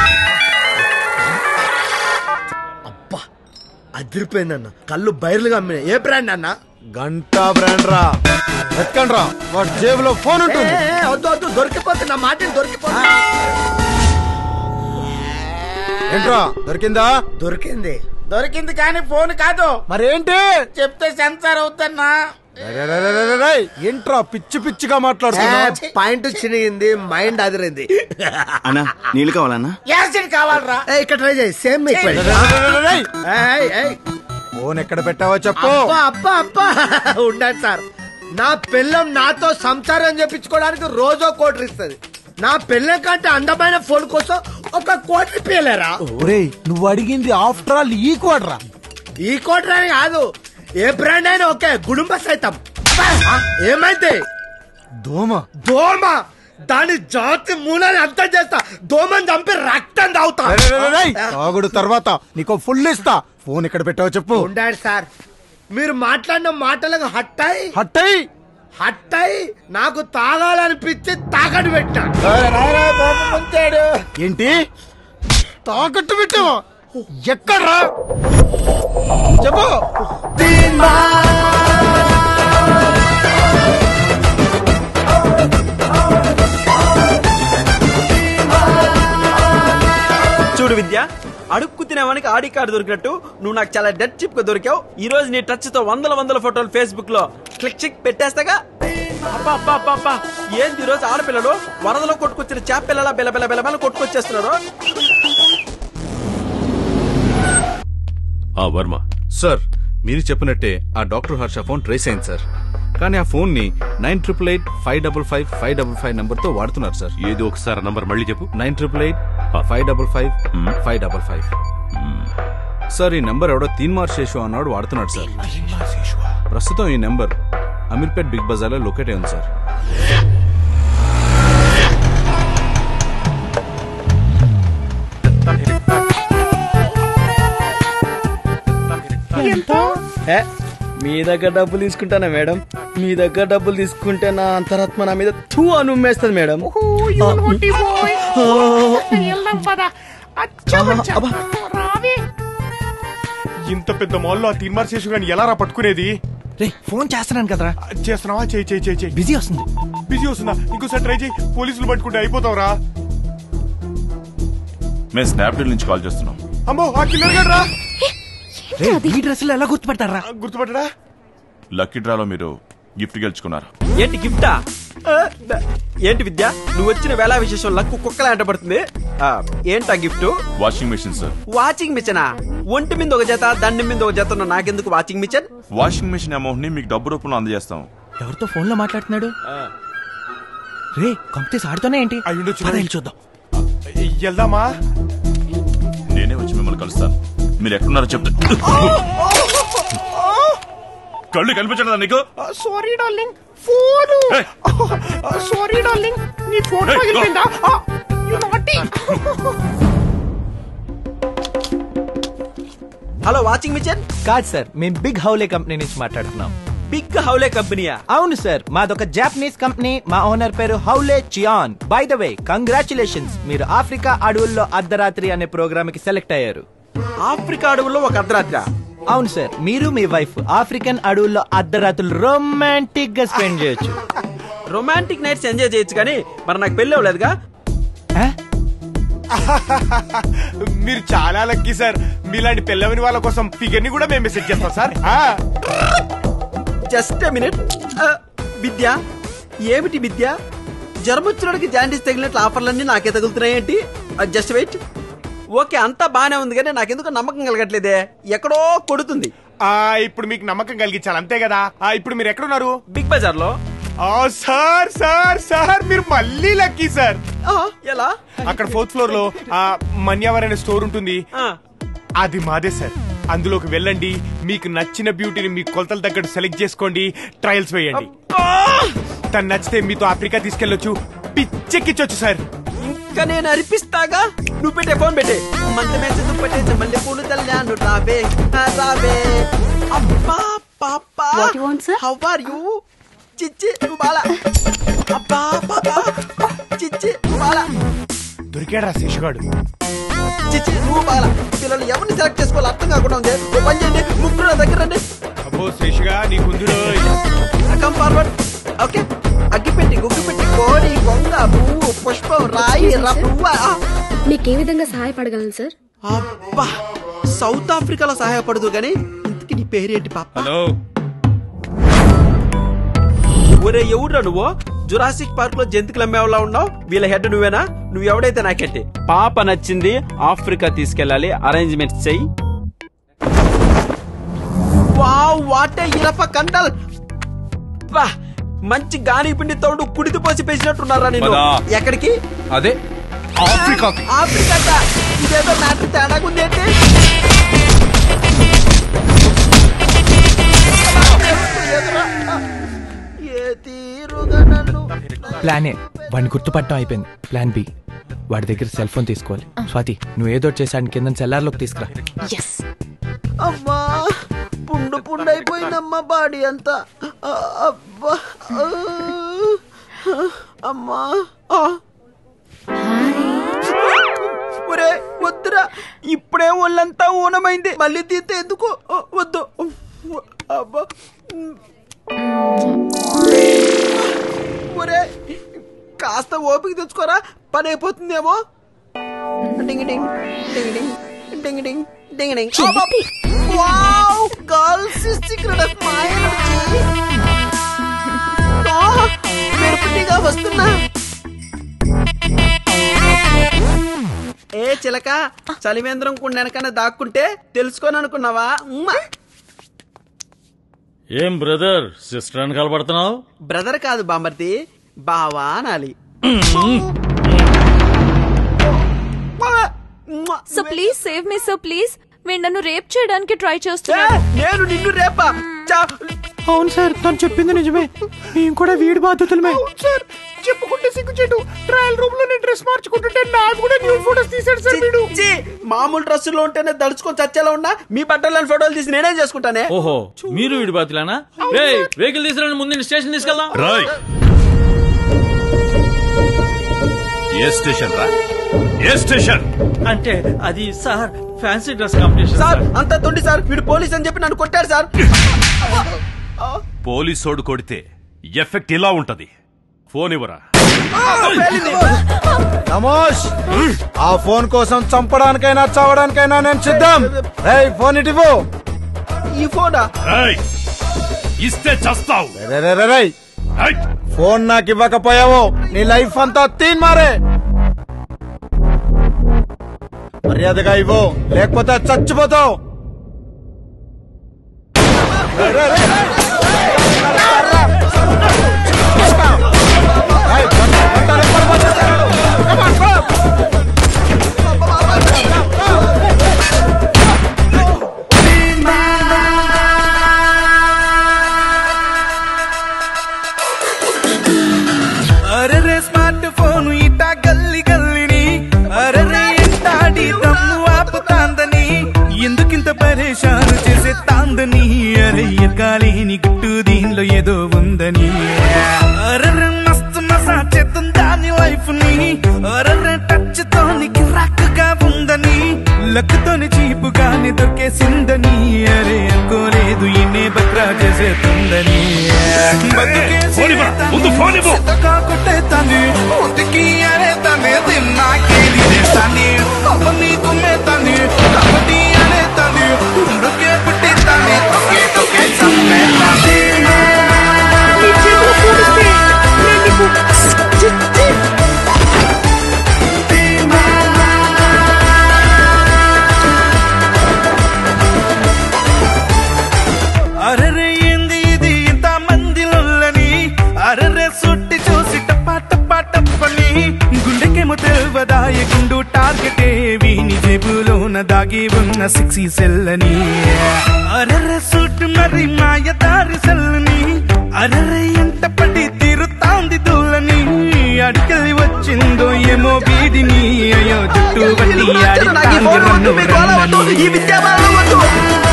అబ్బా అదిరిపోయిందన్న కళ్ళు బయర్లుగా అమ్మిన ఏ బ్రాండ్ అన్న గంటా బ్రాండ్ రా ఎక్కండి రా వాడి జేబులో ఫోన్ ఉంటుంది ఏ, ఏ, వద్దు వద్దు దొరికిపోతుంది నా మాట దొరికిపోతుంది ఏంట్రా దొరికిందా దొరికింది దొరికింది కానీ ఫోన్ కాదు మరేంటి చెప్తే సెన్సార్ అవుతున్నా ఏంట్రా పిచ్చి పిచ్చిగా మాట్లాడుతున్నా పాయింట్ చినిగింది మైండ్ అదిరింది అన్నా నీళ్ళు కావాలన్నా యాసిడ్ కావాలరా ఇక్కడ ట్రై చేయి సేమ్ ఫోన్ ఎక్కడ పెట్టావో చెప్పు అబ్బా అబ్బా అబ్బా ఉండండి సార్ నా పిల్లం నాతో సంసారం చెప్పించుకోవడానికి రోజో కోటర్ ఇస్తుంది నా పిల్లం కంటే అందమైన ఫోన్ కోసం ఒక కోటి పీలేరా ఒరేయ్ నువ్వు అడిగింది ఆఫ్టర్ ఆల్ ఈ క్వాడ్రా ఈ కోటర్ అని కాదు ఏ బ్రాండ్ అయినా ఓకే గుడుంబ సైతం అబ్బా, ఏమైంది దోమ దోమ దాని జాతి మూలాన్ని అంతం చేస్తా దోమని చంపి రక్తం తాగుతా తాగుడు తర్వాత నీకు ఫుల్ ఇస్తా ఫోన్ ఎక్కడ పెట్టావో చెప్పు ఉండండి సార్ మీరు మాట్లాడిన మాటలకు హట్టాయి హట్టయి హట్టాయి నాకు తాగాలనిపించి తాకట్టు పెట్టా ఏంటి తాకట్టు పెట్టావా ఎక్కడ్రా చెప్పు చూడు విద్య అడుక్కు తినేవానికి ఆడి కార్డు దొరికినట్టు నువ్వు నాకు చాలా డెడ్ చిప్ గా దొరికావు ఈ రోజు నీ టచ్ తో వందల వందల ఫోటోలు ఫేస్బుక్ లో క్లిక్ చిక్ పెట్టేస్తాగా అబ్బా అబ్బా అబ్బా అబ్బా ఏంది ఈ రోజు ఆడపిల్లలు వరదలో కొట్టుకొచ్చిన చేప పిల్లల బెల బెల బెల బెల కొట్టుకొచ్చేస్తున్నారు ఆ వర్మ సార్ మీరు చెప్పినట్టే ఆ డాక్టర్ హర్ష ఫోన్ ట్రేస్ అయింది సార్ కానీ ఆ ఫోన్ ని nine triple eight five double five five double five number తో వాడుతున్నారు సార్ ఏదో ఒకసారి నంబర్ మళ్ళీ చెప్పు nine triple eight five double five five double five sir ఈ నెంబర్ ఎవడో తీన్మార్ శేషు అన్నాడు వాడుతున్నాడు సార్ ప్రస్తుతం ఈ నెంబర్ అమీర్పేట్ బిగ్ బజార్ లో లొకేట్ అయి ఉంది సార్ ఏ, మీ దగ్గర డబ్బులు తీసుకుంటానా మేడం మీ దగ్గర డబ్బులు తీసుకుంటే నా అంతరాత్మ నా మీద తూ అని ఉమ్మేస్తుంది మేడం ఇంత పెద్ద మాల్లో ఆ తీర్మార్ శేషు గాని ఎలా రా పట్టుకునేది రే ఫోన్ చేస్తున్నాను కదరా చేస్తున్నావా చేయి చేయి చేయి చేయి బిజీ వస్తుంది బిజీ వస్తుందా ఇంకోసారి ట్రై చేయి పోలీసులు పట్టుకుంటే అయిపోతావురా మేము స్నాప్డీల్ నుంచి కాల్ చేస్తున్నాం అమ్మో ఆ కిల్లర్ గడ్ రా రే ఈ డ్రెస్ లో ఎలా గుర్తుపడతారా గుర్తుపట్టడా లక్కీ డ్రాలో మీరు గిఫ్ట్ గెలుచుకున్నారు ఏంటి గిఫ్టా ఆ, ద- ఏంటి విద్య నువ్వు వచ్చిన వేళ విశేషం లక్కు కుక్కలా ఎంటబడుతుంది ఆ, ఏంటా gift washing machine sir watching మిషనా ఒంటి మీద ఒక జత దండి మీద ఒక జత ఉన్న నాకెందుకు watching mission washing machine amount ని మీకు డబ్బు రూపంలో అందజేస్తాం ఎవరితో ఫోన్ లో మాట్లాడుతున్నాడు రే కంపెనీస్ ఆడుతూనే ఏంటి అయ్యుండొచ్చు పద వెళ్ళి చూద్దాం వెళ్దామా నేనే వచ్చి మిమ్మల్ని కలుస్తాను మీరు ఎక్కడున్నారో చెప్తే కళ్ళు కనిపించడా నీకు sorry darling phone sorry darling నీ ఫోన్ Hey, పగిలిపోయిందా you naughty hello watching mission కాదు సార్ మేము బిగ్ హౌలే కంపెనీ నుంచి మాట్లాడుతున్నాం బిగ్ హౌలే కంపెనీయా అవును సార్ మాదొక జాపనీస్ కంపెనీ మా ఓనర్ పేరు Howley Chian by the way congratulations మీరు ఆఫ్రికా అడవుల్లో అర్ధరాత్రి అనే ప్రోగ్రామ్ కి సెలెక్ట్ అయ్యారు ఆఫ్రికా అడవుల్లో ఒక అర్ధరాత్రి అవును సార్ మీరు మీ వైఫ్ ఆఫ్రికన్ అడవుల్లో అర్ధరాత్రులు రొమాంటిక్ గా స్పెండ్ చేయొచ్చు రొమాంటిక్ నైట్స్ ఎంజాయ్ చేయొచ్చు కానీ మరి నాకు పెళ్లి అవ్వలేదుగా మీరు చాలా లక్కీ సార్ మీలాంటి పెళ్ళవని వాళ్ళ కోసం ఫిగర్ ని కూడా మేము మెసేజ్ చేస్తాం సార్ ఆ. జస్ట్ మినిట్ విద్య ఏమిటి విద్య జ్వరం వచ్చినోడికి జాండీస్ తగిలినట్లు ఆఫర్లన్నీ నాకే తగులుతున్నాయేంటి జస్ట్ వెయిట్ ఓకే అంతా బానే ఉంది కానీ నాకెందుకు నమ్మకం కలగట్లేదే ఎక్కడో కొడుతుంది ఆ ఇప్పుడు మీకు నమ్మకం కలిగించాలి అంతే కదా ఆ ఇప్పుడు మీరు ఎక్కడున్నారు బిగ్ బజార్ లో ఆ సార్ సార్ సార్ మీరు మళ్ళీ లక్కీ సార్ ఎలా అక్కడ ఫోర్త్ ఫ్లోర్ లో ఆ మన్యావర్ అనే స్టోర్ ఉంటుంది అది మాదే సార్ అందులోకి వెళ్ళండి మీకు నచ్చిన బ్యూటీని మీ కొలతల తగ్గట్టు సెలెక్ట్ చేసుకోండి ట్రయల్స్ వేయండి తను నచ్చితే మీతో ఆఫ్రికా తీసుకెళ్ళొచ్చు పిచ్చెక్కించొచ్చు సార్ ఇంకా నేను అరిపిస్తాగా నువ్వు పెట్టే ఫోన్ పెట్టే మంది మేస దుప్పటే మళ్ళీ పూలు తల్లాను రావే ఆ, రావే అబ్బా పాపా What you want, sir? How are you చిచ్చి నువ్వు బాల అబ్బా పాపా చిచ్చి నువ్వు బాల దొరికాడు రా శేషుగాడు చిచ్చి నువ్వు బాల పిల్లలు ఎవరిని సెలెక్ట్ చేసుకోవాలి అర్థం కాకుండా ఉంది ఓ పని చేయండి ముగ్గురు నా దగ్గర రండి అబ్బో శేషుగా నీకుందులో కమ్ ఫార్వర్డ్ ఓకే అగ్గిపెట్టి గుగ్గిపెట్టి కోడి కొంగ పువ్వు పుష్పం రాయి రా పువ్వ ఆ. మీకు ఏ విధంగా సహాయపడగలను సార్ అబ్బా సౌత్ ఆఫ్రికాలో సహాయపడదు గాని ఇంతకి నీ పేరేంటి పాప హలో ఒరే ఎవడురా నువ్వు జురాసిక్ పార్క్ లో జంతుకులు అమ్మేవాళ్ళ ఉన్నావు వీళ్ళ హెడ్ నువ్వేనా నువ్వు ఎవడైతే నాకేంటి పాప నచ్చింది ఆఫ్రికా తీసుకెళ్ళాలి అరేంజ్మెంట్స్ చెయ్యి వావ్ వాటే ఇరప కండల్ బా మంచి గాని పిండి తోడు కుడితి పోసి పెంచినట్టున్నారా నేను పదా. ఎక్కడికి అదే ఆఫ్రికా ఆఫ్రికా ఇదేదో నాటి తేడాగా ఉంది ఏంటి ఏ తీరుగా నన్ను ప్లాన్ ఏ వాడిని గుర్తుపట్టడం అయిపోయింది ప్లాన్ బి వాడి దగ్గర సెల్ ఫోన్ తీసుకోవాలి స్వాతి నువ్వు ఏదో చేసాడు కింద సెల్లార్లోకి తీసుకురా అమ్మా పుండు పుండు అయిపోయిందమ్మా బాడీ అంతా ఆ, అబ్బా ఆ, అమ్మా ఆ. ఒరే వద్దురా ఇప్పుడే ఒళ్ళంతా ఊనమైంది మళ్ళీ తీస్తే ఎందుకు ఆ, వద్దు అబ్బా ఒరే కాస్త ఓపిక తెచ్చుకోరా పని అయిపోతుందేమో డింగ్ ding ding ding ding ding ding ding అబ్బా! Wow girls secret of my energy మెరుపుటిగా వస్తున్నా ఏ చిలక చలివేంద్రం కుండా వెనకన్నా దాక్కుంటే తెలుసుకొని అనుకున్నావా ఉమ్మా. ఏం బ్రదర్ సిస్టర్ అని కలపడుతున్నావు బ్రదర్ కాదు బాంబర్తి బావా అనాలి so please save me so please వీడు నన్ను రేప్ చేయడానికి ట్రై చేస్తున్నాడు నేను నిన్ను రేపా అవును సార్ తను చెప్పింది నిజమే మేము కూడా వీడి బాధ్యతలమే సార్ చెప్పుకుంటే సిగ్గుచేటు ట్రయల్ రూమ్ లో నేను డ్రెస్ మార్చుకుంటుంటే నాకు కూడా న్యూ ఫోటోస్ తీసాడు సార్ వీడు ఛీ, మామూలు డ్రెస్సులో ఉంటేనే దడుచుకొని చచ్చేలా ఉన్నా మీ బట్టలను ఫోటోలు తీసి నేనేం చేసుకుంటానే ఓహో మీరు వీడి బాతులేనా రే వెహికల్ తీసుకురండి ముందు స్టేషన్ తీసుకెళ్దాం రాయ్ ఏ స్టేషన్ రా ఏ స్టేషన్ అంటే అది sir fancy dress competition sir అంత తొండి సార్ వీడు పోలీస్ అని చెప్పి నన్ను కొట్టాడు సార్ పోలీసోడు కొడితే ఎఫెక్ట్ ఇలా ఉంటది ఫోన్ ఇవ్వరా నమోష్ ఆ ఫోన్ కోసం చంపడానికైనా చావడానికైనా నేను సిద్ధం రేయ్ ఫోన్ ఇటివ్వు ఈ ఫోనా రేయ్, ఇస్తే చస్తావు రే, రే, రే, రేయ్. ఫోన్ నాకు ఇవ్వకపోయావు నీ లైఫ్ అంతా తీన్ మారే మర్యాదగా ఇవ్వు లేకపోతే చచ్చిపోతావు రే, రే, రే, రే. రేయ్, గంట- గంటలు ఎప్పుడు పనిచేస్తారు? Come on, go. అరే స్మార్ట్ ఫోన్ ఇట గల్లి గల్లిని అరే ఎంటాడి దమ్ము ఆపుతాందని ఎందుకింత పరేషాను చేసే తాందని అరే ఎక్కాలేని గుట్టు దీనిలో ఏదో ఉందని అరే మస్తు మసా చేతం దాని లైఫ్ ని అరే టచ్ తోని కిరాకుగా ఉందని లక్కుతోని చీపుగాని దొరికేసిందని అరే అనుకోలేదు ఇన్నే బక్రా చేసేతుందని ఫోన్ ఇవ్వరా? ముందు ఫోన్ ఇవ్వు. కొట్టేతాన్ని ఒంటికి అరేతాన్ని తిన్నాకేది చేస్తాన్ని అవ్వని కుమ్మేతాన్ని కాబట్టి అనేతాన్ని ఉండుకే పుట్టిస్తాన్ని తొక్కే తొక్కే చంపేతాన్ని అరరే ఏంది ఇది ఇంత మంది లొల్లని అరరే సుట్టి చూసి టప్పా టప్పా టప్పని గుండెకేమో తెలివదాయ గుండు టార్గెటే వీని జేబులోన దాగి ఉన్న సిక్సీ సెల్లని అరరే సుట్టు మరి మాయ దారి సెల్లని అరరే ఎంత పడి తీరుతాంది దూలని అడికెళ్ళి వచ్చిందో ఏమో వీడిని అయ్యో జుట్టు బట్టి ఆడితాంది రన్ను రన్నని.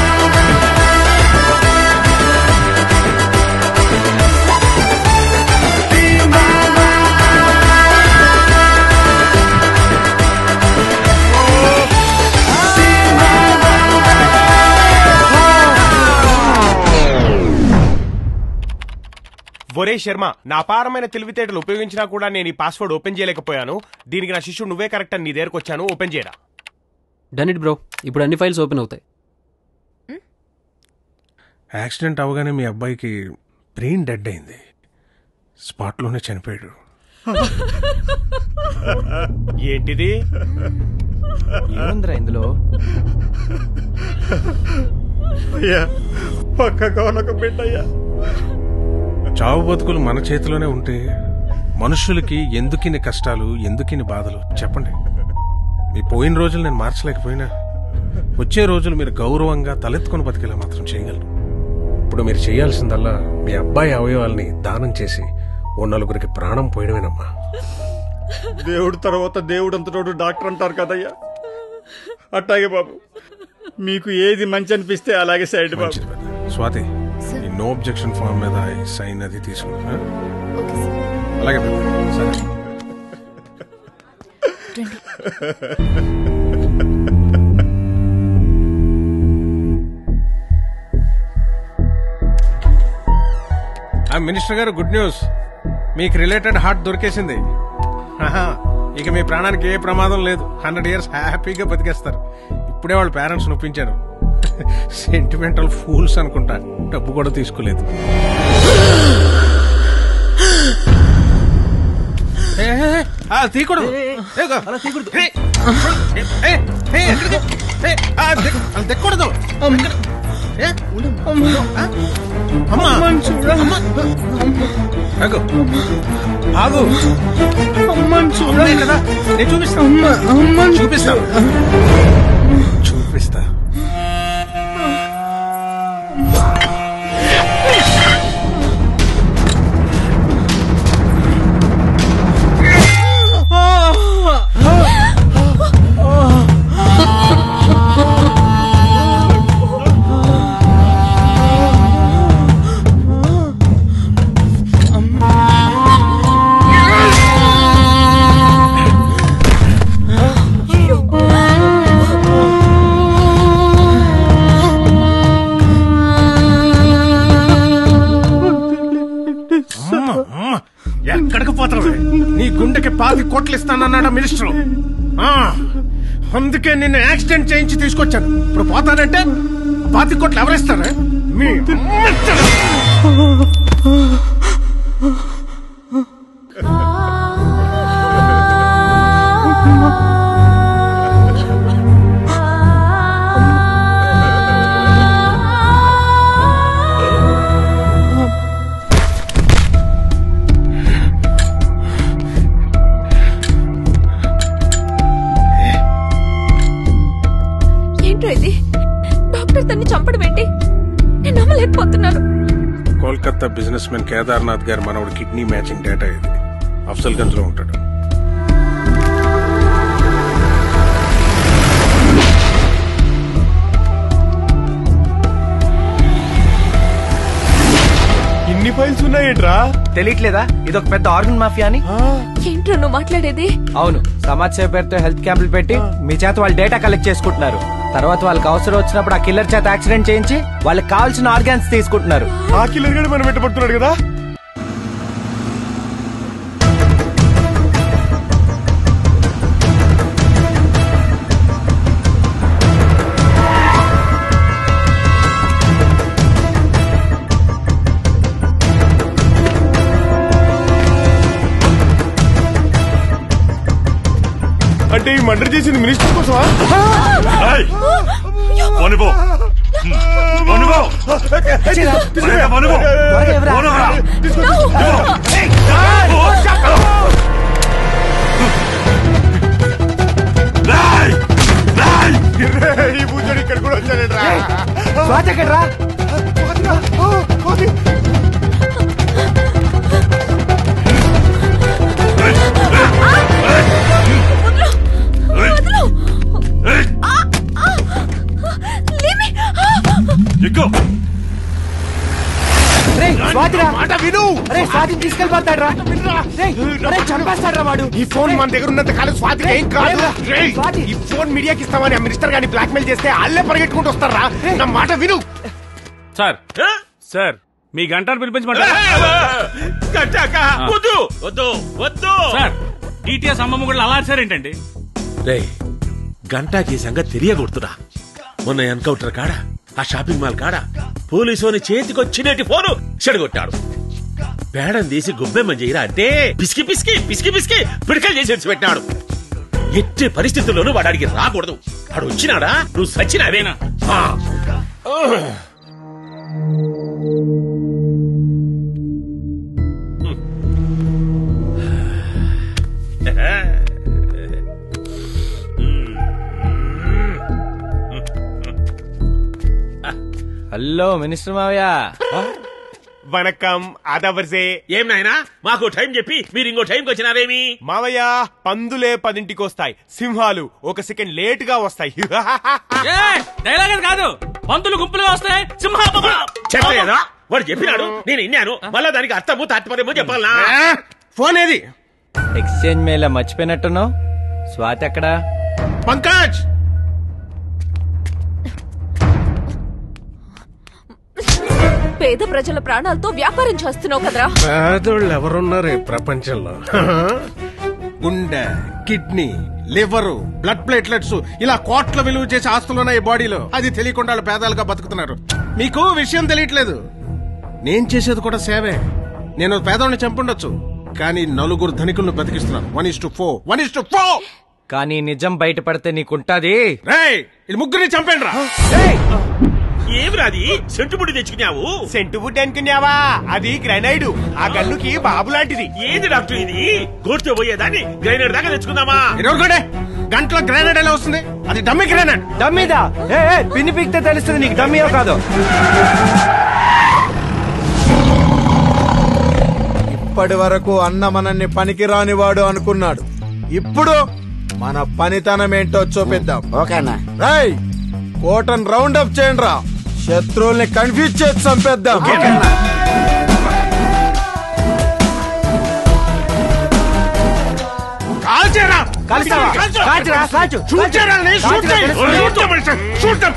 ఒరే శర్మ నా అపారమైన తెలివితేటలు ఉపయోగించినా కూడా నేను ఈ పాస్వర్డ్ ఓపెన్ చేయలేకపోయాను దీనికి నా శిష్యుడు నువ్వే కరెక్ట్ అని నీ దగ్గరకు వచ్చాను ఓపెన్ చేయరా డన్ ఇట్ బ్రో ఇప్పుడు అన్ని ఫైల్స్ ఓపెన్ అవుతాయి యాక్సిడెంట్ అవగానే మీ అబ్బాయికి బ్రెయిన్ డెడ్ అయింది స్పాట్ లోనే చనిపోయాడు ఏంటిది ఏముందిరా ఇందులో అయ్యా పక్కగా ఒక బిడ్డయ్యా చావు బతుకులు మన చేతిలోనే ఉంటే మనుషులకి ఎందుకిని కష్టాలు ఎందుకిని బాధలు చెప్పండి మీ పోయిన రోజులు నేను మార్చలేకపోయినా వచ్చే రోజులు మీరు గౌరవంగా తలెత్తుకొని బతికేలా మాత్రం చేయగలరు ఇప్పుడు మీరు చేయాల్సిందల్లా మీ అబ్బాయి అవయవాల్ని దానం చేసి ఓ నలుగురికి ప్రాణం పోయడమేనమ్మా దేవుడు తర్వాత దేవుడు అంతటోడు డాక్టర్ అంటారు కదయ్యా అట్టాగే బాబు మీకు ఏది మంచి అనిపిస్తే అలాగే సైడ్ బాబు స్వాతి ఈ నో అబ్జెక్షన్ ఫామ్ మీద ఈ సైన్ అది తీసుకున్నా అలాగే పెద్ద. సరే ఆ మినిస్టర్ గారు గుడ్ న్యూస్ మీకు రిలేటెడ్ హార్ట్ దొరికేసింది ఆహా, ఇక మీ ప్రాణానికి ఏ ప్రమాదం లేదు హండ్రెడ్ ఇయర్స్ హ్యాపీగా బతికేస్తారు ఇప్పుడే వాళ్ళ పేరెంట్స్ నొప్పించారు సెంటిమెంటల్ ఫూల్స్ అనుకుంటా డబ్బు కూడా తీసుకోలేదు ఏ, ఏ, ఏ, ఆ, తీయకూడదు ఏగో. ఏ, ఏ, ఏ, ఎక్కడికి? ఏ, ఆ, దిక్- అలా దిక్కకూడదు ఎక్కడ? ఏ, ఆ? అమ్మా అమ్మా. ఆగు. ఆగు అమ్మాయి కదా నేను చూపిస్తా చూపిస్తా చూపిస్తా అమ్మ, అమ్మ, ఎక్కడికి పోతావు నీ గుండెకి పాతి కోట్లు ఇస్తానన్నాడా మినిస్టర్ ఆ, అందుకే నిన్ను యాక్సిడెంట్ చేయించి తీసుకొచ్చాను ఇప్పుడు పోతానంటే పాతి కోట్లు ఎవరిస్తారా మీ అమ్మ ఇస్తారా? ఏంటో ఇది డాక్టర్ తన్ని చంపడం ఏంటి నేను నమ్మలేకపోతున్నాను కోల్కతా బిజినెస్ మెన్ కేదార్నాథ్ గారి మనవడు కిడ్నీ మ్యాచింగ్ డేటా ఇది అఫ్జల్ గంజ్ లో ఉంటాడు ఇన్ని ఫైల్స్ ఉన్నాయేంట్రా తెలియట్లేదా ఇది ఒక పెద్ద ఆర్గన్ మాఫియా అని ఏంట్రా నువ్వు మాట్లాడేది అవును సమాజ్ సేవ పేరుతో హెల్త్ క్యాంపులు పెట్టి మీ చేత వాళ్ళు డేటా కలెక్ట్ చేసుకుంటున్నారు తర్వాత వాళ్ళకి అవసరం వచ్చినప్పుడు ఆ కిల్లర్ చేత యాక్సిడెంట్ చేయించి వాళ్ళకి కావాల్సిన ఆర్గాన్స్ తీసుకుంటున్నారు ఆ కిల్లర్ గడు మనం పెట్టబడుతున్నాడు కదా అంటే ఈ మర్డర్ చేసింది మినిస్టర్ కోసమా ఏయ్! పోనిపో. పోనిపో. త్వరగా పోనిపో. పోనివరా. ఏయ్! ఏయ్! ఈ పూజాడు ఇక్కడ కూడా వచ్చాడేంట్రా స్వాతి ఎక్కడ్రా? ఎక్కు. రేయ్, స్వాతిరా మాట విను అరే స్వాతిని తీసుకెళ్ళిపోతాడు రా అరే చంపేస్తాడు వాడు ఈ ఫోన్ మన దగ్గర ఉన్నంత కాలం స్వాతికి ఏం కాదు రేయ్, ఈ ఫోన్ మీడియాకి ఇస్తామని ఆ మినిస్టర్ గాని బ్లాక్ మెయిల్ చేస్తే అల్లే పరిగెట్టుకుంటూ వస్తారా నా మాట విను సార్ సార్ మీ గంటను గట్టాక. వద్దు వద్దు వద్దు సార్ డిటిఎస్ అమ్మమ్మ కూడా అలా ఏంటండి రే గంటాకి ఈ సంగతి తెలియకూడదురా మొన్న ఎన్కౌంటర్ కాడ ఆ షాపింగ్ మాల్ కాడ పోలీసు చేతికొచ్చినటి ఫోను చెడగొట్టాడు బేడం తీసి గొబ్బెమ్మ చేయరా అంటే పిసికి పిసికి పిసికి పిసికి పిడకలు చేసి విడిచి పెట్టినాడు ఎట్టి పరిస్థితుల్లోనూ వాడు అడిగి రాకూడదు వాడు వచ్చినాడా నువ్వు సచ్చినావేనా ఆ. హలో మినిస్టర్ మావయ్య వణకం ఆదావర్సే ఏం నాయనా మాకు టైం చెప్పి మీరు ఇంకో టైంకి వచ్చినారేమి మావయ్య పందులే పదింటికి వస్తాయి సింహాలు ఒక సెకండ్ లేట్ గా వస్తాయి డైలాగ్ అది కాదు పంతులు గుంపులుగా వస్తాయి సింహ చెప్పలేదా వాడు చెప్పినాడు నేను విన్నాను మళ్ళా దానికి అర్థము తాత్పర్యమో చెప్పాలనా ఫోన్ ఏది ఎక్స్చేంజ్ మేళ మర్చిపోయినట్టున్నావు స్వాతి ఎక్కడా పంకజ్ పేద ప్రజల ప్రాణాలతో వ్యాపారం చేస్తున్నావు కదరా పేదోళ్ళు ఎవరున్నారు ఈ ప్రపంచంలో గుండె కిడ్నీ లివర్ బ్లడ్ ప్లేట్లెట్స్ ఇలా కోట్ల విలువ చేసే ఆస్తులున్నాయి ఈ బాడీలో అది తెలియకుండా వాళ్ళు పేదాలుగా బతుకుతున్నారు మీకు విషయం తెలియట్లేదు నేను చేసేది కూడా సేవే నేను పేదోళ్ళని చంపుండొచ్చు కానీ నలుగురు ధనికులను బతికిస్తున్నాను one is two four one is two four కానీ నిజం బయటపడితే నీకుంటాది రేయ్ ఇది ముగ్గురిని చంపండి రా ఏమిరా అది సెంటుబుడి తెచ్చుకున్నావు సెంటు బుడ్డి అనుకున్నావా అది గ్రెనైడ్ ఆ గన్నుకి బాబు లాంటిది ఏంది డాక్టర్ ఇది కోర్టు పోయేదాన్ని గ్రైనర్ దాకా తెచ్చుకుందామా ఇరవై గంటలో గ్రానైడ్ ఎలా వస్తుంది అది డమ్మి గ్రానైడ్ డమ్మీదా ఏ ఏ, పిన్ని పిక్తే తెలుస్తుంది నీకు డమ్మీయో కాదు ఇప్పటి వరకు అన్న మనల్ని పనికిరానివాడు అనుకున్నాడు ఇప్పుడు మన పనితనం ఏంటో చూపిద్దాం ఓకేనా రై కోటన్ రౌండ్ అప్ చేయండి రా శత్రువుల్ని కన్ఫ్యూజ్ చేసి చంపేద్దాం కాల్చేరా కాల్చావా? కాల్చురా, కాల్చు. షూట్ చేయరా నీ, షూట్ చేయి. కాల్చురా, షూట్ చేయమని, షూట్ చేయి.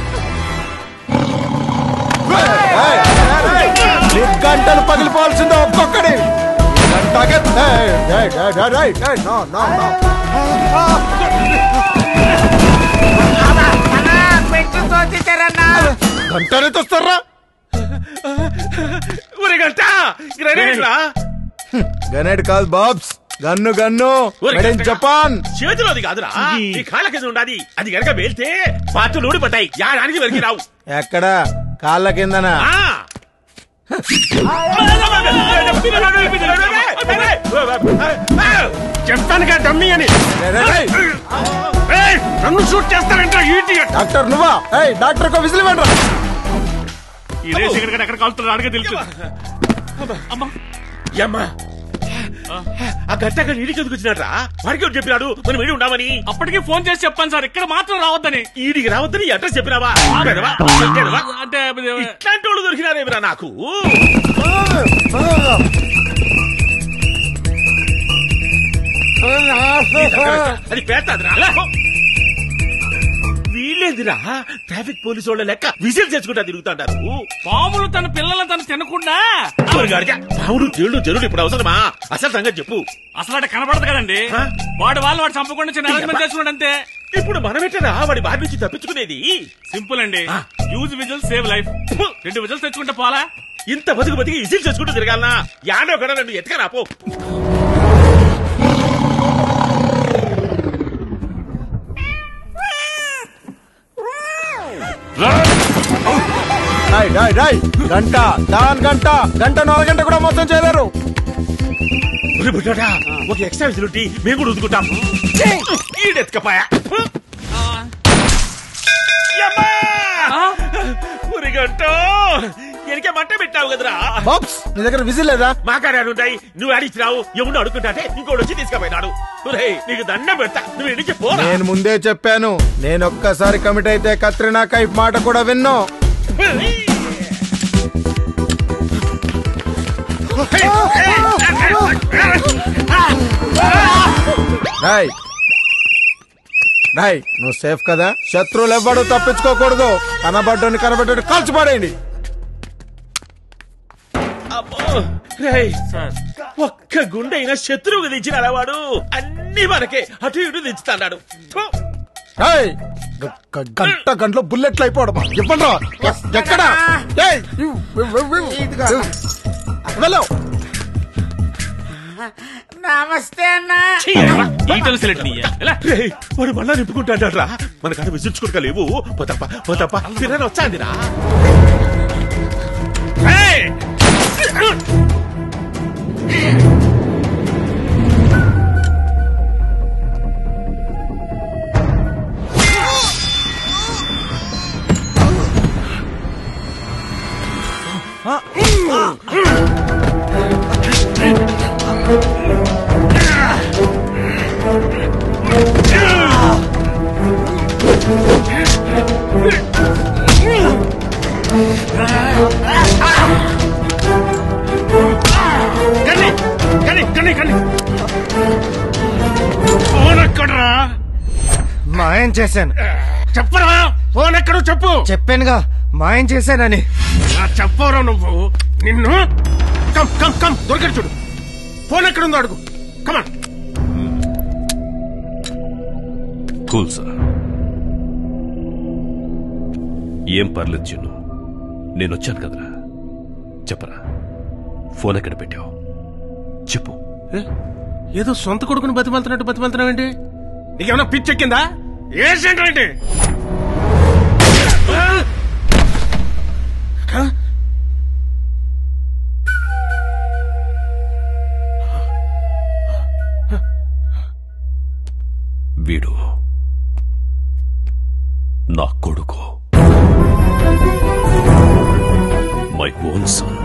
నీ గంటలు పగిలిపోవాల్సిందే ఒక్కొక్కడి ఈ గంటకే ఏయ్, ఏయ్, ఏయ్, ఏయ్, ఏయ్, ఏయ్, no, no, no. పెట్టు తోచిచ్చారన్నా గంటనే తెస్తారా ఒరే గంట గ్రైనర్ రా గనెడ్ కాదు బాబ్స్ గన్ను గన్ను ఒరే మేడ్ ఇన్ గంట. జపాన్ చేతిలోది కాదురా ఈ కాళ్ళ కింద ఉండాది అది గనక వేల్తే పాత్రలు ఊడిపడ్డాయి యాడానికి వెలికి రావు ఎక్కడ కాళ్ళ కిందనా ఆ. చెప్తానుగా డమ్మి అని ఏయ్, నన్ను షూట్ చేస్తారంట ఈడియట్ డాక్టర్ నువ్వా ఏయ్ డాక్టర్ ఒక విజిల్ ఇవ్వండి ఈ రేస్ ఎక్కడ ఎక్కడ కాలుతున్నాడు అడిగే తెలుసు అమ్మా యమ్మా ఆ గంటగా నీడికి ఎందుకు వచ్చినట్రా వాడికి ఎవరు చెప్పినాడు మనం వీడి ఉండామని అప్పటికి ఫోన్ చేసి చెప్పాను సార్ ఇక్కడ మాత్రం రావద్దని ఈడికి రావద్దని అడ్రస్ చెప్పినావా పెదవా? పెదవా? అంటే ఇట్లాంటి వాళ్ళు దొరికినారేమిరా నాకు అది పేస్తాదిరా వీళ్ళేందిరా ట్రాఫిక్ పోలీసు వాళ్ళ లెక్క విజిల్ చేసుకుంటా తిరుగుతుంటారు పాములు తన పిల్లలను తను తినకుండా ఊరుగాడిగా పావుడు తేళ్లు జరుడు ఇప్పుడు అవసరమా అసలు సంగతి చెప్పు అసలు అంటే కనబడదు కదండి వాడు వాళ్ళు వాడు చంపకుండా చిన్న అరేంజ్మెంట్ చేసుకున్నాడు అంతే ఇప్పుడు మనమెట్టరా వాడి బాధ నుంచి తప్పించుకునేది సింపుల్ అండి యూజ్ విజిల్ సేవ్ లైఫ్ రెండు విజిల్స్ తెచ్చుకుంటే పోలా ఇంత బతుకు బతికి విజిల్ చేసుకుంటూ తిరగాలనా యాడో కూడా నన్ను ఎత్తుకరా పో రాయ్ రాయ్ రాయ్ గంట దాని గంట గంట నాలుగు గంట కూడా మొత్తం చేయలేరు ఒరే బుడ్డోడా, ఒక ఎక్స్ట్రా విజిల్ ఉంటి మేము కూడా ఉదుకుంటాం ఈడెత్తుకపోయా ఒరి గంట ఎనికే మంట పెట్టావు కదరా బాబ్స్ నీ దగ్గర విజిల్ లేదా మా కార్యాలు ఉంటాయి నువ్వు ఆడిచ్చినావు ఎవడు అడుగుతుంటే ఇంకోటి వచ్చి తీసుకుపోయినాడు ఒరేయ్, నీకు దండం పెడతా నువ్వు ఇంటికి పోరా నేను ముందే చెప్పాను నేను ఒక్కసారి కమిట్ అయితే కత్రినా కైఫ్ మాట కూడా విన్ను రాయ్ రాయ్ నువ్వు సేఫ్ కదా శత్రువులు ఎవ్వడు తప్పించుకోకూడదు కనబడ్డని కనబడ్డ కాల్చి పడేయండి అమ్మో, రేయ్, ఒక్క గుండె అయినా శత్రువుకు దించిన వాడు అన్ని మనకే అటు ఇటు దించుతాడు థు. రాయ్ గ- గ- గంట గంటలో బుల్లెట్లు అయిపోవడం ఇవ్వండి ఎక్కడ ఏయ్, వెళ్ళు నమస్తే అన్నా డీటెయిల్స్ రేయ్, వాడు మళ్ళా నింపుకుంటాడు రా మన కాడ విసిల్చుకోక లేవు పోతప్ప పోతప్ప తిరగని వచ్చాందిరా కన్ని కన్ని కన్ని కన్ని ఫోన్ ఎక్కడరా మాయం చేశాను చెప్పరా ఫోన్ ఎక్కడో చెప్పు చెప్పానుగా మాయం చేశానని నా చెప్పవరా నువ్వు నిన్ను కమ్ కమ్ కమ్ దొరికడు చూడు ఫోన్ ఎక్కడుందో అడుగు కమాన్ కూల్ సార్ ఏం పర్లేదు చిన్ను నేను వచ్చాను కదరా చెప్పరా ఫోన్ ఎక్కడ పెట్టావు చెప్పు ఏదో సొంత కొడుకుని బతిమలుతున్నట్టు బతిమలుతున్నావేంటి నీకేమన్నా పిచ్చెక్కిందా ఏ సెంటర్ ఏంటి వీడు నా కొడుకు మై ఓన్ సన్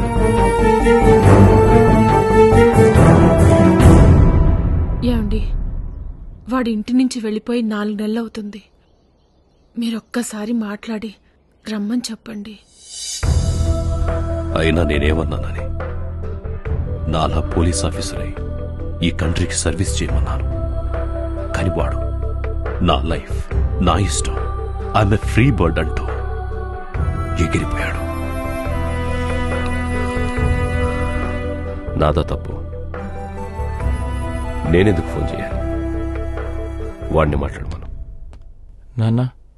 ఏమండి వాడి ఇంటి నుంచి వెళ్ళిపోయి నాలుగు నెలలు అవుతుంది మీరొక్కసారి మాట్లాడి రమ్మని చెప్పండి అయినా నేనేమన్నానని నాలా పోలీస్ ఆఫీసరై ఈ కంట్రీకి సర్వీస్ చేయమన్నాను కాని వాడు నా లైఫ్ నా ఇష్టం ఆమె ఫ్రీ బర్డ్ అంటూ ఎగిరిపోయాడు నాదా తప్పు నేనెందుకు ఫోన్ చేయాలి వాడిని మాట్లాడమను నాన్న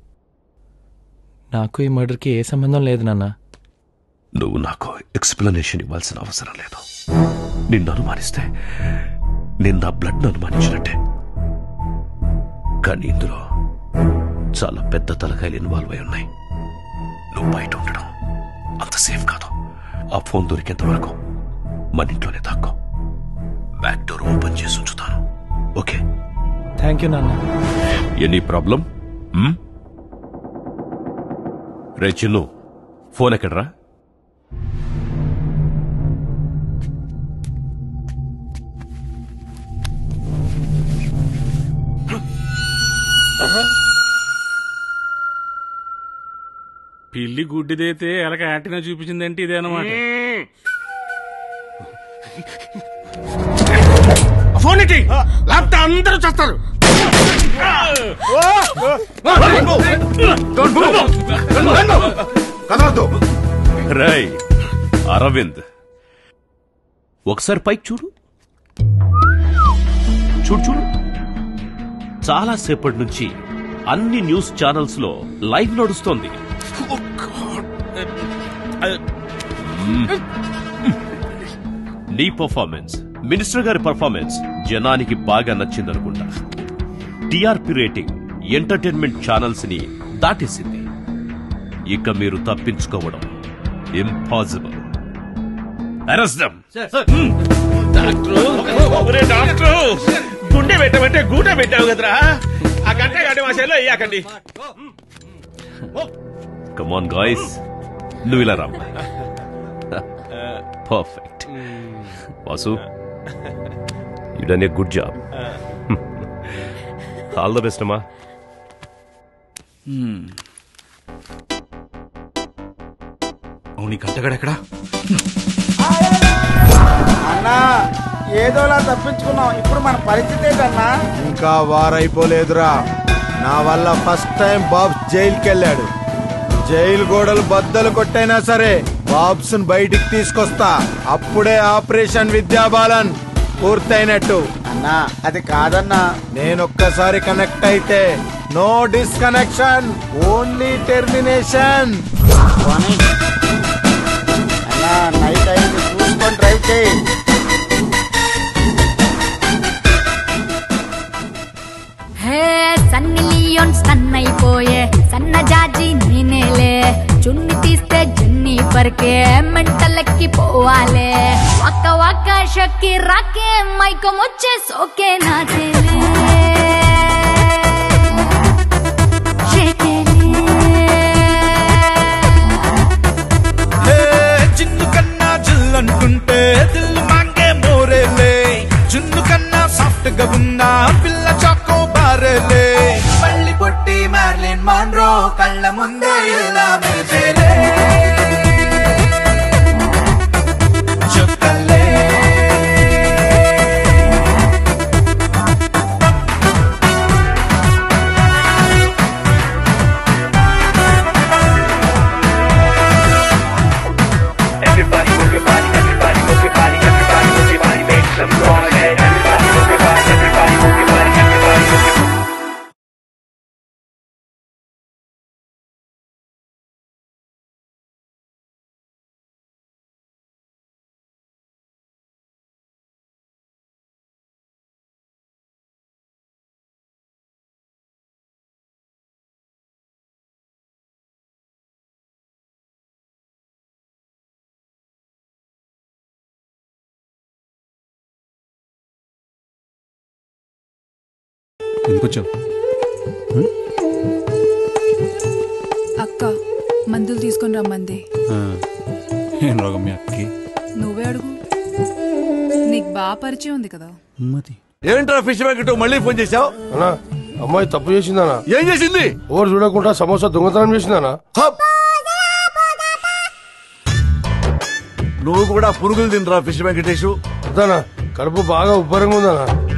నాకు ఈ మర్డర్కి ఏ సంబంధం లేదు నాన్న నువ్వు నాకు ఎక్స్ప్లెనేషన్ ఇవ్వాల్సిన అవసరం లేదు నిన్ను అనుమానిస్తే నేను నా బ్లడ్ అనుమానించినట్టే కానీ ఇందులో చాలా పెద్ద తలకాయలు ఇన్వాల్వ్ అయి ఉన్నాయి నువ్వు బయట ఉండడం అంత సేఫ్ కాదు ఆ ఫోన్ దొరికేంత వరకు మన ఇంట్లోనే దాక్కో బ్యాక్ డోర్ ఓపెన్ చేసి ఉంచుతాను ఓకే థ్యాంక్ యూ నాన్న ఎనీ ప్రాబ్లం రే చిన్ను ఫోన్ ఎక్కడరా పిల్లి గుడ్డిదైతే ఎలక యాంటీనా చూపించిందంటే ఇదే అనమాట ఫోన్ ఇటీ లేకపోతే అందరూ చేస్తారు రై అరవింద్ ఒకసారి పైకి చూడు చూడు చూడు చాలా సేపటి నుంచి అన్ని న్యూస్ ఛానల్స్ లో లైవ్ నడుస్తోంది మ్మ్. నీ పర్ఫార్మెన్స్ మినిస్టర్ గారి పర్ఫార్మెన్స్ జనానికి బాగా నచ్చిందనుకుంటా టిఆర్పి రేటింగ్ ఎంటర్టైన్మెంట్ ఛానల్స్ ని దాటేసింది ఇక మీరు తప్పించుకోవడం ఇంపాసిబుల్ అరెస్ట్ దమ్ ఒరే డాక్టర్ గుండె పెట్టమంటే గూట పెట్టావు కదరా ఆ గంట గంట మా చెల్లో ఇయ్యాకండి కమాన్ గాయస్ నువ్వు ఇలా రా perfect Vasu you done a good job all the best అమ్మా అవును ఈ గంటగడెక్కడా అన్నా ఏదోలా తప్పించుకున్నాం ఇప్పుడు మన పరిస్థితి ఏంటన్నా ఇంకా వారైపోలేదురా నా వల్ల ఫస్ట్ టైం బాబ్స్ జైలుకి వెళ్ళాడు జైలు గోడలు బద్దలు కొట్టైనా సరే బాబ్స్ బయటికి తీసుకొస్తా అప్పుడే ఆపరేషన్ విద్యాబాలన్ పూర్తయినట్టు అన్నా అది కాదన్నా నేనొక్కసారి కనెక్ట్ అయితే నో డిస్కనెక్షన్ ఓన్లీ టెర్మినేషన్ అన్నా నైట్ అయింది చూసుకొని డ్రైవ్ చేయి హే సన్ని లియోన్ స్టన్ అయిపోయే సన్న జాజి నేనేలే చున్ని తీస్తే జున్ని పరకే మెంటలెక్కి పోవాలే వక్క వక్క షక్కి రాకే మైకం వచ్చే సోకే నాచేలే హే, జిన్ను కన్నా జిల్లంటుంటే దిల్ మాంగే మోరేలే జున్ను కన్నా సాఫ్ట్ గా ఉన్నా పిల్ల చాకో బారేలే మళ్ళీ పుట్టి మ్యార్లిన్ మాన్రో కళ్ళ ముందే ఇలా మెరిసేలే చుక్కలే Everybody move your body, everybody move your body, everybody move your body, make some noise. Everybody move your body, everybody move your body, everybody move your ఎందుకు వచ్చావు అక్క మందులు తీసుకొని రమ్మంది ఏం రోగం మీ అక్కకి నువ్వే అడుగు నీకు బాగా పరిచయం ఉంది కదా ఏంట్రా ఫిష్ ప్యాకెట్ మళ్ళీ ఫోన్ చేశావు అన్నా అమ్మాయి తప్పు చేసిందనా ఏం చేసింది ఎవరు చూడకుండా సమోసా దొంగతనం చేసిందనా నువ్వు కూడా పురుగులు తినరా ఫిష్ వెంకటేష్ వద్దనా కడుపు బాగా ఉబ్బరంగా ఉందనా